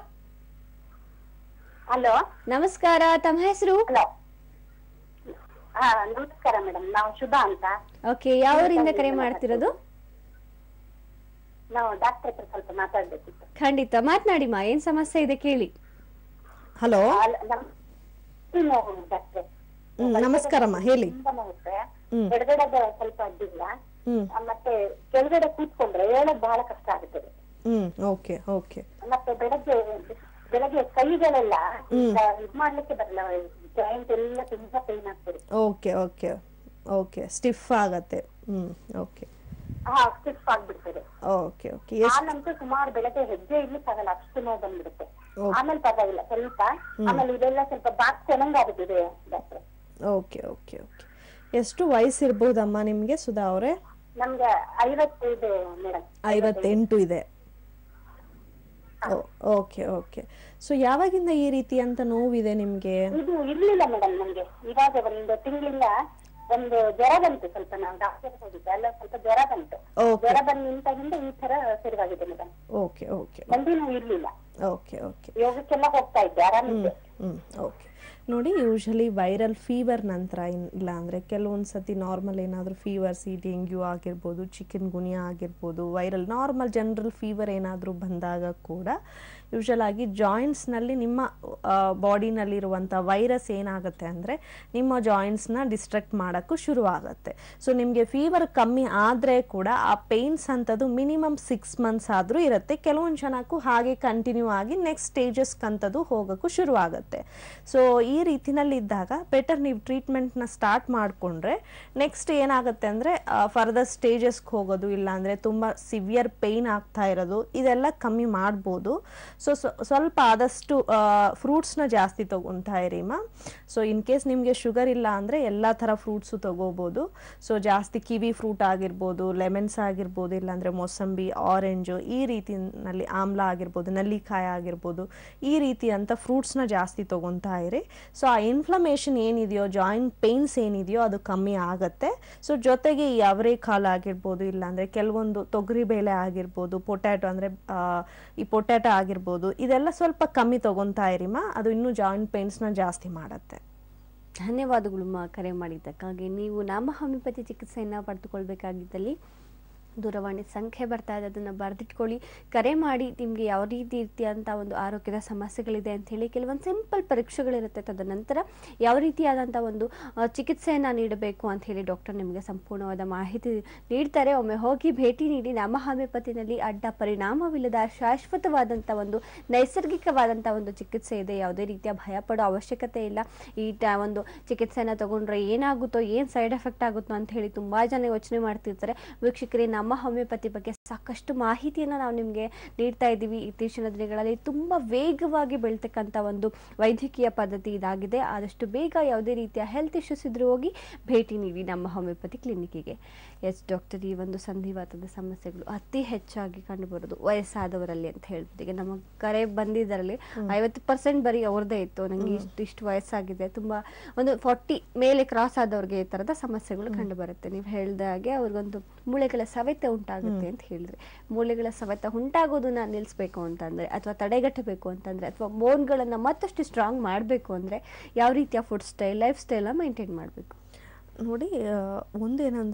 ಹಲೋ ನಮಸ್ಕಾರ ತಮ್ಮ ಹೆಸರು ಹಲೋ ಹಾ ನಮಸ್ಕಾರ ಮೇಡಮ್ ನಾವು ಶುಭ ಅಂತ ಓಕೆ ಯಾವೂರಿಂದ ಕರೆ ಮಾಡ್ತಿರೋದು ನಾವು ಡಾಕ್ಟರ್ ಹತ್ರ ಸ್ವಲ್ಪ ಮಾತಾಡ್ಬೇಕಿತ್ತು ಖಂಡಿತ ಮಾತನಾಡಿಮ್ಮ ಏನ್ ಸಮಸ್ಯೆ ಇದೆ ಕೇಳಿ ಹಲೋ ಅಲ್ಲ, ನಮ್- ನೋವು ಡಾಕ್ಟ್ರೆ ಹ್ಮ್, ನಮಸ್ಕಾರಮ್ಮ ಹೇಳಿ ತುಂಬಾ ನೋವುತ್ತೆ ಹ್ಮ್. ಎಡಗಡೆದ ಸ್ವಲ್ಪ ಅಡ್ಡಿಲ್ಲ ಹ್ಮ್ ಆ, ಮತ್ತೆ ಕೆಳಗಡೆ ಕೂತ್ಕೊಂಡ್ರೆ ಹೇಳೋದ್ ಬಹಳ ಕಷ್ಟ ಆಗುತ್ತದೆ ಹ್ಮ್ ಓಕೆ ಓಕೆ ಮತ್ತೆ ಬೆಳಗ್ಗೆ ಬೆಳಗ್ಗೆ ಕೈಗಳೆಲ್ಲ ಈಗ ಇದ್ ಮಾಡ್ಲಿಕ್ಕೆ ಬರಲ್ಲ ಜಾಯಿಂಟ್ ಎಲ್ಲ ತುಂಬಾ ಪೈನ್ ಆಗ್ತದೆ ಓಕೆ ಓಕೆ ಓಕೆ ಸ್ಟಿಫ್ ಆಗತ್ತೆ ಹ್ಮ್ ಓಕೆ ಹಾ ಸ್ಟಿಫ್ ಆಗ್ಬಿಡ್ತದೆ ಓಕೆ ಓಕೆ ಎಷ್ಟು ನಾನಂತೂ ಸುಮಾರು ಬೆಳಗ್ಗೆ ಹೆಜ್ಜೆ ಇರ್ಲಿಕ್ಕಾಗಲ್ಲ ಅಷ್ಟು ನೋವು ಬಂದ್ಬಿಡುತ್ತೆ ಓಕೆ. ಆಮೇಲೆ ಪರವಾಗಿಲ್ಲ ಸ್ವಲ್ಪ ಆಮೇಲೆ ಇದೆಲ್ಲ ಸ್ವಲ್ಪ ಬಾಕ್ಸ್ ಆಗುತ್ತಿದೆ ಡಾಕ್ಟ್ರೆ ಓಕೆ ಓಕೆ ಓಕೆ ಎಷ್ಟು ವಯಸ್ಸಿರ್ಬೋದಮ್ಮ ನಿಮಗೆ ಸುಧಾ ಅವರೇ ನಮ್ಗೆ ಐವತ್ತು ಇದೆ ಮೇಡಮ್ ಐವತ್ತೆಂಟು ಇದೆ ಓಕೆ ಓಕೆ ಸೊ ಯಾವಾಗಿಂದ ಈ ರೀತಿ ಅಂತ ನೋವಿದೆ ನಿಮಗೆ ಇದು ಇರ್ಲಿಲ್ಲ ಮೇಡಮ್ ನಮ್ಗೆ ಇವಾಗ ಒಂದು ತಿಂಗಳಿಂದ ಒಂದು ಜ್ವರ ಬಂತು ಸ್ವಲ್ಪ ನಾವು ಡಾಕ್ಟರ್ ಹೋಗಿದ್ದೆ ಅಲ್ಲ ಸ್ವಲ್ಪ ಜ್ವರ ಬಂತು ಓಕೆ ಜ್ವರ ಬಂದ ನಿಂತಾಗಿಂದ ಈ ತರ ಶುರುವಾಗಿದೆ ಮೇಡಮ್ ಓಕೆ ಓಕೆ ಮಂದಿನೂ ಇರ್ಲಿಲ್ಲ ಓಕೆ ಓಕೆ ಯೋಗಕ್ಕೆಲ್ಲ ಹೋಗ್ತಾ ಇದ್ದೆ ಆರಾಮಿದ್ದೆ ಹ್ಮ್ ಓಕೆ ನೋಡಿ ಯೂಶಲಿ ವೈರಲ್ ಫೀವರ್ ನಂತರ ಇನ್ ಇಲ್ಲ ಅಂದರೆ ಕೆಲವೊಂದು ಸತಿ ನಾರ್ಮಲ್ ಏನಾದರೂ ಫೀವರ್ಸ್ ಈ ಡೆಂಗ್ಯೂ ಆಗಿರ್ಬೋದು ಚಿಕನ್ ಗುನಿಯಾ ಆಗಿರ್ಬೋದು ವೈರಲ್ ನಾರ್ಮಲ್ ಜನರಲ್ ಫೀವರ್ ಏನಾದರೂ ಬಂದಾಗ ಕೂಡ ಯೂಶಲ್ ಆಗಿ ಜಾಯಿಂಟ್ಸ್ನಲ್ಲಿ ನಿಮ್ಮ ಬಾಡಿನಲ್ಲಿರುವಂಥ ವೈರಸ್ ಏನಾಗುತ್ತೆ ಅಂದರೆ ನಿಮ್ಮ ಜಾಯಿಂಟ್ಸ್ನ ಡಿಸ್ಟ್ರಕ್ಟ್ ಮಾಡೋಕ್ಕೂ ಶುರುವಾಗುತ್ತೆ ಸೊ ನಿಮಗೆ ಫೀವರ್ ಕಮ್ಮಿ ಆದರೆ ಕೂಡ ಆ ಪೇಯ್ನ್ಸ್ ಅಂಥದ್ದು ಮಿನಿಮಮ್ ಸಿಕ್ಸ್ ಮಂತ್ಸ್ ಆದರೂ ಇರುತ್ತೆ ಕೆಲವೊಂದು ಜನಕ್ಕೂ ಹಾಗೆ ಕಂಟಿನ್ಯೂ ಆಗಿ ನೆಕ್ಸ್ಟ್ ಸ್ಟೇಜಸ್ಗೆ ಅಂಥದ್ದು ಹೋಗೋಕ್ಕೂ ಶುರುವಾಗುತ್ತೆ ಸೊ ಈ ರೀತಿನಲ್ಲಿ ಇದ್ದಾಗ ಬೆಟರ್ ನೀವು ಟ್ರೀಟ್ಮೆಂಟ್ನ ಸ್ಟಾರ್ಟ್ ಮಾಡಿಕೊಂಡ್ರೆ ನೆಕ್ಸ್ಟ್ ಏನಾಗುತ್ತೆ ಅಂದರೆ ಫರ್ದರ್ ಸ್ಟೇಜಸ್ಗೆ ಹೋಗೋದು ಇಲ್ಲಾಂದರೆ ತುಂಬ ಸಿವಿಯರ್ ಪೇಯ್ನ್ ಆಗ್ತಾ ಇರೋದು ಇದೆಲ್ಲ ಕಮ್ಮಿ ಮಾಡ್ಬೋದು ಸೊ ಸ್ವಲ್ಪ ಆದಷ್ಟು ಫ್ರೂಟ್ಸ್ನ ಜಾಸ್ತಿ ತೊಗೊತಾ ಇರಿಮ್ಮ ಸೊ ಇನ್ ಕೇಸ್ ನಿಮಗೆ ಶುಗರ್ ಇಲ್ಲ ಅಂದರೆ ಎಲ್ಲ ಥರ ಫ್ರೂಟ್ಸು ತೊಗೋಬೋದು ಸೊ ಜಾಸ್ತಿ ಕಿವಿ ಫ್ರೂಟ್ ಆಗಿರ್ಬೋದು ಲೆಮನ್ಸ್ ಆಗಿರ್ಬೋದು ಇಲ್ಲಾಂದರೆ ಮೊಸಂಬಿ ಆರೆಂಜು ಈ ರೀತಿನಲ್ಲಿ ಆಮ್ಲ ಆಗಿರ್ಬೋದು ನಲ್ಲಿಕಾಯಿ ಆಗಿರ್ಬೋದು ಈ ರೀತಿ ಅಂತ ಫ್ರೂಟ್ಸ್ನ ಜಾಸ್ತಿ ತೊಗೊತಾ ಇರಿ ಸೊ ಆ ಇನ್ಫ್ಲಮೇಷನ್ ಏನಿದೆಯೋ ಜಾಯಿಂಟ್ ಪೇಯ್ನ್ಸ್ ಏನಿದೆಯೋ ಅದು ಕಮ್ಮಿ ಆಗುತ್ತೆ ಸೊ ಜೊತೆಗೆ ಈ ಅವರೆಕಾಳು ಆಗಿರ್ಬೋದು ಇಲ್ಲಾಂದರೆ ಕೆಲವೊಂದು ತೊಗರಿ ಬೇಳೆ ಆಗಿರ್ಬೋದು ಪೊಟ್ಯಾಟೊ ಅಂದರೆ ಈ ಪೊಟ್ಯಾಟೊ ಆಗಿರ್ಬೋದು ಇದೆಲ್ಲ ಸ್ವಲ್ಪ ಕಮ್ಮಿ ತೊಗೊತಾ ಇರಿಮ್ಮ ಅದು ಇನ್ನೂ ಜಾಯಿಂಟ್ ಪೇಯ್ನ್ಸ್ನ ಜಾಸ್ತಿ ಮಾಡುತ್ತೆ ಧನ್ಯವಾದಗಳು ಮಾ ಕರೆ ಮಾಡಿದ್ದಕ್ಕಾಗಿ ನೀವು ನಮ್ಮ ಹೋಮಿಯೋಪತಿ ಚಿಕಿತ್ಸೆಯನ್ನು ಪಡೆದುಕೊಳ್ಬೇಕಾಗಿದ್ದಲ್ಲಿ ದೂರವಾಣಿ ಸಂಖ್ಯೆ ಬರ್ತಾ ಇದೆ ಅದನ್ನು ಬರೆದಿಟ್ಕೊಳ್ಳಿ ಕರೆ ಮಾಡಿ ನಿಮಗೆ ಯಾವ ರೀತಿ ರೀತಿಯಂಥ ಒಂದು ಆರೋಗ್ಯದ ಸಮಸ್ಯೆಗಳಿದೆ ಅಂತ ಹೇಳಿ ಕೆಲವೊಂದು ಸಿಂಪಲ್ ಪರೀಕ್ಷೆಗಳಿರುತ್ತೆ ತದನಂತರ ಯಾವ ರೀತಿಯಾದಂಥ ಒಂದು ಆ, ಚಿಕಿತ್ಸೆಯನ್ನು ನೀಡಬೇಕು ಅಂತ ಹೇಳಿ ಡಾಕ್ಟರ್ ನಿಮಗೆ ಸಂಪೂರ್ಣವಾದ ಮಾಹಿತಿ ನೀಡ್ತಾರೆ ಒಮ್ಮೆ ಹೋಗಿ ಭೇಟಿ ನೀಡಿ ನಮ್ಮ ಹೋಮಿಯೋಪತಿನಲ್ಲಿ ಅಡ್ಡ ಪರಿಣಾಮವಿಲ್ಲದ ಶಾಶ್ವತವಾದಂಥ ಒಂದು ನೈಸರ್ಗಿಕವಾದಂಥ ಒಂದು ಚಿಕಿತ್ಸೆ ಇದೆ ಯಾವುದೇ ರೀತಿಯ ಭಯ ಪಡೋ ಅವಶ್ಯಕತೆ ಇಲ್ಲ ಈ ಟ ಒಂದು ಚಿಕಿತ್ಸೆನ ತಗೊಂಡ್ರೆ ಏನಾಗುತ್ತೋ ಏನು ಸೈಡ್ ಎಫೆಕ್ಟ್ ಆಗುತ್ತೋ ಅಂತ ಹೇಳಿ ತುಂಬ ಜನ ಯೋಚನೆ ಮಾಡ್ತಿರ್ತಾರೆ ವೀಕ್ಷಕರೇ ನಮ್ಮ ಹೋಮಿಯೋಪತಿ ಬಗ್ಗೆ ಸಾಕಷ್ಟು ಮಾಹಿತಿಯನ್ನು ನಾವು ನಿಮಗೆ ನೀಡ್ತಾ ಇದ್ದೀವಿ ಇತ್ತೀಚಿನ ದಿನಗಳಲ್ಲಿ ತುಂಬ ವೇಗವಾಗಿ ಬೆಳ್ತಕ್ಕಂಥ ಒಂದು ವೈದ್ಯಕೀಯ ಪದ್ಧತಿ ಇದಾಗಿದೆ ಆದಷ್ಟು ಬೇಗ ಯಾವುದೇ ರೀತಿಯ ಹೆಲ್ತ್ ಇಶ್ಯೂಸ್ ಇದ್ರೂ ಹೋಗಿ ಭೇಟಿ ನೀಡಿ ನಮ್ಮ ಹೋಮಿಯೋಪತಿ ಕ್ಲಿನಿಕ್ಕಿಗೆ ಎಸ್ ಡಾಕ್ಟರ್ ಈ ಒಂದು ಸಂಧಿವಾತದ ಸಮಸ್ಯೆಗಳು ಅತಿ ಹೆಚ್ಚಾಗಿ ಕಂಡುಬರೋದು ವಯಸ್ಸಾದವರಲ್ಲಿ ಅಂತ ಹೇಳ್ಬೋದು ಈಗ ನಮ್ಮ ಕರೆ ಬಂದಿದ್ದರಲ್ಲಿ ಐವತ್ತು ಪರ್ಸೆಂಟ್ ಬರೀ ಅವ್ರದ್ದೇ ಇತ್ತು ನನಗೆ ಇಷ್ಟು ಇಷ್ಟು ವಯಸ್ಸಾಗಿದೆ ತುಂಬ ಒಂದು ಫಾರ್ಟಿ ಮೇಲೆ ಕ್ರಾಸ್ ಆದವ್ರಿಗೆ ಈ ಥರದ ಸಮಸ್ಯೆಗಳು ಕಂಡು ಬರುತ್ತೆ ನೀವು ಹೇಳ್ದ ಹಾಗೆ ಅವ್ರಿಗೊಂದು ಮೂಳೆಗಳ ಸವೆತ ಉಂಟಾಗುತ್ತೆ ಅಂತ ಹೇಳಿದ್ರೆ ಮೂಳೆಗಳ ಸವೆತ ಉಂಟಾಗೋದನ್ನ ನಿಲ್ಲಿಸ್ಬೇಕು ಅಂತಂದ್ರೆ ಅಥವಾ ತಡೆಗಟ್ಟಬೇಕು ಅಂತಂದ್ರೆ ಅಥವಾ ಬೋನ್ಗಳನ್ನು ಮತ್ತಷ್ಟು ಸ್ಟ್ರಾಂಗ್ ಮಾಡಬೇಕು ಅಂದ್ರೆ ಯಾವ ರೀತಿಯ ಫುಡ್ ಸ್ಟೈಲ್ ಲೈಫ್ ಸ್ಟೈಲ್ನ ಮೈಂಟೈನ್ ಮಾಡಬೇಕು ನೋಡಿ ಆ, ಒಂದೇನಂದರೆ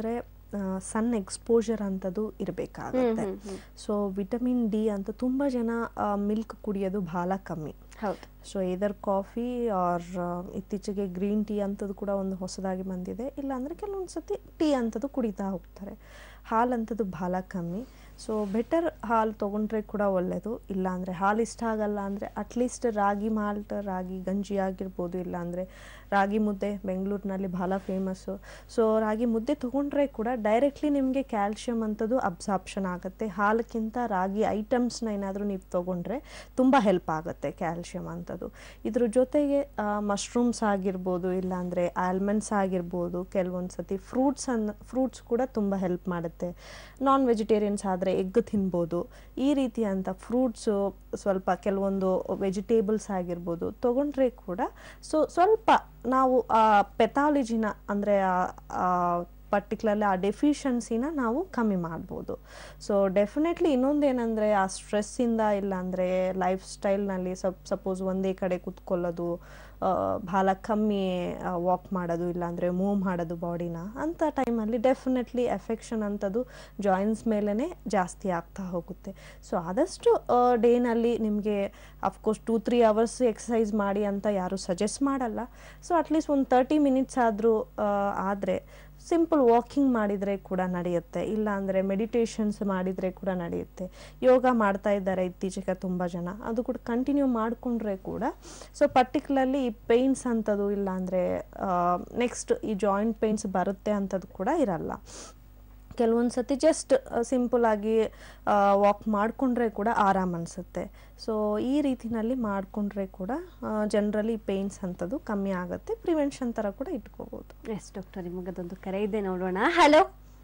ಸನ್ ಎಕ್ಸ್ಪೋಜರ್ ಅಂತದ್ದು ಇರಬೇಕಾಗತ್ತೆ hmm, hmm, hmm. So vitamin D ಅಂತ ತುಂಬ ಜನ ಮಿಲ್ಕ್ ಕುಡಿಯೋದು ಬಹಳ ಕಮ್ಮಿ ಹೌದು ಸೊ ಇದರ್ ಕಾಫಿ ಆರ್ ಇತ್ತೀಚೆಗೆ ಗ್ರೀನ್ ಟೀ ಅಂಥದ್ದು ಕೂಡ ಒಂದು ಹೊಸದಾಗಿ ಬಂದಿದೆ ಇಲ್ಲಾಂದರೆ ಕೆಲವೊಂದು ಸತಿ ಟೀ ಅಂಥದ್ದು ಕುಡಿತಾ ಹೋಗ್ತಾರೆ ಹಾಲು ಅಂಥದ್ದು ಬಹಳ ಕಮ್ಮಿ ಸೊ ಬೆಟರ್ ಹಾಲು ತೊಗೊಂಡ್ರೆ ಕೂಡ ಒಳ್ಳೆಯದು ಇಲ್ಲಾಂದರೆ ಹಾಲು ಇಷ್ಟ ಆಗಲ್ಲ ಅಂದರೆ ಅಟ್ಲೀಸ್ಟ್ ರಾಗಿ ಮಾಲ್ಟ್ ರಾಗಿ ಗಂಜಿ ಆಗಿರ್ಬೋದು ಇಲ್ಲಾಂದರೆ ರಾಗಿ ಮುದ್ದೆ ಬೆಂಗಳೂರಿನಲ್ಲಿ ಬಹಳ ಫೇಮಸ್ಸು ಸೊ ರಾಗಿ ಮುದ್ದೆ ತೊಗೊಂಡ್ರೆ ಕೂಡ ಡೈರೆಕ್ಟ್ಲಿ ನಿಮಗೆ ಕ್ಯಾಲ್ಶಿಯಂ ಅಂಥದ್ದು ಅಬ್ಸಾರ್ಪ್ಷನ್ ಆಗುತ್ತೆ ಹಾಲಕ್ಕಿಂತ ರಾಗಿ ಐಟಮ್ಸ್ನ ಏನಾದರೂ ನೀವು ತೊಗೊಂಡ್ರೆ ತುಂಬ ಹೆಲ್ಪ್ ಆಗುತ್ತೆ ಕ್ಯಾಲ್ಶಿಯಂ ಅಂಥದ್ದು ಇದ್ರ ಜೊತೆಗೆ ಮಶ್ರೂಮ್ಸ್ ಆಗಿರ್ಬೋದು ಇಲ್ಲಾಂದರೆ ಆಲ್ಮಂಡ್ಸ್ ಆಗಿರ್ಬೋದು ಕೆಲವೊಂದು ಸತಿ ಫ್ರೂಟ್ಸ್ ಅನ್ನ ಫ್ರೂಟ್ಸ್ ಕೂಡ ತುಂಬ ಹೆಲ್ಪ್ ಮಾಡುತ್ತೆ ನಾನ್ ವೆಜಿಟೇರಿಯನ್ಸ್ ಆದರೆ ಎಗ್ ತಿನ್ಬೋದು ಈ ರೀತಿಯಂಥ ಫ್ರೂಟ್ಸು ಸ್ವಲ್ಪ ಕೆಲವೊಂದು ವೆಜಿಟೇಬಲ್ಸ್ ಆಗಿರ್ಬೋದು ತೊಗೊಂಡ್ರೆ ಕೂಡ ಸೊ ಸ್ವಲ್ಪ ನಾವು ಆ ಪೆಥಾಲಜಿನ ಅಂದರೆ ಪರ್ಟಿಕ್ಯುಲರ್ಲಿ ಆ ಡೆಫಿಷಿಯನ್ಸಿನ ನಾವು ಕಮ್ಮಿ ಮಾಡ್ಬೋದು ಸೊ ಡೆಫಿನೆಟ್ಲಿ ಇನ್ನೊಂದೇನೆಂದರೆ ಆ ಸ್ಟ್ರೆಸ್ಸಿಂದ ಇಲ್ಲಾಂದರೆ ಲೈಫ್ ಸ್ಟೈಲ್ನಲ್ಲಿ ಸಪ್ ಸಪೋಸ್ ಒಂದೇ ಕಡೆ ಕೂತ್ಕೊಳ್ಳೋದು ಆ, ಭಾಳ ಕಮ್ಮಿ ವಾಕ್ ಮಾಡೋದು ಇಲ್ಲಾಂದರೆ ಮೂವ್ ಮಾಡೋದು ಬಾಡಿನ ಅಂಥ ಟೈಮಲ್ಲಿ ಡೆಫಿನೆಟ್ಲಿ ಎಫೆಕ್ಷನ್ ಅಂಥದ್ದು ಜಾಯಿಂಟ್ಸ್ ಮೇಲೇ ಜಾಸ್ತಿ ಆಗ್ತಾ ಹೋಗುತ್ತೆ ಸೊ ಆದಷ್ಟು ಡೇನಲ್ಲಿ ನಿಮಗೆ of course two three hours exercise ಮಾಡಿ ಅಂತ ಯಾರು ಸಜೆಸ್ಟ್ ಮಾಡಲ್ಲ ಸೊ ಅಟ್ಲೀಸ್ಟ್ ಒಂದು ತರ್ಟಿ ಮಿನಿಟ್ಸ್ ಆದರೂ ಆದರೆ ಸಿಂಪಲ್ ವಾಕಿಂಗ್ ಮಾಡಿದರೆ ಕೂಡ ನಡೆಯುತ್ತೆ ಇಲ್ಲ ಅಂದರೆ ಮೆಡಿಟೇಷನ್ಸ್ ಮಾಡಿದರೆ ಕೂಡ ನಡೆಯುತ್ತೆ ಯೋಗ ಮಾಡ್ತಾ ಇದ್ದಾರೆ ಇತ್ತೀಚೆಗೆ ತುಂಬ ಜನ ಅದು ಕೂಡ ಕಂಟಿನ್ಯೂ ಮಾಡಿಕೊಂಡ್ರೆ ಕೂಡ ಸೊ ಪರ್ಟಿಕ್ಯುಲರ್ಲಿ ಈ ಪೇಯ್ನ್ಸ್ ಅಂಥದ್ದು ಇಲ್ಲ ಅಂದರೆ ನೆಕ್ಸ್ಟ್ ಈ ಜಾಯಿಂಟ್ ಪೇಯ್ನ್ಸ್ ಬರುತ್ತೆ ಅಂಥದ್ದು ಕೂಡ ಇರಲ್ಲ ಕೆಲವೊಂದು ಸತಿ ಜಸ್ಟ್ ಸಿಂಪಲ್ ಆಗಿ ವಾಕ್ ಮಾಡಿಕೊಂಡ್ರೆ ಕೂಡ ಆರಾಮ್ ಅನಿಸುತ್ತೆ ಸೊ ಈ ರೀತಿನಲ್ಲಿ ಮಾಡಿಕೊಂಡ್ರೆ ಕೂಡ ಜನರಲಿ ಪೇಯ್ನ್ಸ್ ಅಂಥದ್ದು ಕಮ್ಮಿ ಆಗುತ್ತೆ ಪ್ರಿವೆನ್ಷನ್ ಥರ ಕೂಡ ಇಟ್ಕೋಬೋದು ಎಸ್ ಡಾಕ್ಟರ್ ನಿಮಗದೊಂದು ಕರೆ ಇದೆ ನೋಡೋಣ hello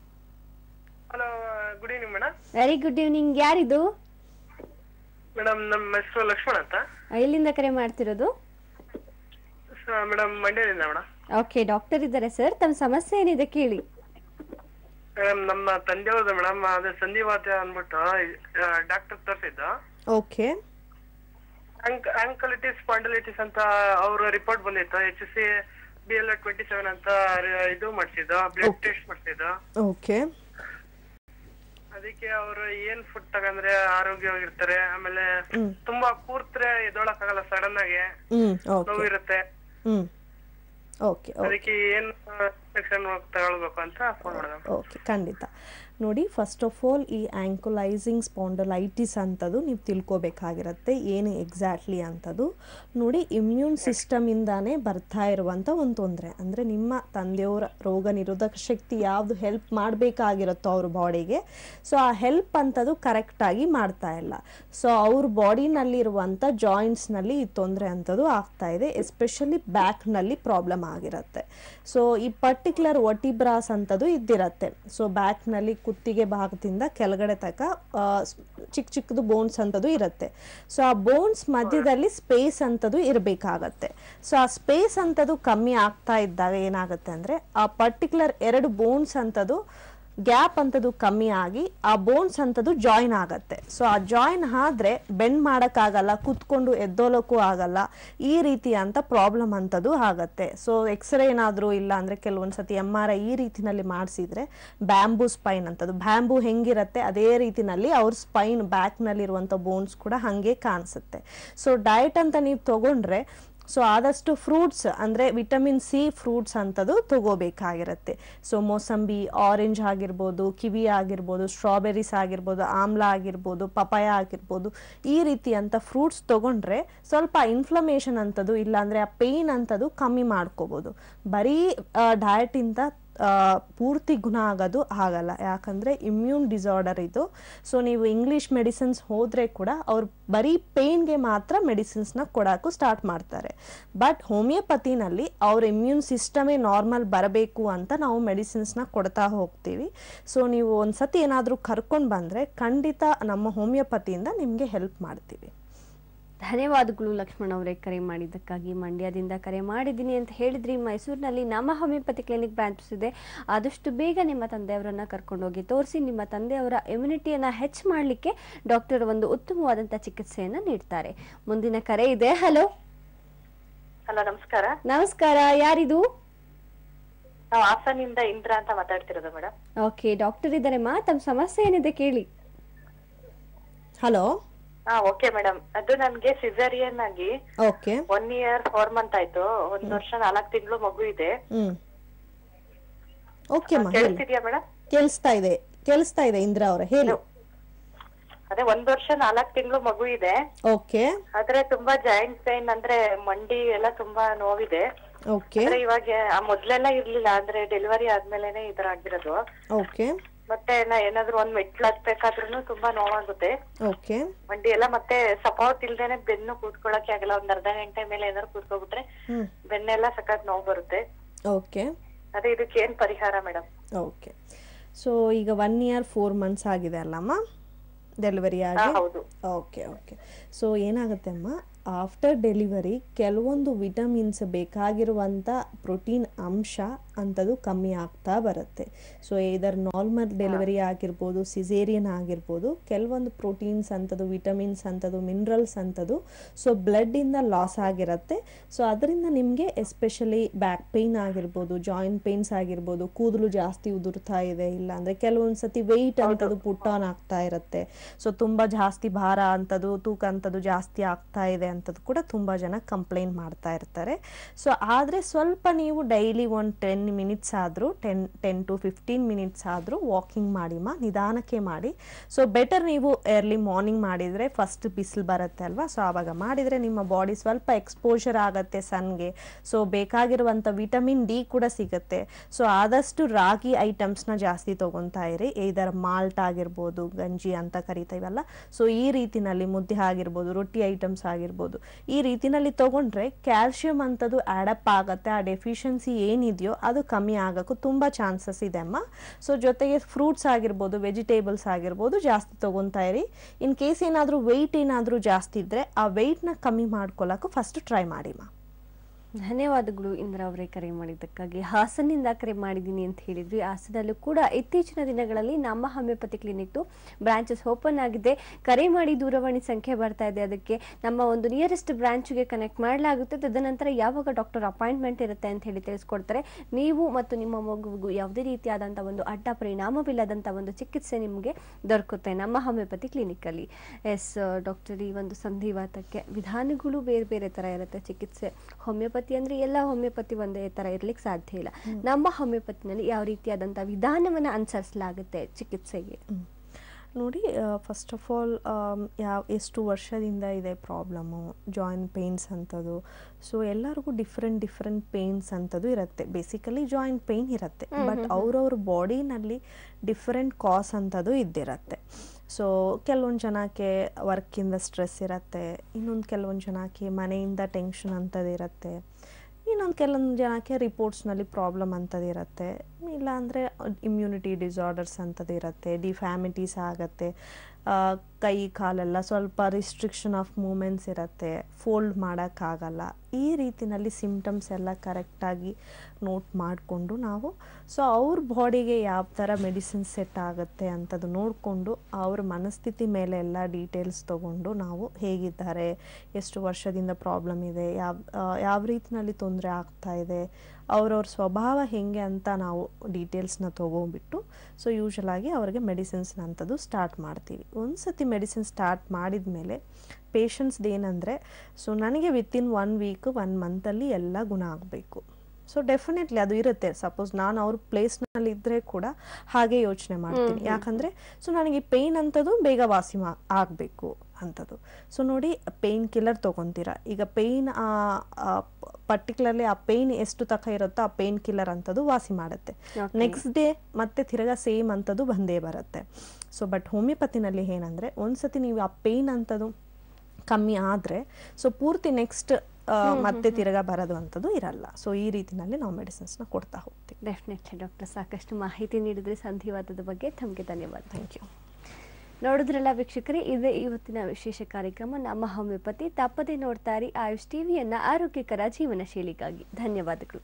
hello good evening madam very good evening ಯಾರಿದು ಮೇಡಮ್ ನಮ್ಮ ಹೆಸರು ಲಕ್ಷ್ಮಣ್ ಅಂತ ಎಲ್ಲಿಂದ ಕರೆ ಮಾಡ್ತಿರೋದು ಮೇಡಮ್ ಮಂಡ್ಯದಿಂದ ಮೇಡಮ್ ಓಕೆ ಡಾಕ್ಟರ್ ಇದ್ದಾರೆ ಸರ್ ತಮ್ಮ ಸಮಸ್ಯೆ ಏನಿದೆ ಕೇಳಿ ಮೇಡಮ್ ನಮ್ಮ ತಂದೆಯವ್ರದ್ದು ಮೇಡಮ್ ಅದೇ ಸಂಧಿವಾತ ಅಂದ್ಬಿಟ್ಟು ಡಾಕ್ಟರ್ ತೋರಿಸಿದ್ದು ಓಕೆ ಆಂಕಲಿಟಿಸ್ ಸ್ಪಾಂಡಲಿಟಿಸ್ ಅಂತ ಅವ್ರ ರಿಪೋರ್ಟ್ ಬಂದಿತ್ತು H C B L twenty seven ಅಂತ ರ- ಇದು ಮಾಡಿಸಿದ್ದು ಬ್ಲಡ್ ಟೆಸ್ಟ್ ಮಾಡಿಸಿದ್ದು ಓಕೆ ಅದಕ್ಕೆ ಅವರು ಏನ್ ಫುಡ್ ತಗಂದ್ರೆ ಆರೋಗ್ಯವಾಗಿರ್ತಾರೆ ಆಮೇಲೆ ಹ್ಮ್. ತುಂಬಾ ಕೂರ್ತ್ರೆ ಎದ್ದೊಳಕ್ ಆಗಲ್ಲ ಸಡನ್ ಆಗಿ ಹ್ಞೂ ಓಕೆ ನೋವು ಇರುತ್ತೆ ಹ್ಞೂ ಓಕೆ ಓಕೆ ಅದಕ್ಕೆ ಏನ್ ಸೆಕ್ಷನ್ ತಗೊಳ್ಬೇಕು ಅಂತ ಫೋನ್ ಮಾಡಿದೆ ಓಕೆ ಖಂಡಿತ ನೋಡಿ ಫಸ್ಟ್ ಆಫ್ ಆಲ್ ಈ ಆ್ಯಂಕುಲೈಸಿಂಗ್ ಸ್ಪಾಂಡಲೈಟಿಸ್ ಅಂಥದ್ದು ನೀವು ತಿಳ್ಕೊಬೇಕಾಗಿರುತ್ತೆ ಏನು ಎಕ್ಸಾಕ್ಟ್ಲಿ ಅಂಥದ್ದು ನೋಡಿ ಇಮ್ಯೂನ್ ಸಿಸ್ಟಮಿಂದಾನೇ ಬರ್ತಾ ಇರುವಂಥ ಒಂದು ತೊಂದರೆ ಅಂದರೆ ನಿಮ್ಮ ತಂದೆಯವರ ರೋಗ ನಿರೋಧಕ ಶಕ್ತಿ ಯಾವುದು ಹೆಲ್ಪ್ ಮಾಡಬೇಕಾಗಿರುತ್ತೋ ಅವ್ರ ಬಾಡಿಗೆ ಸೊ ಆ ಹೆಲ್ಪ್ ಅಂಥದ್ದು ಕರೆಕ್ಟಾಗಿ ಮಾಡ್ತಾ ಇಲ್ಲ ಸೊ ಅವ್ರ ಬಾಡಿನಲ್ಲಿರುವಂಥ ಜಾಯಿಂಟ್ಸ್ನಲ್ಲಿ ಈ ತೊಂದರೆ ಅಂಥದ್ದು ಆಗ್ತಾ ಇದೆ ಎಸ್ಪೆಷಲಿ ಬ್ಯಾಕ್ನಲ್ಲಿ ಪ್ರಾಬ್ಲಮ್ ಆಗಿರುತ್ತೆ ಸೊ ಈ ಪರ್ಟಿಕ್ಯುಲರ್ ಒಟಿಬ್ರಾಸ್ ಅಂಥದ್ದು ಇದ್ದಿರತ್ತೆ ಸೊ ಬ್ಯಾಕ್ನಲ್ಲಿ ಕುತ್ತಿಗೆ ಭಾಗದಿಂದ ಕೆಳಗಡೆ ತನಕ ಆ, ಸ್- ಚಿಕ್ಕ ಚಿಕ್ಕದು ಬೋನ್ಸ್ ಅಂಥದ್ದು ಇರುತ್ತೆ ಸೊ ಆ ಬೋನ್ಸ್ ಮಧ್ಯದಲ್ಲಿ ಸ್ಪೇಸ್ ಅಂಥದ್ದು ಇರಬೇಕಾಗತ್ತೆ ಸೊ ಆ ಸ್ಪೇಸ್ ಅಂಥದ್ದು ಕಮ್ಮಿ ಆಗ್ತಾ ಇದ್ದಾಗ ಏನಾಗುತ್ತೆ ಅಂದರೆ ಆ ಪರ್ಟಿಕ್ಯುಲರ್ ಎರಡು ಬೋನ್ಸ್ ಅಂಥದ್ದು ಗ್ಯಾಪ್ ಅಂಥದ್ದು ಕಮ್ಮಿ ಆಗಿ ಆ ಬೋನ್ಸ್ ಅಂಥದ್ದು ಜಾಯಿನ್ ಆಗತ್ತೆ ಸೊ ಆ ಜಾಯಿನ್ ಆದ್ರೆ ಬೆಂಡ್ ಮಾಡೋಕ್ಕಾಗಲ್ಲ ಕುತ್ಕೊಂಡು ಎದ್ದೋಲಕ್ಕೂ ಆಗಲ್ಲ ಈ ರೀತಿ ಅಂತ ಪ್ರಾಬ್ಲಮ್ ಅಂಥದ್ದು ಆಗತ್ತೆ ಸೊ ಎಕ್ಸ್ರೇ ಏನಾದರೂ ಇಲ್ಲ ಅಂದರೆ ಕೆಲವೊಂದು ಸತಿ ಎಮ್ ಆರ್ ಐ ಈ ರೀತಿನಲ್ಲಿ ಮಾಡಿಸಿದ್ರೆ ಬ್ಯಾಂಬೂ ಸ್ಪೈನ್ ಅಂಥದ್ದು ಬ್ಯಾಂಬೂ ಹೆಂಗಿರುತ್ತೆ ಅದೇ ರೀತಿನಲ್ಲಿ ಅವ್ರ ಸ್ಪೈನ್ ಬ್ಯಾಕ್ನಲ್ಲಿರುವಂಥ ಬೋನ್ಸ್ ಕೂಡ ಹಾಗೆ ಕಾಣಿಸುತ್ತೆ ಸೊ ಡಯಟ್ ಅಂತ ನೀವು ತಗೊಂಡ್ರೆ ಸೊ ಆದಷ್ಟು ಫ್ರೂಟ್ಸ್ ಅಂದರೆ ವಿಟಮಿನ್ ಸಿ ಫ್ರೂಟ್ಸ್ ಅಂಥದ್ದು ತಗೋಬೇಕಾಗಿರುತ್ತೆ ಸೊ ಮೋಸಂಬಿ ಆರೆಂಜ್ ಆಗಿರ್ಬೋದು ಕಿವಿ ಆಗಿರ್ಬೋದು ಸ್ಟ್ರಾಬೆರೀಸ್ ಆಗಿರ್ಬೋದು ಆಮ್ಲ ಆಗಿರ್ಬೋದು ಪಪಾಯ ಆಗಿರ್ಬೋದು ಈ ರೀತಿ ಅಂತ ಫ್ರೂಟ್ಸ್ ತಗೊಂಡ್ರೆ ಸ್ವಲ್ಪ ಇನ್ಫ್ಲಮೇಷನ್ ಅಂಥದ್ದು ಇಲ್ಲಾಂದರೆ ಆ ಪೇಯ್ನ್ ಅಂಥದ್ದು ಕಮ್ಮಿ ಮಾಡ್ಕೋಬೋದು ಬರೀ ಡಯಟಿಂದ ಪೂರ್ತಿ ಗುಣ ಆಗೋದು ಆಗಲ್ಲ ಯಾಕಂದರೆ ಇಮ್ಯೂನ್ ಡಿಸಾರ್ಡರ್ ಇದು ಸೊ ನೀವು ಇಂಗ್ಲೀಷ್ ಮೆಡಿಸಿನ್ಸ್ ಹೋದರೆ ಕೂಡ ಅವ್ರು ಬರೀ ಪೇಯ್ನ್ಗೆ ಮಾತ್ರ ಮೆಡಿಸಿನ್ಸ್ನ ಕೊಡೋಕ್ಕೂ ಸ್ಟಾರ್ಟ್ ಮಾಡ್ತಾರೆ ಬಟ್ ಹೋಮಿಯೋಪತಿನಲ್ಲಿ ಅವ್ರ ಇಮ್ಯೂನ್ ಸಿಸ್ಟಮೇ ನಾರ್ಮಲ್ ಬರಬೇಕು ಅಂತ ನಾವು ಮೆಡಿಸಿನ್ಸ್ನ ಕೊಡ್ತಾ ಹೋಗ್ತೀವಿ ಸೊ ನೀವು ಒಂದು ಸತಿ ಏನಾದರೂ ಕರ್ಕೊಂಡು ಬಂದರೆ ಖಂಡಿತ ನಮ್ಮ ಹೋಮಿಯೋಪತಿಯಿಂದ ನಿಮಗೆ ಹೆಲ್ಪ್ ಮಾಡ್ತೀವಿ ಧನ್ಯವಾದಗಳು ಲಕ್ಷ್ಮಣ್ ಅವರೇ ಕರೆ ಮಾಡಿದ್ದಕ್ಕಾಗಿ ಮಂಡ್ಯದಿಂದ ಕರೆ ಮಾಡಿದ್ದೀನಿ ಅಂತ ಹೇಳಿದ್ರಿ ಮೈಸೂರಿನಲ್ಲಿ ನಮ್ಮ ಹೋಮಿಯೋಪತಿ ಕ್ಲಿನಿಕ್ ಬ್ರಾಂಚ್ ಇದೆ ಆದಷ್ಟು ಬೇಗ ನಿಮ್ಮ ತಂದೆಯವರನ್ನ ಕರ್ಕೊಂಡೋಗಿ ತೋರಿಸಿ ನಿಮ್ಮ ತಂದೆಯವರ ಇಮ್ಯುನಿಟಿಯನ್ನು ಹೆಚ್ಚು ಮಾಡಲಿಕ್ಕೆ ಡಾಕ್ಟರ್ ಒಂದು ಉತ್ತಮವಾದಂಥ ಚಿಕಿತ್ಸೆಯನ್ನು ನೀಡ್ತಾರೆ ಮುಂದಿನ ಕರೆ ಇದೆ ಹಲೋ ಹಲೋ ನಮಸ್ಕಾರ ನಮಸ್ಕಾರ ಯಾರಿದು ನಾವು ಹಾಸನಿಂದ ಇಂದ್ರ ಅಂತ ಮಾತಾಡ್ತಿರೋದು ಮೇಡಮ್ ಓಕೆ ಡಾಕ್ಟರ್ ಇದ್ದಾರೆ ಮಾ ತಮ್ಮ ಸಮಸ್ಯೆ ಏನಿದೆ ಕೇಳಿ ಹಲೋ ಹಾ ಓಕೆ ಮೇಡಮ್ ಅದು ನನ್ಗೆ ಸಿಸರಿಯನ್ ಆಗಿ okay one year four month ಆಯ್ತು ಒಂದ್ ವರ್ಷ ನಾಲ್ಕ್ ತಿಂಗಳು ಮಗು ಇದೆ ಹ್ಞೂ ಓಕೆ ಮಾ ಹೇಳಿ ಕೇಳಿಸ್ತಿದ್ಯಾ ಮೇಡಮ್ ಕೇಳಿಸ್ತಾ ಇದೆ ಕೇಳಿಸ್ತಾ ಇದೆ ಇಂದ್ರ ಅವರೇ ಹೇಳಿ ಅದೇ ಒಂದ್ ವರ್ಷ ನಾಲ್ಕ್ ತಿಂಗಳು ಮಗು ಇದೆ ಓಕೆ ಆದ್ರೆ ತುಂಬಾ ಜಾಯಿಂಟ್ ಪೈನ್ ಅಂದ್ರೆ ಮಂಡಿ ಎಲ್ಲ ತುಂಬಾ ನೋವಿದೆ ಓಕೆ ಅಂದ್ರೆ ಇವಾಗ ಆ ಮೊದ್ಲೆಲ್ಲ ಇರ್ಲಿಲ್ಲ ಅಂದ್ರೆ ಡೆಲಿವರಿ ಆದ್ಮೇಲೆನೆ ಈ ತರ ಆಗಿರೋದು ಓಕೆ ಮತ್ತೆ ನಾ ಏನಾದ್ರು ಒಂದ್ ಮೆಟ್ಲು ಹತ್ಬೇಕಾದ್ರೂ ತುಂಬಾ ನೋವಾಗುತ್ತೆ ಓಕೆ ಮಂಡಿ ಎಲ್ಲ ಮತ್ತೆ ಸಪೋರ್ಟ್ ಇಲ್ದೇನೆ ಬೆನ್ನು ಕೂತ್ಕೊಳಕ್ಕೆ ಆಗಲ್ಲ ಒಂದ್ ಅರ್ಧ ಗಂಟೆ ಮೇಲೆ ಏನಾದ್ರು ಕೂತ್ಕೊಬಿಟ್ರೆ ಹ್ಞೂ ಬೆನ್ನೆಲ್ಲ ಸಖತ್ ನೋವು ಬರುತ್ತೆ ಓಕೆ ಅದೇ ಇದಕ್ಕೆ ಏನ್ ಪರಿಹಾರ ಮೇಡಮ್ ಓಕೆ ಸೊ ಈಗ ಒನ್ ಇಯರ್ ಫೋರ್ ಮಂತ್ಸ್ ಆಗಿದೆ ಅಲ್ಲಮ್ಮ ಡೆಲಿವರಿ ಹಾ ಆಗಿ ಹೌದು ಓಕೆ ಓಕೆ ಸೊ ಏನಾಗುತ್ತೆ ಅಮ್ಮ ಆಫ್ಟರ್ ಡೆಲಿವರಿ ಕೆಲವೊಂದು ವಿಟಮಿನ್ಸ್ ಬೇಕಾಗಿರುವಂಥ ಪ್ರೋಟೀನ್ ಅಂಶ ಅಂಥದ್ದು ಕಮ್ಮಿ ಆಗ್ತಾ ಬರುತ್ತೆ ಸೊ ಇದರ್ ನಾರ್ಮಲ್ ಡೆಲಿವರಿ ಆಗಿರ್ಬೋದು ಸಿಸೇರಿಯನ್ ಆಗಿರ್ಬೋದು ಕೆಲವೊಂದು ಪ್ರೋಟೀನ್ಸ್ ಅಂಥದ್ದು ವಿಟಮಿನ್ಸ್ ಅಂಥದ್ದು ಮಿನರಲ್ಸ್ ಅಂಥದ್ದು ಸೊ ಬ್ಲಡ್ಡಿಂದ ಲಾಸ್ ಆಗಿರುತ್ತೆ ಸೊ ಅದರಿಂದ ನಿಮಗೆ ಎಸ್ಪೆಷಲಿ ಬ್ಯಾಕ್ ಪೇಯ್ನ್ ಆಗಿರ್ಬೋದು ಜಾಯಿಂಟ್ ಪೇಯ್ನ್ಸ್ ಆಗಿರ್ಬೋದು ಕೂದಲು ಜಾಸ್ತಿ ಉದುರ್ತಾ ಇದೆ ಇಲ್ಲ ಅಂದರೆ ಕೆಲವೊಂದು ಸತಿ ವೆಯ್ಟ್ ಅಂಥದ್ದು ಪುಟ್ ಆನ್ ಆಗ್ತಾ ಇರುತ್ತೆ ಸೊ ತುಂಬ ಜಾಸ್ತಿ ಭಾರ ಅಂಥದ್ದು ತೂಕ ಅಂಥದ್ದು ಜಾಸ್ತಿ ಆಗ್ತಾ ಇದೆ ಅಂಥದ್ದು ಕೂಡ ತುಂಬ ಜನ ಕಂಪ್ಲೇಂಟ್ ಮಾಡ್ತಾ ಇರ್ತಾರೆ ಸೊ ಆದರೆ ಸ್ವಲ್ಪ ನೀವು ಡೈಲಿ ಒಂದು ಟೆನ್ ಮಿನಿಟ್ಸ್ ಆದರೂ ten ten to fifteen minutes ಆದರೂ ವಾಕಿಂಗ್ ಮಾಡಿ ಮಾ ನಿಧಾನಕ್ಕೆ ಮಾಡಿ ಸೊ ಬೆಟರ್ ನೀವು ಎರ್ಲಿ ಮಾರ್ನಿಂಗ್ ಮಾಡಿದರೆ ಫಸ್ಟ್ ಬಿಸಿಲು ಬರುತ್ತೆ ಅಲ್ವಾ ಸೊ ಆವಾಗ ಮಾಡಿದರೆ ನಿಮ್ಮ ಬಾಡಿ ಸ್ವಲ್ಪ ಎಕ್ಸ್ಪೋಜರ್ ಆಗುತ್ತೆ ಸನ್ಗೆ ಸೊ ಬೇಕಾಗಿರುವಂಥ ವಿಟಮಿನ್ ಡಿ ಕೂಡ ಸಿಗುತ್ತೆ ಸೊ ಆದಷ್ಟು ರಾಗಿ ಐಟಮ್ಸ್ನ ಜಾಸ್ತಿ ತೊಗೊತಾ ಇರಿ ಇದರ ಮಾಲ್ಟ್ ಆಗಿರ್ಬೋದು ಗಂಜಿ ಅಂತ ಕರಿತೀವಲ್ಲ ಸೊ ಈ ರೀತಿನಲ್ಲಿ ಮುದ್ದೆ ಆಗಿರ್ಬೋದು ರೊಟ್ಟಿ ಐಟಮ್ಸ್ ಆಗಿರ್ಬೋದು ಈ ರೀತಿನಲ್ಲಿ ತಗೊಂಡ್ರೆ ಕ್ಯಾಲ್ಶಿಯಂ ಅಂಥದ್ದು ಆ್ಯಡಪ್ ಆಗುತ್ತೆ ಆ ಡೆಫಿಷಿಯನ್ಸಿ ಏನಿದೆಯೋ ಅದು ಕಮ್ಮಿ ಆಗೋಕ್ಕೂ ತುಂಬ ಚಾನ್ಸಸ್ ಇದೆ ಅಮ್ಮ ಸೊ ಜೊತೆಗೆ ಫ್ರೂಟ್ಸ್ ಆಗಿರ್ಬೋದು ವೆಜಿಟೇಬಲ್ಸ್ ಆಗಿರ್ಬೋದು ಜಾಸ್ತಿ ತೊಗೊತಾ ಇರಿ ಇನ್ ಕೇಸ್ ಏನಾದರೂ ವೆಯ್ಟ್ ಏನಾದರೂ ಜಾಸ್ತಿ ಇದ್ದರೆ ಆ ವೆಯ್ಟ್ನ ಕಮ್ಮಿ ಮಾಡ್ಕೊಳ್ಳೋಕ್ಕೂ ಫಸ್ಟ್ ಟ್ರೈ ಮಾಡಿ ಮಾ ಧನ್ಯವಾದಗಳು ಇಂದ್ರ ಅವರೇ ಕರೆ ಮಾಡಿದ್ದಕ್ಕಾಗಿ ಹಾಸನಿಂದ ಕರೆ ಮಾಡಿದ್ದೀನಿ ಅಂತ ಹೇಳಿದ್ವಿ ಹಾಸನಲ್ಲೂ ಕೂಡ ಇತ್ತೀಚಿನ ದಿನಗಳಲ್ಲಿ ನಮ್ಮ ಹೋಮಿಯೋಪತಿ ಕ್ಲಿನಿಕ್ದು ಬ್ರಾಂಚಸ್ ಓಪನ್ ಆಗಿದೆ ಕರೆ ಮಾಡಿ ದೂರವಾಣಿ ಸಂಖ್ಯೆ ಬರ್ತಾ ಇದೆ ಅದಕ್ಕೆ ನಮ್ಮ ಒಂದು ನಿಯರೆಸ್ಟ್ ಬ್ರಾಂಚ್ಗೆ ಕನೆಕ್ಟ್ ಮಾಡಲಾಗುತ್ತೆ ತದನಂತರ ಯಾವಾಗ ಡಾಕ್ಟರ್ ಅಪಾಯಿಂಟ್ಮೆಂಟ್ ಇರುತ್ತೆ ಅಂತ ಹೇಳಿ ತಿಳಿಸ್ಕೊಡ್ತಾರೆ ನೀವು ಮತ್ತು ನಿಮ್ಮ ಮಗುವಿಗೂ ಯಾವುದೇ ರೀತಿಯಾದಂಥ ಒಂದು ಅಡ್ಡ ಪರಿಣಾಮವಿಲ್ಲದಂಥ ಒಂದು ಚಿಕಿತ್ಸೆ ನಿಮಗೆ ದೊರಕುತ್ತೆ ನಮ್ಮ ಹೋಮಿಯೋಪತಿ ಕ್ಲಿನಿಕಲ್ಲಿ ಎಸ್ ಡಾಕ್ಟರ್ ಈ ಒಂದು ಸಂಧಿವಾತಕ್ಕೆ ವಿಧಾನಗಳು ಬೇರೆ ಬೇರೆ ಥರ ಇರುತ್ತೆ ಚಿಕಿತ್ಸೆ ಹೋಮಿಯೋಪತಿ ಅಂದರೆ ಎಲ್ಲ ಹೋಮಿಯೋಪತಿ ಒಂದೇ ಥರ ಇರ್ಲಿಕ್ಕೆ ಸಾಧ್ಯ ಇಲ್ಲ ನಮ್ಮ ಹೋಮಿಯೋಪತಿನಲ್ಲಿ ಯಾವ ರೀತಿಯಾದಂಥ ವಿಧಾನವನ್ನು ಅನುಸರಿಸಲಾಗುತ್ತೆ ಚಿಕಿತ್ಸೆಗೆ ನೋಡಿ ಫಸ್ಟ್ ಆಫ್ ಆಲ್ ಯಾವ ಎಷ್ಟು ವರ್ಷದಿಂದ ಇದೆ ಪ್ರಾಬ್ಲಮ್ಮು ಜಾಯಿಂಟ್ ಪೇಯ್ನ್ಸ್ ಅಂಥದ್ದು ಸೊ ಎಲ್ಲರಿಗೂ ಡಿಫ್ರೆಂಟ್ ಡಿಫ್ರೆಂಟ್ ಪೇಯ್ನ್ಸ್ ಅಂಥದ್ದು ಇರುತ್ತೆ ಬೇಸಿಕಲಿ ಜಾಯಿಂಟ್ ಪೇಯ್ನ್ ಇರುತ್ತೆ ಬಟ್ ಅವ್ರವ್ರ ಬಾಡಿನಲ್ಲಿ ಡಿಫ್ರೆಂಟ್ ಕಾಸ್ ಅಂಥದ್ದು ಇದ್ದಿರತ್ತೆ ಸೊ ಕೆಲವೊಂದು ಜನಕ್ಕೆ ವರ್ಕಿಂದ ಸ್ಟ್ರೆಸ್ ಇರುತ್ತೆ ಇನ್ನೊಂದು ಕೆಲವೊಂದು ಜನಕ್ಕೆ ಮನೆಯಿಂದ ಟೆನ್ಷನ್ ಅಂಥದ್ದು ಇರುತ್ತೆ ಇನ್ನೊಂದು ಕೆಲವೊಂದು ಜನಕ್ಕೆ ರಿಪೋರ್ಟ್ಸ್ನಲ್ಲಿ ಪ್ರಾಬ್ಲಮ್ ಅಂಥದ್ದು ಇರುತ್ತೆ ಇಲ್ಲಾಂದರೆ ಇಮ್ಯುನಿಟಿ ಡಿಸಾರ್ಡರ್ಸ್ ಅಂಥದ್ದು ಇರುತ್ತೆ ಡಿಫ್ಯಾಮಿಟೀಸ್ ಆಗುತ್ತೆ ಆ, ಕೈ ಕಾಲೆಲ್ಲ ಸ್ವಲ್ಪ ರಿಸ್ಟ್ರಿಕ್ಷನ್ ಆಫ್ ಮೂಮೆಂಟ್ಸ್ ಇರುತ್ತೆ ಫೋಲ್ಡ್ ಮಾಡೋಕ್ಕಾಗಲ್ಲ ಈ ರೀತಿನಲ್ಲಿ ಸಿಮ್ಟಮ್ಸ್ ಎಲ್ಲ ಕರೆಕ್ಟಾಗಿ ನೋಟ್ ಮಾಡಿಕೊಂಡು ನಾವು ಸೊ ಅವ್ರ ಬಾಡಿಗೆ ಯಾವ ಥರ ಮೆಡಿಸಿನ್ ಸೆಟ್ ಆಗುತ್ತೆ ಅಂಥದ್ದು ನೋಡಿಕೊಂಡು ಅವ್ರ ಮನಸ್ಥಿತಿ ಮೇಲೆ ಎಲ್ಲ ಡೀಟೇಲ್ಸ್ ತೊಗೊಂಡು ನಾವು ಹೇಗಿದ್ದಾರೆ ಎಷ್ಟು ವರ್ಷದಿಂದ ಪ್ರಾಬ್ಲಮ್ ಇದೆ ಯಾವ ಆ, ಯಾವ ರೀತಿನಲ್ಲಿ ತೊಂದರೆ ಆಗ್ತಾ ಇದೆ ಅವ್ರವ್ರ ಸ್ವಭಾವ ಹೇಗೆ ಅಂತ ನಾವು ಡೀಟೇಲ್ಸ್ನ ತೊಗೊಂಬಿಟ್ಟು ಸೊ ಯೂಶಲಾಗಿ ಅವ್ರಿಗೆ ಮೆಡಿಸಿನ್ಸ್ನ ಅಂಥದ್ದು ಸ್ಟಾರ್ಟ್ ಮಾಡ್ತೀವಿ ಒಂದು ಸತಿ ಮೆಡಿಸಿನ್ ಸ್ಟಾರ್ಟ್ ಮಾಡಿದ ಮೇಲೆ ಪೇಷಂಟ್ಸ್ದು ಏನಂದರೆ ಸೊ ನನಗೆ ವಿತಿನ್ ಒನ್ ವೀಕ್ ಒನ್ ಮಂತಲ್ಲಿ ಎಲ್ಲ ಗುಣ ಆಗಬೇಕು ಸೊ ಡೆಫಿನೆಟ್ಲಿ ಅದು ಇರುತ್ತೆ ಸಪೋಸ್ ನಾನು ಅವ್ರ ಪ್ಲೇಸ್ನಲ್ಲಿ ಇದ್ದರೆ ಕೂಡ ಹಾಗೆ ಯೋಚನೆ ಮಾಡ್ತೀನಿ ಯಾಕಂದರೆ ಸೊ ನನಗೆ ಪೇಯ್ನ್ ಅಂಥದ್ದು ಬೇಗ ವಾಸಿ ಮಾ ಆಗಬೇಕು ಅಂಥದ್ದು ಸೊ ನೋಡಿ ಪೇಯ್ನ್ ಕಿಲ್ಲರ್ ತೊಗೊತೀರಾ ಈಗ ಪೇಯ್ನ್ ಪರ್ಟಿಕ್ಯುಲರ್ಲಿ ಆ ಪೇಯ್ನ್ ಎಷ್ಟು ತಕ ಇರುತ್ತೋ ಆ ಪೇಯ್ನ್ ಕಿಲ್ಲರ್ ಅಂಥದ್ದು ವಾಸಿ ಮಾಡುತ್ತೆ ನೆಕ್ಸ್ಟ್ ಡೇ ಮತ್ತೆ ತಿರ್ಗಾ ಸೇಮ್ ಅಂಥದ್ದು ಬಂದೇ ಬರುತ್ತೆ ಸೊ ಬಟ್ ಹೋಮಿಯೋಪತಿನಲ್ಲಿ ಏನಂದರೆ ಒಂದ್ಸತಿ ನೀವು ಆ ಪೇಯ್ನ್ ಅಂಥದ್ದು ಕಮ್ಮಿ ಆದರೆ ಸೊ ಪೂರ್ತಿ ನೆಕ್ಸ್ಟ್ ಮತ್ತೆ ತಿರ್ಗಾ ಬರೋದು ಅಂಥದ್ದು ಇರಲ್ಲ ಸೊ ಈ ರೀತಿನಲ್ಲಿ ನಾವು ಮೆಡಿಸಿನ್ಸ್ನ ಕೊಡ್ತಾ ಹೋಗ್ತೀವಿ ಡೆಫಿನೆಟ್ಲಿ ಡಾಕ್ಟರ್ ಸಾಕಷ್ಟು ಮಾಹಿತಿ ನೀಡಿದ್ರಿ ಸಂಧಿವಾತದ ಬಗ್ಗೆ ತಮಗೆ ಧನ್ಯವಾದ ಥ್ಯಾಂಕ್ ಯು ನೋಡಿದ್ರಲ್ಲ ವೀಕ್ಷಕರೇ ಇದೇ ಇವತ್ತಿನ ವಿಶೇಷ ಕಾರ್ಯಕ್ರಮ ನಮ್ಮ ಹೋಮಿಯೋಪತಿ ತಪ್ಪದೇ ನೋಡ್ತಾ ಇರಿ ಆಯುಷ್ ಟಿವಿಯನ್ನ ಆರೋಗ್ಯಕರ ಜೀವನ ಶೈಲಿಗಾಗಿ ಧನ್ಯವಾದಗಳು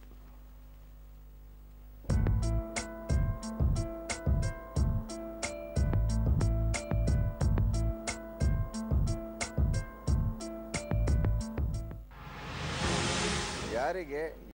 ಯಾರಿಗೆ